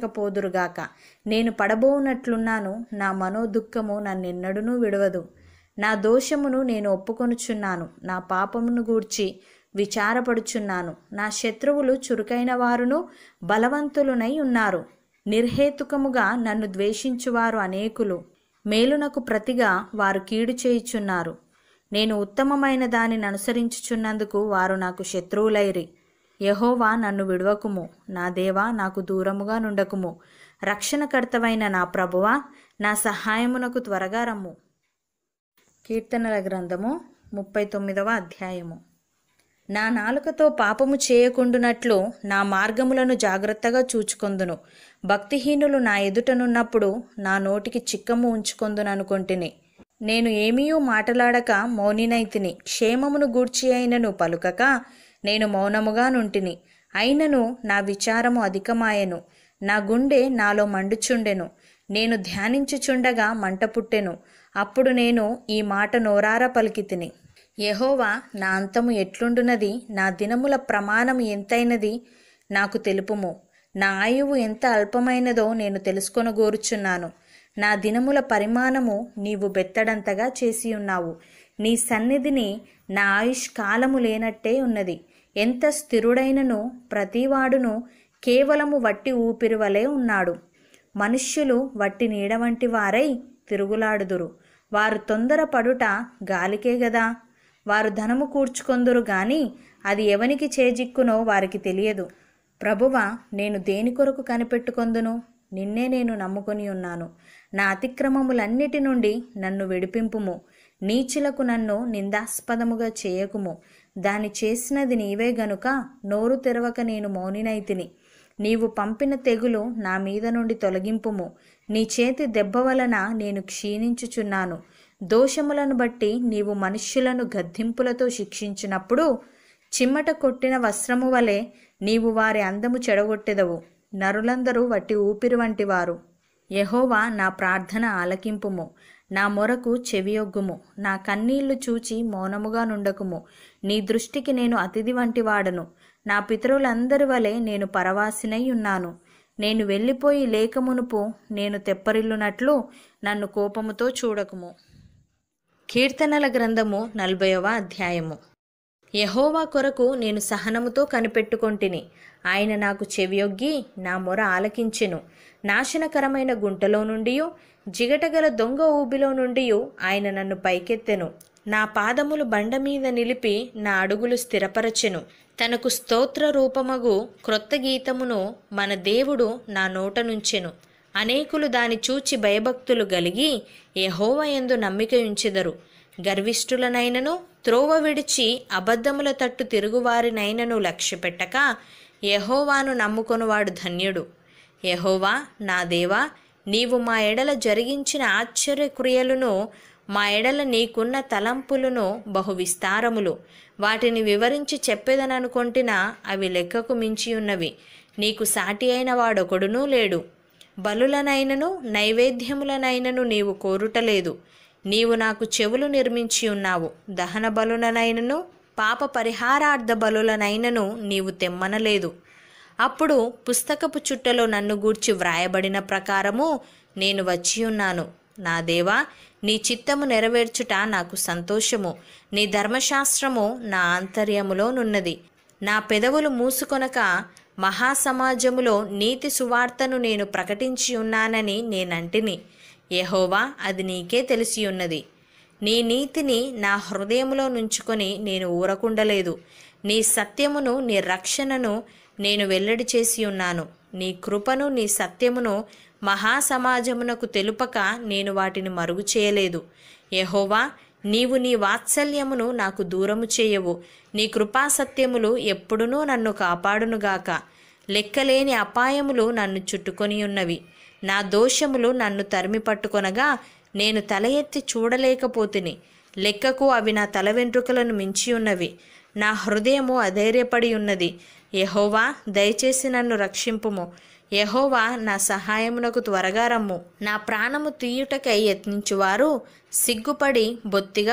సంతోషించకపోదురుగాక నేను పడబోనట్లున్నాను నా మనోదుఃఖము నన్నెన్నడూనూ విడవదు నా దోషమును నేను ఒప్పుకొనుచున్నాను నా పాపమును గూర్చి విచారపడుచున్నాను నా శత్రువులు చురుకైన వారును బలవంతులునై ఉన్నారు నిర్హేతుకముగా నన్ను ద్వేషించువారు అనేకులు మేలునకు ప్రతిగా వారు కీడు చేయుచున్నారు నేను ఉత్తమమైన దానిని అనుసరించుచున్నందుకు వారు నాకు శత్రువులైరి యహోవా నన్ను విడవకుము నా దేవా నాకు దూరముగా నుండకుము రక్షణకర్తవైన నా ప్రభువా నా సహాయమునకు త్వరగా రమ్ము కీర్తనల గ్రంథము ముప్పై తొమ్మిదవ అధ్యాయము నా నాలుకతో పాపము చేయకుండునట్లు నా మార్గములను జాగ్రత్తగా చూచుకొందును భక్తిహీనులు నా ఎదుటనున్నప్పుడు నా నోటికి చిక్కము ఉంచుకొందుననుకొంటిని నేను ఏమీయూ మాటలాడక మౌనినైతిని క్షేమమును గూర్చి అయినను పలుకక నేను మౌనముగా నుంటిని అయినను నా విచారము అధికమాయెను నా గుండె నాలో మండుచుండెను నేను ధ్యానించుచుండగా మంట పుట్టెను అప్పుడు నేను ఈ మాట నోరార పలికితిని యెహోవా నా అంతము ఎట్లుండునది నా దినముల ప్రమాణం ఎంతైనది నాకు తెలుపుము నా ఆయువు ఎంత అల్పమైనదో నేను తెలుసుకొనగోరుచున్నాను నా దినముల పరిమాణము నీవు బెత్తడంతగా చేసి ఉన్నావు నీ సన్నిధిని నా ఆయుష్ కాలము లేనట్టే ఉన్నది ఎంత స్థిరుడైనను ప్రతివాడును కేవలము వట్టి ఊపిరి వలె ఉన్నాడు మనుష్యులు వట్టి నీడ వంటి వారై తిరుగులాడుదురు వారు తొందరపడుట గాలికే గదా వారు ధనము కూర్చుకొందురు గాని అది ఎవనికి చేజిక్కునో వారికి తెలియదు ప్రభువా నేను దేని కొరకు కనిపెట్టుకొందును నిన్నే నేను నమ్ముకొని ఉన్నాను నా అతిక్రమములన్నిటి నుండి నన్ను విడిపింపుము నీచులకు నన్ను నిందాస్పదముగా చేయకుము దాని చేసినది నీవే గనుక నోరు తెరవక నేను మౌనినైతిని నీవు పంపిన తెగులు నా మీద నుండి తొలగింపుము నీ చేతి దెబ్బ వలన నేను క్షీణించుచున్నాను దోషములను బట్టి నీవు మనుష్యులను గద్దింపులతో శిక్షించినప్పుడు చిమ్మట కొట్టిన వస్త్రము వలె నీవు వారి అందము చెడగొట్టెదవు నరులందరూ వట్టి ఊపిరి వంటివారు యహోవా నా ప్రార్థన ఆలకింపుము నా మొరకు చెవియొగ్గుము నా కన్నీళ్లు చూచి మౌనముగా నుండకుము నీ దృష్టికి నేను అతిథి వంటి వాడను నా పితరులందరి వలె నేను పరవాసినై ఉన్నాను నేను వెళ్ళిపోయి లేకమునుపు నేను తెప్పరిల్లునట్లు నన్ను కోపముతో చూడకుము కీర్తనల గ్రంథము నలభైవ అధ్యాయము యహోవా కొరకు నేను సహనముతో కనిపెట్టుకొంటిని ఆయన నాకు చెవియొగ్గి నా మొర ఆలకించెను నాశనకరమైన గుంటలో నుండి జిగటగల దొంగ ఊబిలో నుండి ఆయన నన్ను పైకెత్తెను నా పాదములు బండ మీద నిలిపి నా అడుగులు స్థిరపరచెను తనకు స్తోత్ర రూపమగు క్రొత్త గీతమును మన దేవుడు నా నోట నుంచెను అనేకులు దాని చూచి భయభక్తులు గలిగి యెహోవా యందు నమ్మిక ఉంచెదరు గర్విష్ఠులనైనను త్రోవ విడిచి అబద్ధముల తట్టు తిరుగువారినైనను లక్ష్యపెట్టక యెహోవాను నమ్ముకొనువాడు ధన్యుడు యెహోవా నా దేవా నీవు మా ఎడల జరిగించిన ఆశ్చర్యక్రియలను మా ఎడల నీకున్న తలంపులను బహు విస్తారములు వాటిని వివరించి చెప్పేదననుకొంటినా అవి లెక్కకు మించి ఉన్నవి నీకు సాటి అయిన వాడొకడునూ లేడు బలులనైనను నైవేద్యములనైనను నీవు కోరుటలేదు నీవు నాకు చెవులు నిర్మించి ఉన్నావు దహన బలులనైనను పాప పరిహారార్థ బలులనైనను నీవు తెమ్మనలేదు అప్పుడు పుస్తకపు చుట్టలో నన్ను గూర్చి వ్రాయబడిన ప్రకారము నేను వచ్చి ఉన్నాను నా దేవా నీ చిత్తము నెరవేర్చుట నాకు సంతోషము నీ ధర్మశాస్త్రము నా ఆంతర్యములోనున్నది నా పెదవులు మూసుకొనక మహాసమాజములో నీతి సువార్తను నేను ప్రకటించి ఉన్నానని నేనంటిని యెహోవా అది నీకే తెలిసి ఉన్నది నీ నీతిని నా హృదయములో నుంచుకొని నేను ఊరకుండలేదు నీ సత్యమును నీ రక్షణను నేను వెల్లడి చేసి ఉన్నాను నీ కృపను నీ సత్యమును మహాసమాజమునకు తెలుపక నేను వాటిని మరుగు చేయలేదు యెహోవా నీవు నీ వాత్సల్యమును నాకు దూరము చేయవు నీ కృపాసత్యములు ఎప్పుడునూ నన్ను కాపాడునుగాక లెక్కలేని అపాయములు నన్ను చుట్టుకొని ఉన్నవి నా దోషములు నన్ను తరిమి పట్టుకొనగా నేను తల ఎత్తి చూడలేకపోతిని లెక్కకు అవి నా తల వెంట్రుకలను మించి ఉన్నవి నా హృదయము అధైర్యపడి ఉన్నది యెహోవా దయచేసి నన్ను రక్షింపుము యెహోవా నా సహాయమునకు త్వరగా రమ్ము నా ప్రాణము తీయుటకై యత్నించువారు సిగ్గుపడి బొత్తిగా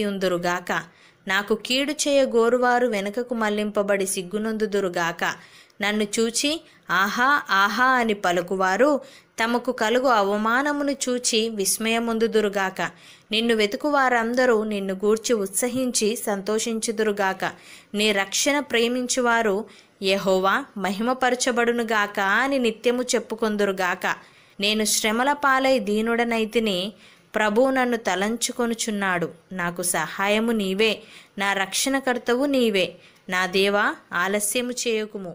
భ్రమసియుందురుగాక నాకు కీడు చేయ గోరువారు వెనుకకు మళ్లింపబడి సిగ్గునొందుదురుగాక నన్ను చూచి ఆహా ఆహా అని పలుకువారు తమకు కలుగు అవమానమును చూచి విస్మయముందుదురుగాక నిన్ను వెతుకు వారందరూ నిన్ను గూర్చి ఉత్సహించి సంతోషించుదురుగాక నీ రక్షణ ప్రేమించువారు యెహోవా మహిమపరచబడునుగాక అని నిత్యము చెప్పుకొందురుగాక నేను శ్రమల పాలై దీనుడనైతిని ప్రభు నన్ను తలంచుకొనుచున్నాడు నాకు సహాయము నీవే నా రక్షణకర్తవు నీవే నా దేవా ఆలస్యము చేయకుము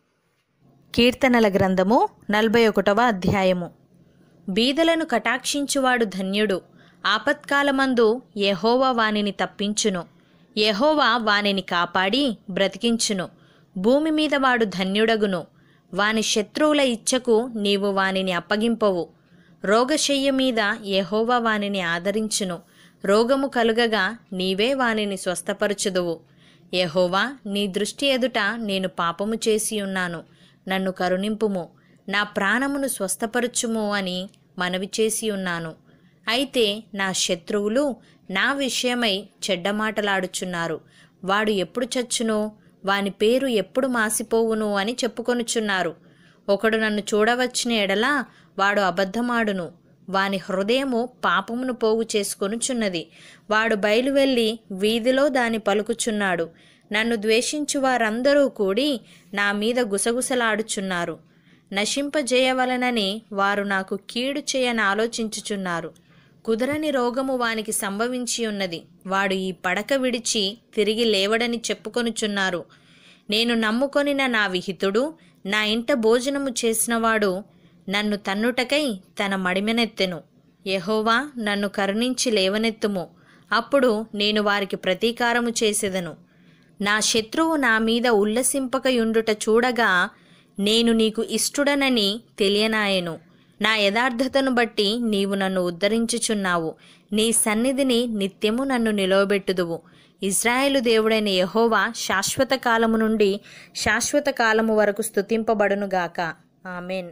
కీర్తనల గ్రంథము నలభై ఒకటవ అధ్యాయము బీదలను కటాక్షించువాడు ధన్యుడు ఆపత్కాలమందు యెహోవా వానిని తప్పించును యెహోవా వానిని కాపాడి బ్రతికించును భూమి మీద వాడు ధన్యుడగును వాని శత్రువుల ఇచ్చకు నీవు వానిని అప్పగింపవు రోగశయ్య మీద యెహోవా వానిని ఆదరించును రోగము కలుగగా నీవే వానిని స్వస్థపరచుదువు యెహోవా నీ దృష్టి ఎదుట నేను పాపము చేసి ఉన్నాను నన్ను కరుణింపుము నా ప్రాణమును స్వస్థపరచుము అని మనవి చేసి ఉన్నాను అయితే నా శత్రువులు నా విషయమై చెడ్డ మాటలాడుచున్నారు వాడు ఎప్పుడు చచ్చును వాని పేరు ఎప్పుడు మాసిపోవును అని చెప్పుకొనుచున్నారు ఒకడు నన్ను చూడవచ్చిన ఎడల వాడు అబద్ధమాడును వాని హృదయము పాపమును పోగు చేసుకొనుచున్నది వాడు బయలువెళ్ళి వీధిలో దాని పలుకుచున్నాడు నన్ను ద్వేషించు వారందరూ కూడి నా మీద గుసగుసలాడుచున్నారు నశింపజేయవలనని వారు నాకు కీడు చేయని ఆలోచించుచున్నారు కుదరని రోగము వానికి సంభవించి ఉన్నది వాడు ఈ పడక విడిచి తిరిగి లేవడని చెప్పుకొనుచున్నారు నేను నమ్ముకొనిన నా విహితుడు నా ఇంట భోజనము చేసినవాడు నన్ను తన్నుటకై తన మడిమెనెత్తెను యెహోవా నన్ను కరుణించి లేవనెత్తుము అప్పుడు నేను వారికి ప్రతీకారము చేసేదను నా శత్రువు నా మీద ఉల్లసింపకయుండుట చూడగా నేను నీకు ఇష్టుడనని తెలియనాయెను నా యథార్థతను బట్టి నీవు నన్ను ఉద్ధరించుచున్నావు నీ సన్నిధిని నిత్యము నన్ను నిలవబెట్టుదువు ఇజ్రాయేలు దేవుడైన యెహోవా శాశ్వత కాలము నుండి శాశ్వత కాలము వరకు స్తుతింపబడునుగాక ఆమెన్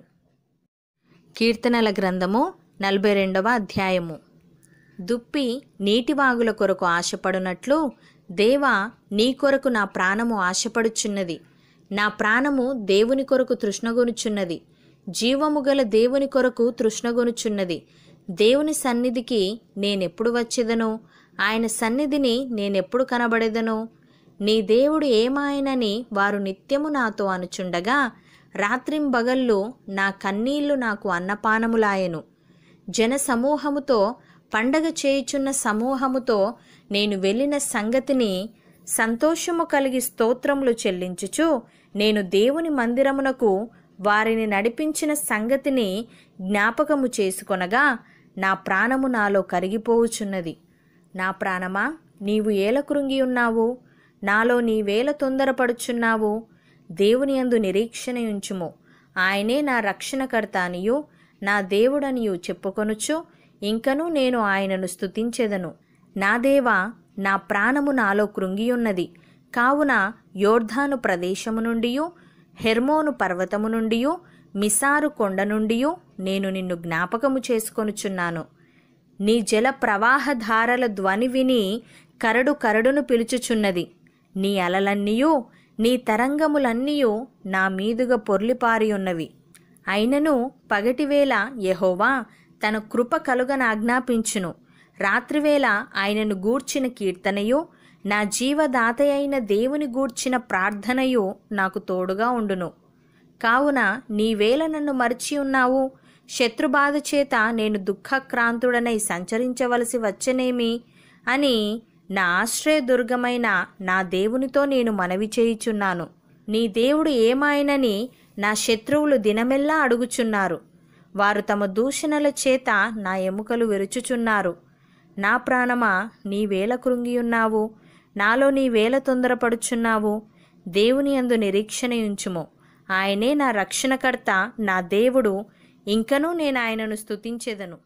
కీర్తనల గ్రంథము నలభై రెండవ అధ్యాయము దుప్పి నీటివాగుల కొరకు ఆశపడునట్లు దేవా నీ కొరకు నా ప్రాణము ఆశపడుచున్నది నా ప్రాణము దేవుని కొరకు తృష్ణగొనుచున్నది జీవము గల దేవుని కొరకు తృష్ణగొనుచున్నది దేవుని సన్నిధికి నేనెప్పుడు వచ్చేదను ఆయన సన్నిధిని నేనెప్పుడు కనబడేదను నీ దేవుడు ఏమాయనని వారు నిత్యము నాతో అనుచుండగా రాత్రింబగళ్ళు నా కన్నీళ్లు నాకు అన్నపానములాయెను జన సమూహముతో పండగ చేయుచున్న సమూహముతో నేను వెళ్ళిన సంగతిని సంతోషము కలిగి స్తోత్రములు చెల్లించుచు నేను దేవుని మందిరమునకు వారిని నడిపించిన సంగతిని జ్ఞాపకము చేసుకొనగా నా ప్రాణము నాలో కరిగిపోవుచున్నది నా ప్రాణమా నీవు ఏల కృంగి ఉన్నావు నాలో నీవేల తొందరపడుచున్నావు దేవుని యందు నిరీక్షణ ఉంచుము ఆయనే నా రక్షణకర్త అనియు నా దేవుడనియు చెప్పుకొనుచు ఇంకనూ నేను ఆయనను స్తుతించెదను నా దేవా నా ప్రాణము నాలో కృంగియున్నది కావున యోర్ధాను ప్రదేశము నుండియు హెర్మోను పర్వతము నుండియు మిసారు కొండ నుండియు నేను నిన్ను జ్ఞాపకము చేసుకొనుచున్నాను నీ జల ప్రవాహధారల ధ్వని విని కరడు కరడును పిలుచుచున్నది నీ అలలన్నీయు నీ తరంగములన్నీయు నా మీదుగా పొర్లిపారి ఉన్నవి అయినను పగటివేళ యెహోవా తన కృప కలుగన ఆజ్ఞాపించును రాత్రివేళ ఆయనను గూర్చిన కీర్తనయు నా జీవదాత అయిన దేవుని గూర్చిన ప్రార్థనయు నాకు తోడుగా ఉండును కావున నీవేళ నన్ను మరచి ఉన్నావు శత్రుబాధ చేత నేను దుఃఖక్రాంతుడనై సంచరించవలసి వచ్చనేమి అని నా ఆశ్రయదుర్గమైన నా దేవునితో నేను మనవి చేయుచున్నాను నీ దేవుడు ఏమాయనని నా శత్రువులు దినమెల్లా అడుగుచున్నారు వారు తమ దూషణల చేత నా ఎముకలు విరుచుచున్నారు నా ప్రాణమా నీవేల కృంగియున్నావు నాలో నీవేల తొందరపడుచున్నావు దేవుని యందు నిరీక్షణ ఉంచుము ఆయనే నా రక్షణకర్త నా దేవుడు ఇంకనూ నేను ఆయనను స్తుతించెదను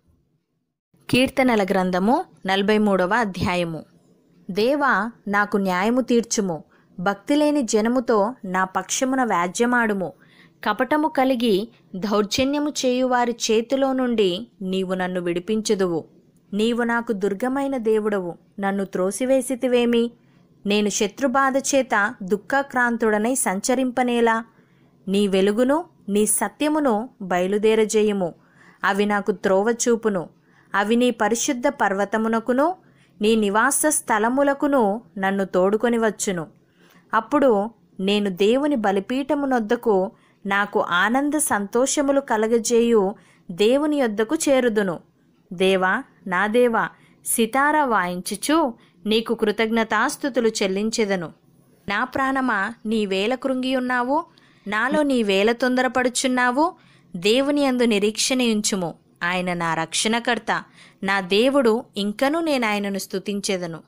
కీర్తనల గ్రంథము నలభై మూడవ అధ్యాయము దేవా నాకు న్యాయము తీర్చుము భక్తిలేని జనముతో నా పక్షమున వ్యాజ్యమాడుము కపటము కలిగి దౌర్జన్యము చేయువారి చేతిలో నుండి నీవు నన్ను విడిపించుదువు నీవు నాకు దుర్గమైన దేవుడవు నన్ను త్రోసివేసితివేమి నేను శత్రుబాధ చేత దుఃఖక్రాంతుడనై సంచరింపనేలా నీ వెలుగును నీ సత్యమును బయలుదేరజేయుము అవి నాకు త్రోవ చూపును అవి నీ పరిశుద్ధ పర్వతమునకును నీ నివాస స్థలములకును నన్ను తోడుకొని వచ్చును అప్పుడు నేను దేవుని బలిపీఠమునొద్దకు నాకు ఆనంద సంతోషములు కలగజేయు దేవుని యొద్దకు చేరుదును దేవా నా దేవా సితారా వాయించుచు నీకు కృతజ్ఞతాస్థుతులు చెల్లించెదను నా ప్రాణమా నీ వేల కృంగియున్నావు నాలో నీ వేల తొందరపడుచున్నావు దేవుని అందు నిరీక్షణ ఉంచుము ఆయన నా రక్షణకర్త నా దేవుడు ఇంకనూ నేను ఆయనను స్తుతించెదను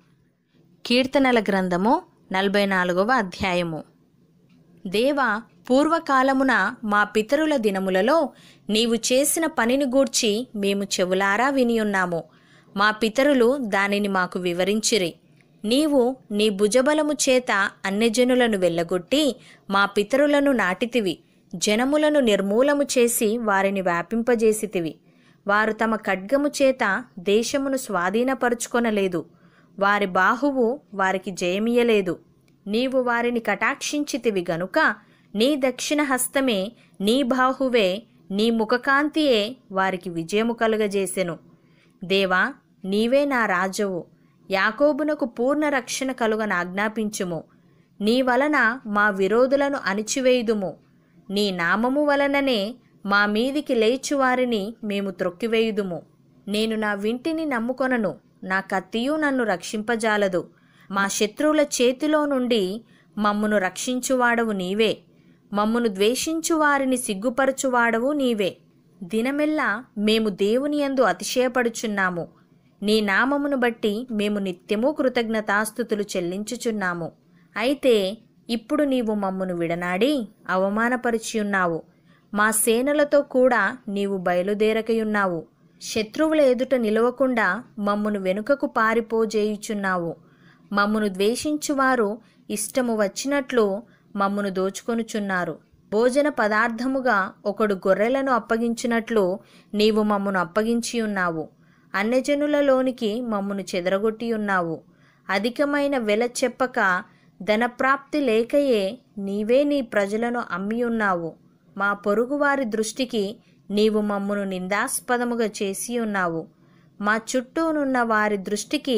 కీర్తనల గ్రంథము నలభై నాలుగవ అధ్యాయము దేవా పూర్వకాలమున మా పితరుల దినములలో నీవు చేసిన పనిని గూర్చి మేము చెవులారా వినియున్నాము మా పితరులు దానిని మాకు వివరించిరి నీవు నీ భుజబలము చేత అన్యజనులను వెళ్ళగొట్టి మా పితరులను నాటితివి జనములను నిర్మూలము చేసి వారిని వ్యాపింపజేసితివి వారు తమ ఖడ్గము చేత దేశమును స్వాధీనపరుచుకొనలేదు వారి బాహువు వారికి జయమియలేదు నీవు వారిని కటాక్షించితివి గనుక నీ దక్షిణ హస్తమే నీ బాహువే నీ ముఖకాంతియే వారికి విజయము కలుగజేసెను దేవా నీవే నా రాజువు యాకోబునకు పూర్ణ రక్షణ కలుగన ఆజ్ఞాపించుము నీ వలన మా విరోధులను అణిచివేయుదుము నీ నామము వలననే మా మీదికి లేచు వారిని మేము త్రొక్కివేయుదుము నేను నా వింటిని నమ్ముకొనను నా కత్తియు నన్ను రక్షింపజాలదు మా శత్రువుల చేతిలో నుండి మమ్మును రక్షించువాడవు నీవే మమ్మును ద్వేషించు వారిని సిగ్గుపరచువాడవు నీవే దినమెల్లా మేము దేవుని యందు అతిశయపడుచున్నాము నీ నామమును బట్టి మేము నిత్యము కృతజ్ఞతాస్థుతులు చెల్లించుచున్నాము అయితే ఇప్పుడు నీవు మమ్మును విడనాడి అవమానపరిచియున్నావు మా సేనలతో కూడా నీవు బయలుదేరకయున్నావు శత్రువుల ఎదుట నిలవకుండా మమ్మును వెనుకకు పారిపోజేయుచున్నావు మమ్మును ద్వేషించువారు ఇష్టము వచ్చినట్లు మమ్మును దోచుకొనుచున్నారు భోజన పదార్థముగా ఒకడు గొర్రెలను అప్పగించినట్లు నీవు మమ్మును అప్పగించి ఉన్నావు అన్యజనులలోనికి మమ్మును చెదరగొట్టి ఉన్నావు అధికమైన వెల చెప్పక ధనప్రాప్తి లేకయే నీవే నీ ప్రజలను అమ్మి ఉన్నావు మా పొరుగువారి దృష్టికి నీవు మమ్మును నిందాస్పదముగా చేసి ఉన్నావు మా చుట్టూనున్న వారి దృష్టికి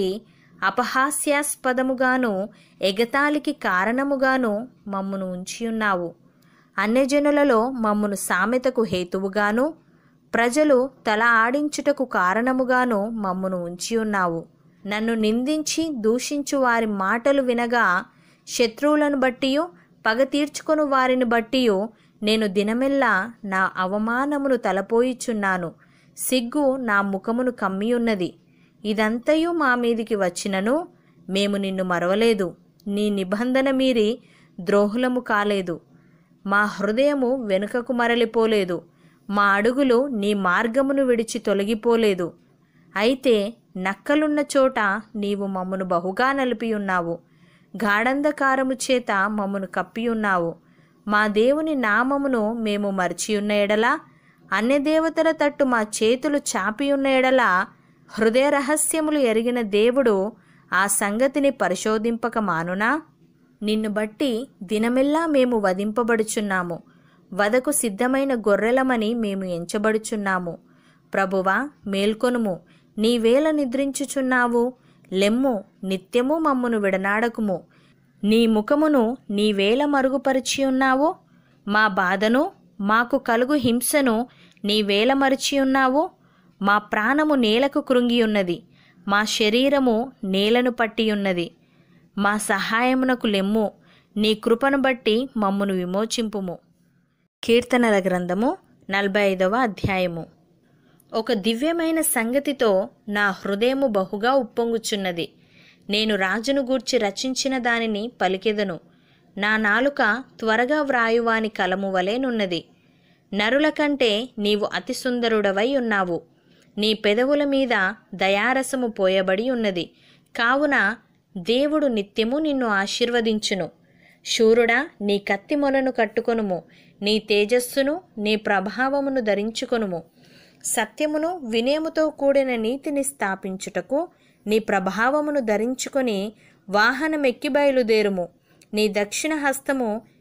అపహాస్యాస్పదముగాను ఎగతాళికి కారణముగాను మమ్మును ఉంచి ఉన్నావు అన్యజనులలో మమ్మును సామెతకు హేతువుగాను ప్రజలు తల ఆడించుటకు కారణముగాను మమ్మును ఉంచి ఉన్నావు నన్ను నిందించి దూషించు వారి మాటలు వినగా శత్రువులను బట్టియు పగ తీర్చుకొను వారిని బట్టియు నేను దినమెల్లా నా అవమానమును తలపోయిచున్నాను సిగ్గు నా ముఖమును కమ్మియున్నది ఇదంతయు మా మీదికి వచ్చినను మేము నిన్ను మరవలేదు నీ నిబంధన మీరి ద్రోహులము కాలేదు మా హృదయము వెనుకకు మరలిపోలేదు మా అడుగులు నీ మార్గమును విడిచి తొలగిపోలేదు అయితే నక్కలున్న చోట నీవు మమ్మను బహుగా నలిపియున్నావు గాఢంధకారము చేత మమ్మను కప్పియున్నావు మా దేవుని నామమును మేము మర్చియున్న ఎడల అన్యదేవతల తట్టు మా చేతులు చాపియున్న ఎడల హృదయ రహస్యములు ఎరిగిన దేవుడు ఆ సంగతిని పరిశోధింపక మానునా నిన్ను బట్టి దినమెల్లా మేము వధింపబడుచున్నాము వదకు సిద్ధమైన గొర్రెలమని మేము ఎంచబడుచున్నాము ప్రభువా మేల్కొనుము నీవేల నిద్రించుచున్నావు లెమ్ము నిత్యము మమ్మును విడనాడకుము నీ ముఖమును నీవేల మరుగుపరిచి ఉన్నావు మా బాధను మాకు కలుగు హింసను నీవేల మరిచి ఉన్నావు మా ప్రాణము నేలకు కృంగి ఉన్నది మా శరీరము నేలను పట్టి ఉన్నది మా సహాయమునకు లెమ్ము నీ కృపను బట్టి మమ్మును విమోచింపుము కీర్తనల గ్రంథము నలభై ఐదవ అధ్యాయము ఒక దివ్యమైన సంగతితో నా హృదయము బహుగా ఉప్పొంగుచున్నది నేను రాజును గూర్చి రచించిన దానిని పలికెదను నా నాలుక త్వరగా వ్రాయువాని కలము వలెనున్నది నరుల కంటే నీవు అతి సుందరుడవై ఉన్నావు నీ పెదవుల మీద దయారసము పోయబడి ఉన్నది కావున దేవుడు నిత్యము నిన్ను ఆశీర్వదించును శూరుడా నీ కత్తి మొలను కట్టుకొనుము నీ తేజస్సును నీ ప్రభావమును ధరించుకొనుము సత్యమును వినయముతో కూడిన నీతిని స్థాపించుటకు నీ ప్రభావమును ధరించుకొని వాహనమెక్కి బయలుదేరుము నీ దక్షిణ హస్తము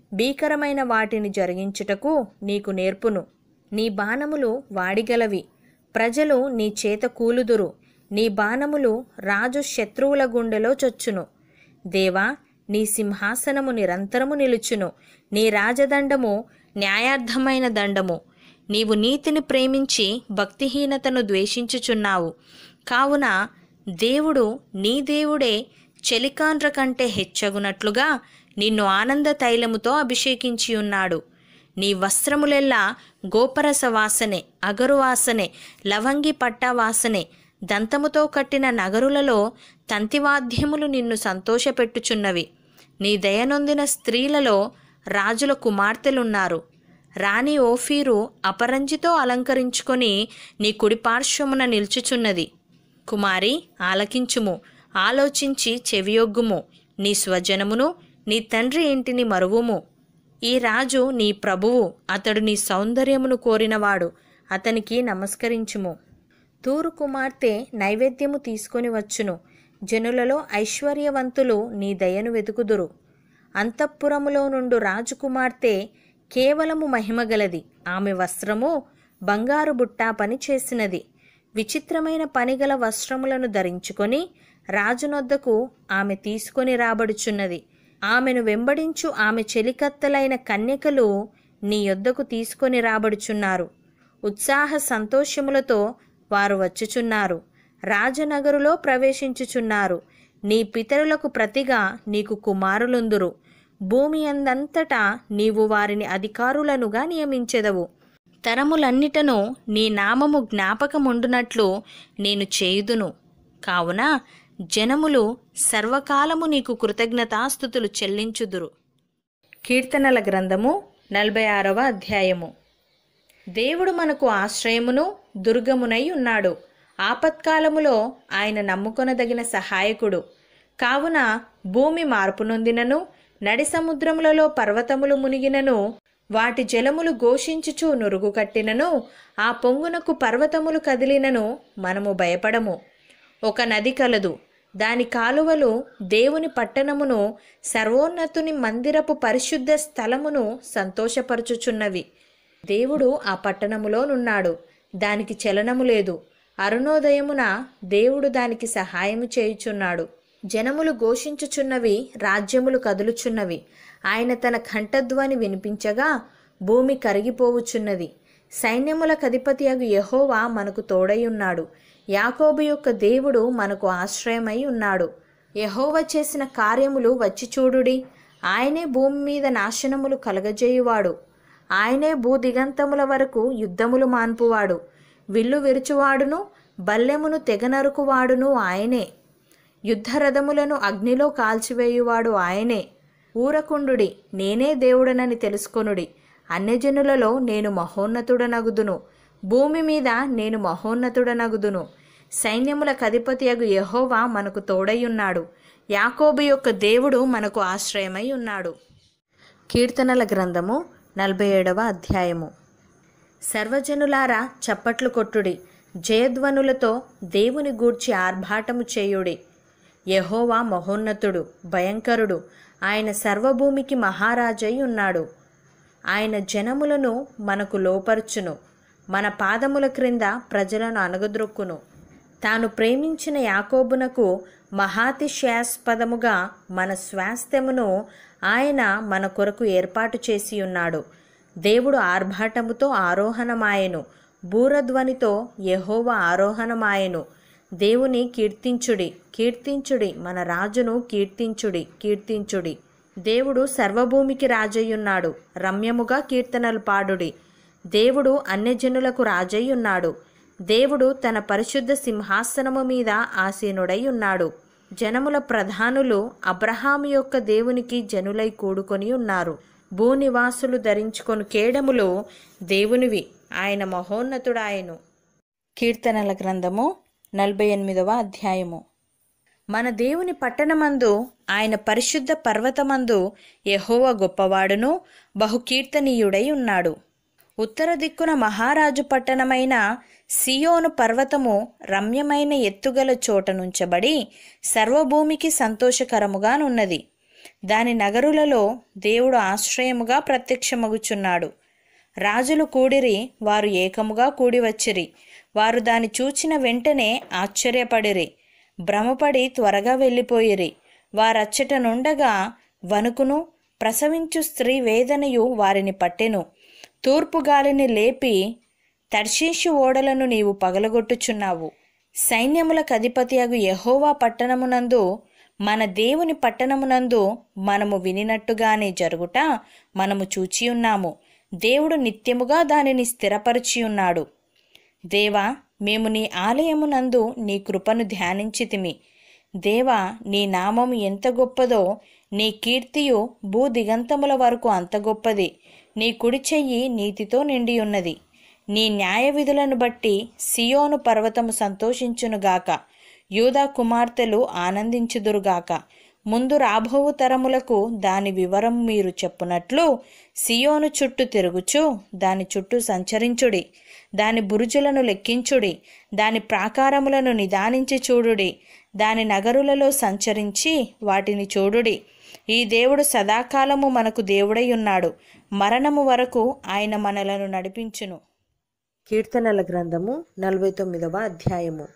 భీకరమైన వాటిని జరిగించుటకు నీకు నేర్పును నీ బాణములు వాడిగలవి ప్రజలు నీ చేత కూలుదురు నీ బాణములు రాజు శత్రువుల గుండెలో చొచ్చును దేవా నీ సింహాసనము నిరంతరము నిలుచును నీ రాజదండము న్యాయార్థమైన దండము నీవు నీతిని ప్రేమించి భక్తిహీనతను ద్వేషించుచున్నావు కావున దేవుడు నీ దేవుడే చెలికాండ్ర కంటే హెచ్చగునట్లుగా నిన్ను ఆనంద తైలముతో అభిషేకించి ఉన్నాడు నీ వస్త్రములెల్లా గోపరస వాసనే అగరు వాసనే లవంగి పట్టా వాసనే దంతముతో కట్టిన నగరులలో తంతివాద్యములు నిన్ను సంతోషపెట్టుచున్నవి నీ దయనొందిన స్త్రీలలో రాజుల కుమార్తెలున్నారు రాణి ఓఫీరు అపరంజితో అలంకరించుకొని నీ కుడిపార్శ్వమున నిల్చుచున్నది కుమారి ఆలకించుము ఆలోచించి చెవియొగ్గుము నీ స్వజనమును నీ తండ్రి ఇంటిని మరువుము ఈ రాజు నీ ప్రభువు అతడు నీ సౌందర్యమును కోరినవాడు అతనికి నమస్కరించుము తూరు కుమార్తె నైవేద్యము తీసుకొని వచ్చును జనులలో ఐశ్వర్యవంతులు నీ దయను వెతుకుదురు అంతఃపురములో నుండు రాజకుమార్తె కేవలము మహిమగలది ఆమె వస్త్రము బంగారు బుట్టా పని చేసినది విచిత్రమైన పనిగల వస్త్రములను ధరించుకొని రాజునొద్దకు ఆమె తీసుకొని రాబడుచున్నది ఆమెను వెంబడించు ఆమె చెలికత్తలైన కన్యకలు నీ యొద్దకు తీసుకొని రాబడుచున్నారు ఉత్సాహ సంతోషములతో వారు వచ్చుచున్నారు రాజనగరులో ప్రవేశించుచున్నారు నీ పితరులకు ప్రతిగా నీకు కుమారులుందురు భూమి అందంతటా నీవు వారిని అధికారులనుగా నియమించెదవు తరములన్నిటను నీ నామము జ్ఞాపకముండునట్లు నేను చేయుదును కావున జనములు సర్వకాలము నీకు కృతజ్ఞతాస్థుతులు చెల్లించుదురు కీర్తనల గ్రంథము నలభై ఆరవ అధ్యాయము దేవుడు మనకు ఆశ్రయమును దుర్గమునై ఉన్నాడు ఆపత్కాలములో ఆయన నమ్ముకొనదగిన సహాయకుడు కావున భూమి మార్పు నొందినను నడి సముద్రములలో పర్వతములు మునిగినను వాటి జలములు ఘోషించుచు నురుగు కట్టినను ఆ పొంగునకు పర్వతములు కదిలినను మనము భయపడము ఒక నది కలదు దాని కాలువలు దేవుని పట్టణమును సర్వోన్నతుని మందిరపు పరిశుద్ధ స్థలమును సంతోషపరచుచున్నవి దేవుడు ఆ పట్టణములోనున్నాడు దానికి చలనము లేదు అరుణోదయమున దేవుడు దానికి సహాయము చేయుచున్నాడు జనములు ఘోషించుచున్నవి రాజ్యములు కదులుచున్నవి ఆయన తన కంఠధ్వని వినిపించగా భూమి కరిగిపోవుచున్నది సైన్యములకు అధిపతి అగు యహోవా మనకు తోడై ఉన్నాడు యాకోబు యొక్క దేవుడు మనకు ఆశ్రయమై ఉన్నాడు యహోవ చేసిన కార్యములు వచ్చి చూడుడి ఆయనే భూమి మీద నాశనములు కలగజేయువాడు ఆయనే భూదిగంతముల వరకు యుద్ధములు మాన్పువాడు విల్లు విరుచువాడును బల్లెమును తెగనరుకువాడును ఆయనే యుద్ధరథములను అగ్నిలో కాల్చివేయువాడు ఆయనే ఊరకుండుడి నేనే దేవుడనని తెలుసుకొనుడి అన్యజనులలో నేను మహోన్నతుడనగుదును భూమి మీద నేను మహోన్నతుడనగుదును సైన్యములకు అధిపతి అగు యహోవా మనకు తోడై యాకోబు యొక్క దేవుడు మనకు ఆశ్రయమై ఉన్నాడు కీర్తనల గ్రంథము నలభై ఏడవ అధ్యాయము సర్వజనులారా చప్పట్లు కొట్టుడి జయధ్వనులతో దేవుని గూర్చి ఆర్భాటము చేయుడి యహోవా మహోన్నతుడు భయంకరుడు ఆయన సర్వభూమికి మహారాజై ఉన్నాడు ఆయన జనములను మనకు లోపర్చును మన పాదముల క్రింద ప్రజలను అనగద్రొక్కును తాను ప్రేమించిన యాకోబునకు మహాతిశ్యాస్పదముగా మన స్వాస్థ్యమును ఆయన మన కొరకు ఏర్పాటు చేసి ఉన్నాడు దేవుడు ఆర్భాటముతో ఆరోహణమాయెను బూరధ్వనితో యెహోవా ఆరోహణమాయెను దేవుని కీర్తించుడి కీర్తించుడి మన రాజును కీర్తించుడి కీర్తించుడి దేవుడు సర్వభూమికి రాజయ్యున్నాడు రమ్యముగా కీర్తనలు పాడుడి దేవుడు అన్యజనులకు రాజయ్యున్నాడు దేవుడు తన పరిశుద్ధ సింహాసనము మీద ఆసీనుడై ఉన్నాడు జనముల ప్రధానులు అబ్రహాము యొక్క దేవునికి జనులై కూడుకొని ఉన్నారు భూనివాసులు ధరించుకొని కేడములు దేవునివి ఆయన మహోన్నతుడాయను కీర్తనల గ్రంథము నలభై ఎనిమిదవ అధ్యాయము మన దేవుని పట్టణమందు ఆయన పరిశుద్ధ పర్వతమందు యెహోవా గొప్పవాడును బహుకీర్తనీయుడై ఉన్నాడు ఉత్తర దిక్కున మహారాజు పట్టణమైన సియోను పర్వతము రమ్యమైన ఎత్తుగల చోట నుంచబడి సర్వభూమికి సంతోషకరముగానున్నది దాని నగరులలో దేవుడు ఆశ్రయముగా ప్రత్యక్షమగుచున్నాడు రాజులు కూడిరి వారు ఏకముగా కూడి వచ్చిరి వారు దాని చూచిన వెంటనే ఆశ్చర్యపడిరి భ్రమపడి త్వరగా వెళ్ళిపోయిరి వారచ్చట నుండగా వణుకును ప్రసవించు స్త్రీ వేదనయు వారిని పట్టెను తూర్పు గాలిని లేపి తర్షీషు ఓడలను నీవు పగలగొట్టుచున్నావు సైన్యములకు అధిపతియగు యహోవా పట్టణమునందు మన దేవుని పట్టణమునందు మనము వినినట్టుగానే జరుగుట మనము చూచియున్నాము దేవుడు నిత్యముగా దానిని స్థిరపరిచి ఉన్నాడు దేవా మేము నీ ఆలయమునందు నీ కృపను ధ్యానించితిమి దేవా నీ నామము ఎంత గొప్పదో నీ కీర్తియు భూదిగంతముల వరకు అంత గొప్పది నీ కుడి చెయ్యి నీతితో నిండి ఉన్నది నీ న్యాయ విధులను బట్టి సియోను పర్వతము సంతోషించునుగాక యూదా కుమార్తెలు ఆనందించుదురుగాక ముందు రాబోవు తరములకు దాని వివరం మీరు చెప్పునట్లు సియోను చుట్టూ తిరుగుచు దాని చుట్టూ సంచరించుడి దాని బురుజులను లెక్కించుడి దాని ప్రాకారములను నిదానించి చూడుడి దాని నగరులలో సంచరించి వాటిని చూడుడి ఈ దేవుడు సదాకాలము మనకు దేవుడై ఉన్నాడు మరణము వరకు ఆయన మనలను నడిపించును కీర్తనల గ్రంథము నలభై తొమ్మిదవ అధ్యాయము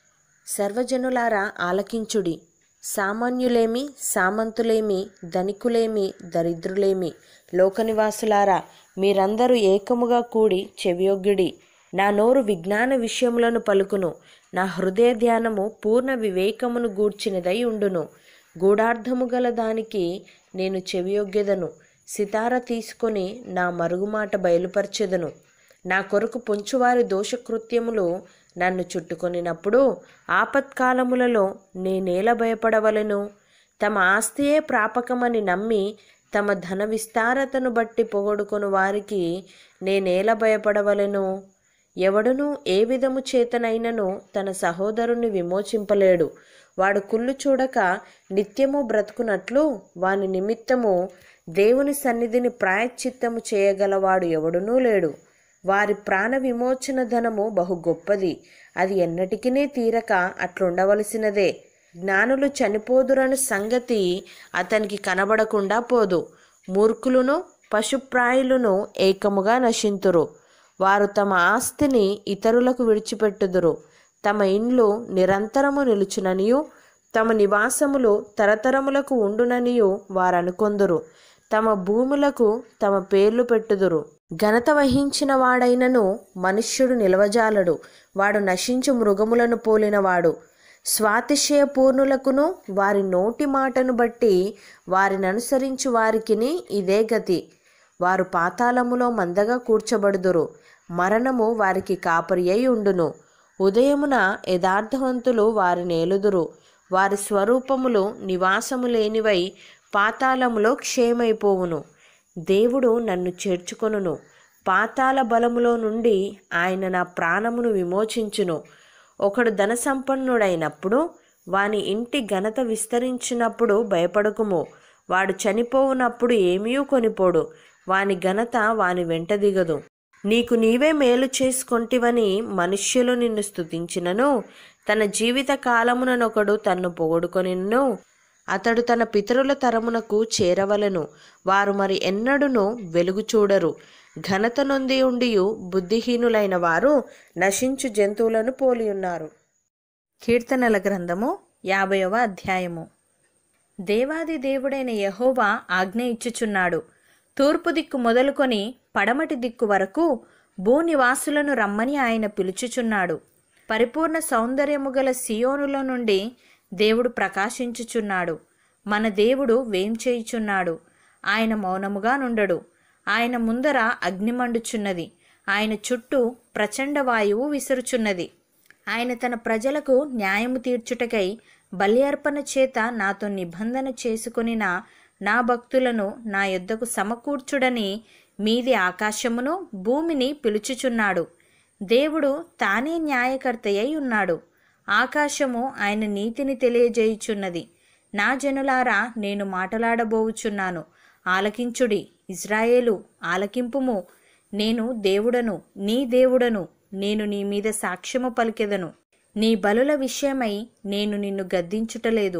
సర్వజనులారా ఆలకించుడి సామాన్యులేమి సామంతులేమి ధనికులేమి దరిద్రులేమి లోకనివాసులారా మీరందరూ ఏకముగా కూడి చెవియొగ్గుడి నా నోరు విజ్ఞాన విషయములను పలుకును నా హృదయ ధ్యానము పూర్ణ వివేకమును గూర్చినదై ఉండును గూఢార్థము గల దానికి నేను చెవియొగ్గెదను సితార తీసుకొని నా మరుగుమాట బయలుపరచెదను నా కొరకు పొంచువారి దోషకృత్యములు నన్ను చుట్టుకొనినప్పుడు ఆపత్కాలములలో నేనేల భయపడవలెను తమ ఆస్తియే ప్రాపకమని నమ్మి తమ ధన విస్తారతను బట్టి పొగడుకొను వారికి నేనేల భయపడవలెను ఎవడును ఏ విధము చేతనైనను తన సహోదరుని విమోచింపలేడు వాడు కుళ్ళు చూడక నిత్యము బ్రతుకున్నట్లు వాని నిమిత్తము దేవుని సన్నిధిని ప్రాయశ్చిత్తము చేయగలవాడు ఎవడునూ లేడు వారి ప్రాణ విమోచన ధనము బహు గొప్పది అది ఎన్నటికినే తీరక అట్లుండవలసినదే జ్ఞానులు చనిపోదురని సంగతి అతనికి కనబడకుండా పోదు మూర్ఖులను పశుప్రాయులను ఏకముగా నశింతురు వారు తమ ఆస్తిని ఇతరులకు విడిచిపెట్టుదురు తమ ఇండ్లు నిరంతరము నిలుచుననియు తమ నివాసములు తరతరములకు ఉండుననియు వారనుకొందురు తమ భూములకు తమ పేర్లు పెట్టుదురు ఘనత వహించిన వాడైనను మనుష్యుడు నిలవజాలడు వాడు నశించు మృగములను పోలినవాడు స్వాతిశయ పూర్ణులకును వారి నోటి మాటను బట్టి వారిని అనుసరించు వారికిని ఇదే గతి వారు పాతాళములో మందగా కూర్చబడుదురు మరణము వారికి కాపరి అయి ఉండును ఉదయమున యథార్థవంతులు వారిని ఏలుదురు వారి స్వరూపములు నివాసము లేనివై పాతాళములో క్షేమైపోవును దేవుడు నన్ను చేర్చుకొనును పాతాళ బలములో నుండి ఆయన నా ప్రాణమును విమోచించును ఒకడు ధన సంపన్నుడైనప్పుడు వాని ఇంటి ఘనత విస్తరించినప్పుడు భయపడకుము వాడు చనిపోవునప్పుడు ఏమీ కొనిపోడు వాని ఘనత వాని వెంట దిగదు నీకు నీవే మేలు చేసుకొంటివని మనుష్యులు నిన్ను స్తుతించినను తన జీవిత కాలముననొకడు తన్ను పొగడుకొనిను అతడు తన పితరుల తరమునకు చేరవలెను వారు మరి ఎన్నడును వెలుగు చూడరు ఘనత నొంది ఉండియు బుద్ధిహీనులైన వారు నశించు జంతువులను పోలియున్నారు కీర్తనల గ్రంథము యాభైవ అధ్యాయము దేవాది దేవుడైన యహోవా ఆజ్ఞ ఇచ్చుచున్నాడు తూర్పు దిక్కు మొదలుకొని పడమటి దిక్కు వరకు భూనివాసులను రమ్మని ఆయన పిలుచుచున్నాడు పరిపూర్ణ సౌందర్యము గల సియోనుల నుండి దేవుడు ప్రకాశించుచున్నాడు మన దేవుడు వేం చేయుచున్నాడు ఆయన మౌనముగా నుండడు ఆయన ముందర అగ్ని మండుచున్నది ఆయన చుట్టూ ప్రచండ వాయువు విసురుచున్నది ఆయన తన ప్రజలకు న్యాయము తీర్చుటకై బలి అర్పణ చేత నాతో నిబంధన చేసుకొనిన నా భక్తులను నా యొద్దకు సమకూర్చుడని మీది ఆకాశమును భూమిని పిలుచుచున్నాడు దేవుడు తానే న్యాయకర్తయ్యి ఉన్నాడు ఆకాశము ఆయన నీతిని తెలియజేయుచున్నది నా జనులారా నేను మాటలాడబోవుచున్నాను ఆలకించుడి ఇజ్రాయేలు ఆలకింపుము నేను దేవుడను నీ దేవుడను నేను నీ మీద సాక్ష్యము పలికెదను నీ బలుల విషయమై నేను నిన్ను గద్దించుటలేదు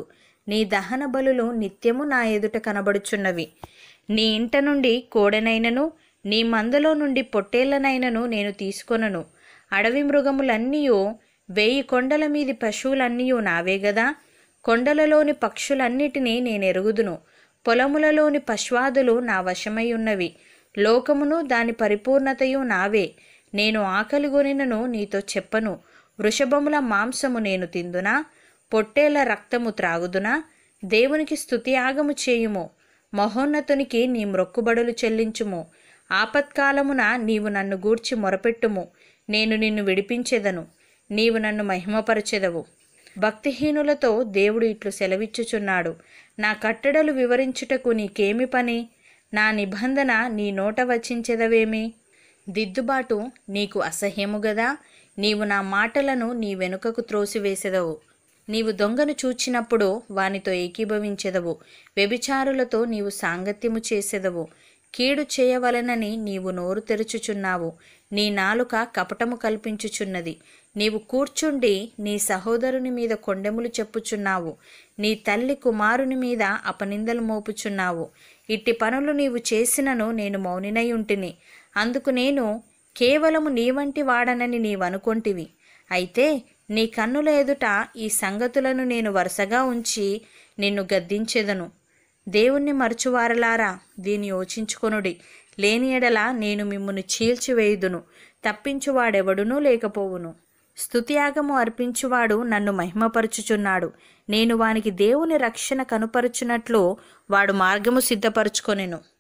నీ దహన బలులు నిత్యము నా ఎదుట కనబడుచున్నవి నీ ఇంట నుండి కోడెనైనను నీ మందలో నుండి పొట్టేళ్లనైనను నేను తీసుకొనను అడవి మృగములన్నీయు వేయి కొండల మీది పశువులన్నీయు నావే గదా కొండలలోని పక్షులన్నిటినీ నేను ఎరుగుదును పొలములలోని పశ్వాదులు నా వశమై ఉన్నవి లోకమును దాని పరిపూర్ణతయు నావే నేను ఆకలిగొనినను నీతో చెప్పను వృషభముల మాంసము నేను తిందునా పొట్టేళ్ల రక్తము త్రాగుదునా దేవునికి స్తుతియాగము చేయుము మహోన్నతునికి నీ మ్రొక్కుబడులు చెల్లించుము ఆపత్కాలమున నీవు నన్ను గూర్చి మొరపెట్టుము నేను నిన్ను విడిపించెదను నీవు నన్ను మహిమపరచెదవు భక్తిహీనులతో దేవుడు ఇట్లు సెలవిచ్చుచున్నాడు నా కట్టడలు వివరించుటకు నీకేమి పని నా నిబంధన నీ నోట వచించెదవేమి దిద్దుబాటు నీకు అసహ్యము గదా నీవు నా మాటలను నీ వెనుకకు త్రోసివేసెదవు నీవు దొంగను చూచినప్పుడు వానితో ఏకీభవించెదవు వ్యభిచారులతో నీవు సాంగత్యము చేసెదవు కీడు చేయవలనని నీవు నోరు తెరుచుచున్నావు నీ నాలుక కపటము కల్పించుచున్నది నీవు కూర్చుండి నీ సహోదరుని మీద కొండెములు చెప్పుచున్నావు నీ తల్లి కుమారుని మీద అపనిందలు మోపుచున్నావు ఇట్టి పనులు నీవు చేసినను నేను మౌనినై ఉంటిని అందుకు నేను కేవలము నీ వంటి వాడనని నీవనుకొంటివి అయితే నీ కన్నుల ఎదుట ఈ సంగతులను నేను వరుసగా ఉంచి నిన్ను గద్దించెదను దేవుణ్ణి మరచువారలారా దీన్ని యోచించుకొనుడి లేని ఎడల నేను మిమ్మును చీల్చివేయుదును తప్పించువాడెవడునూ లేకపోవును స్తుతియాగము అర్పించువాడు నన్ను మహిమపరచుచున్నాడు నేను వానికి దేవుని రక్షణ కనుపరుచున్నట్లు వాడు మార్గము సిద్ధపరచుకొనెను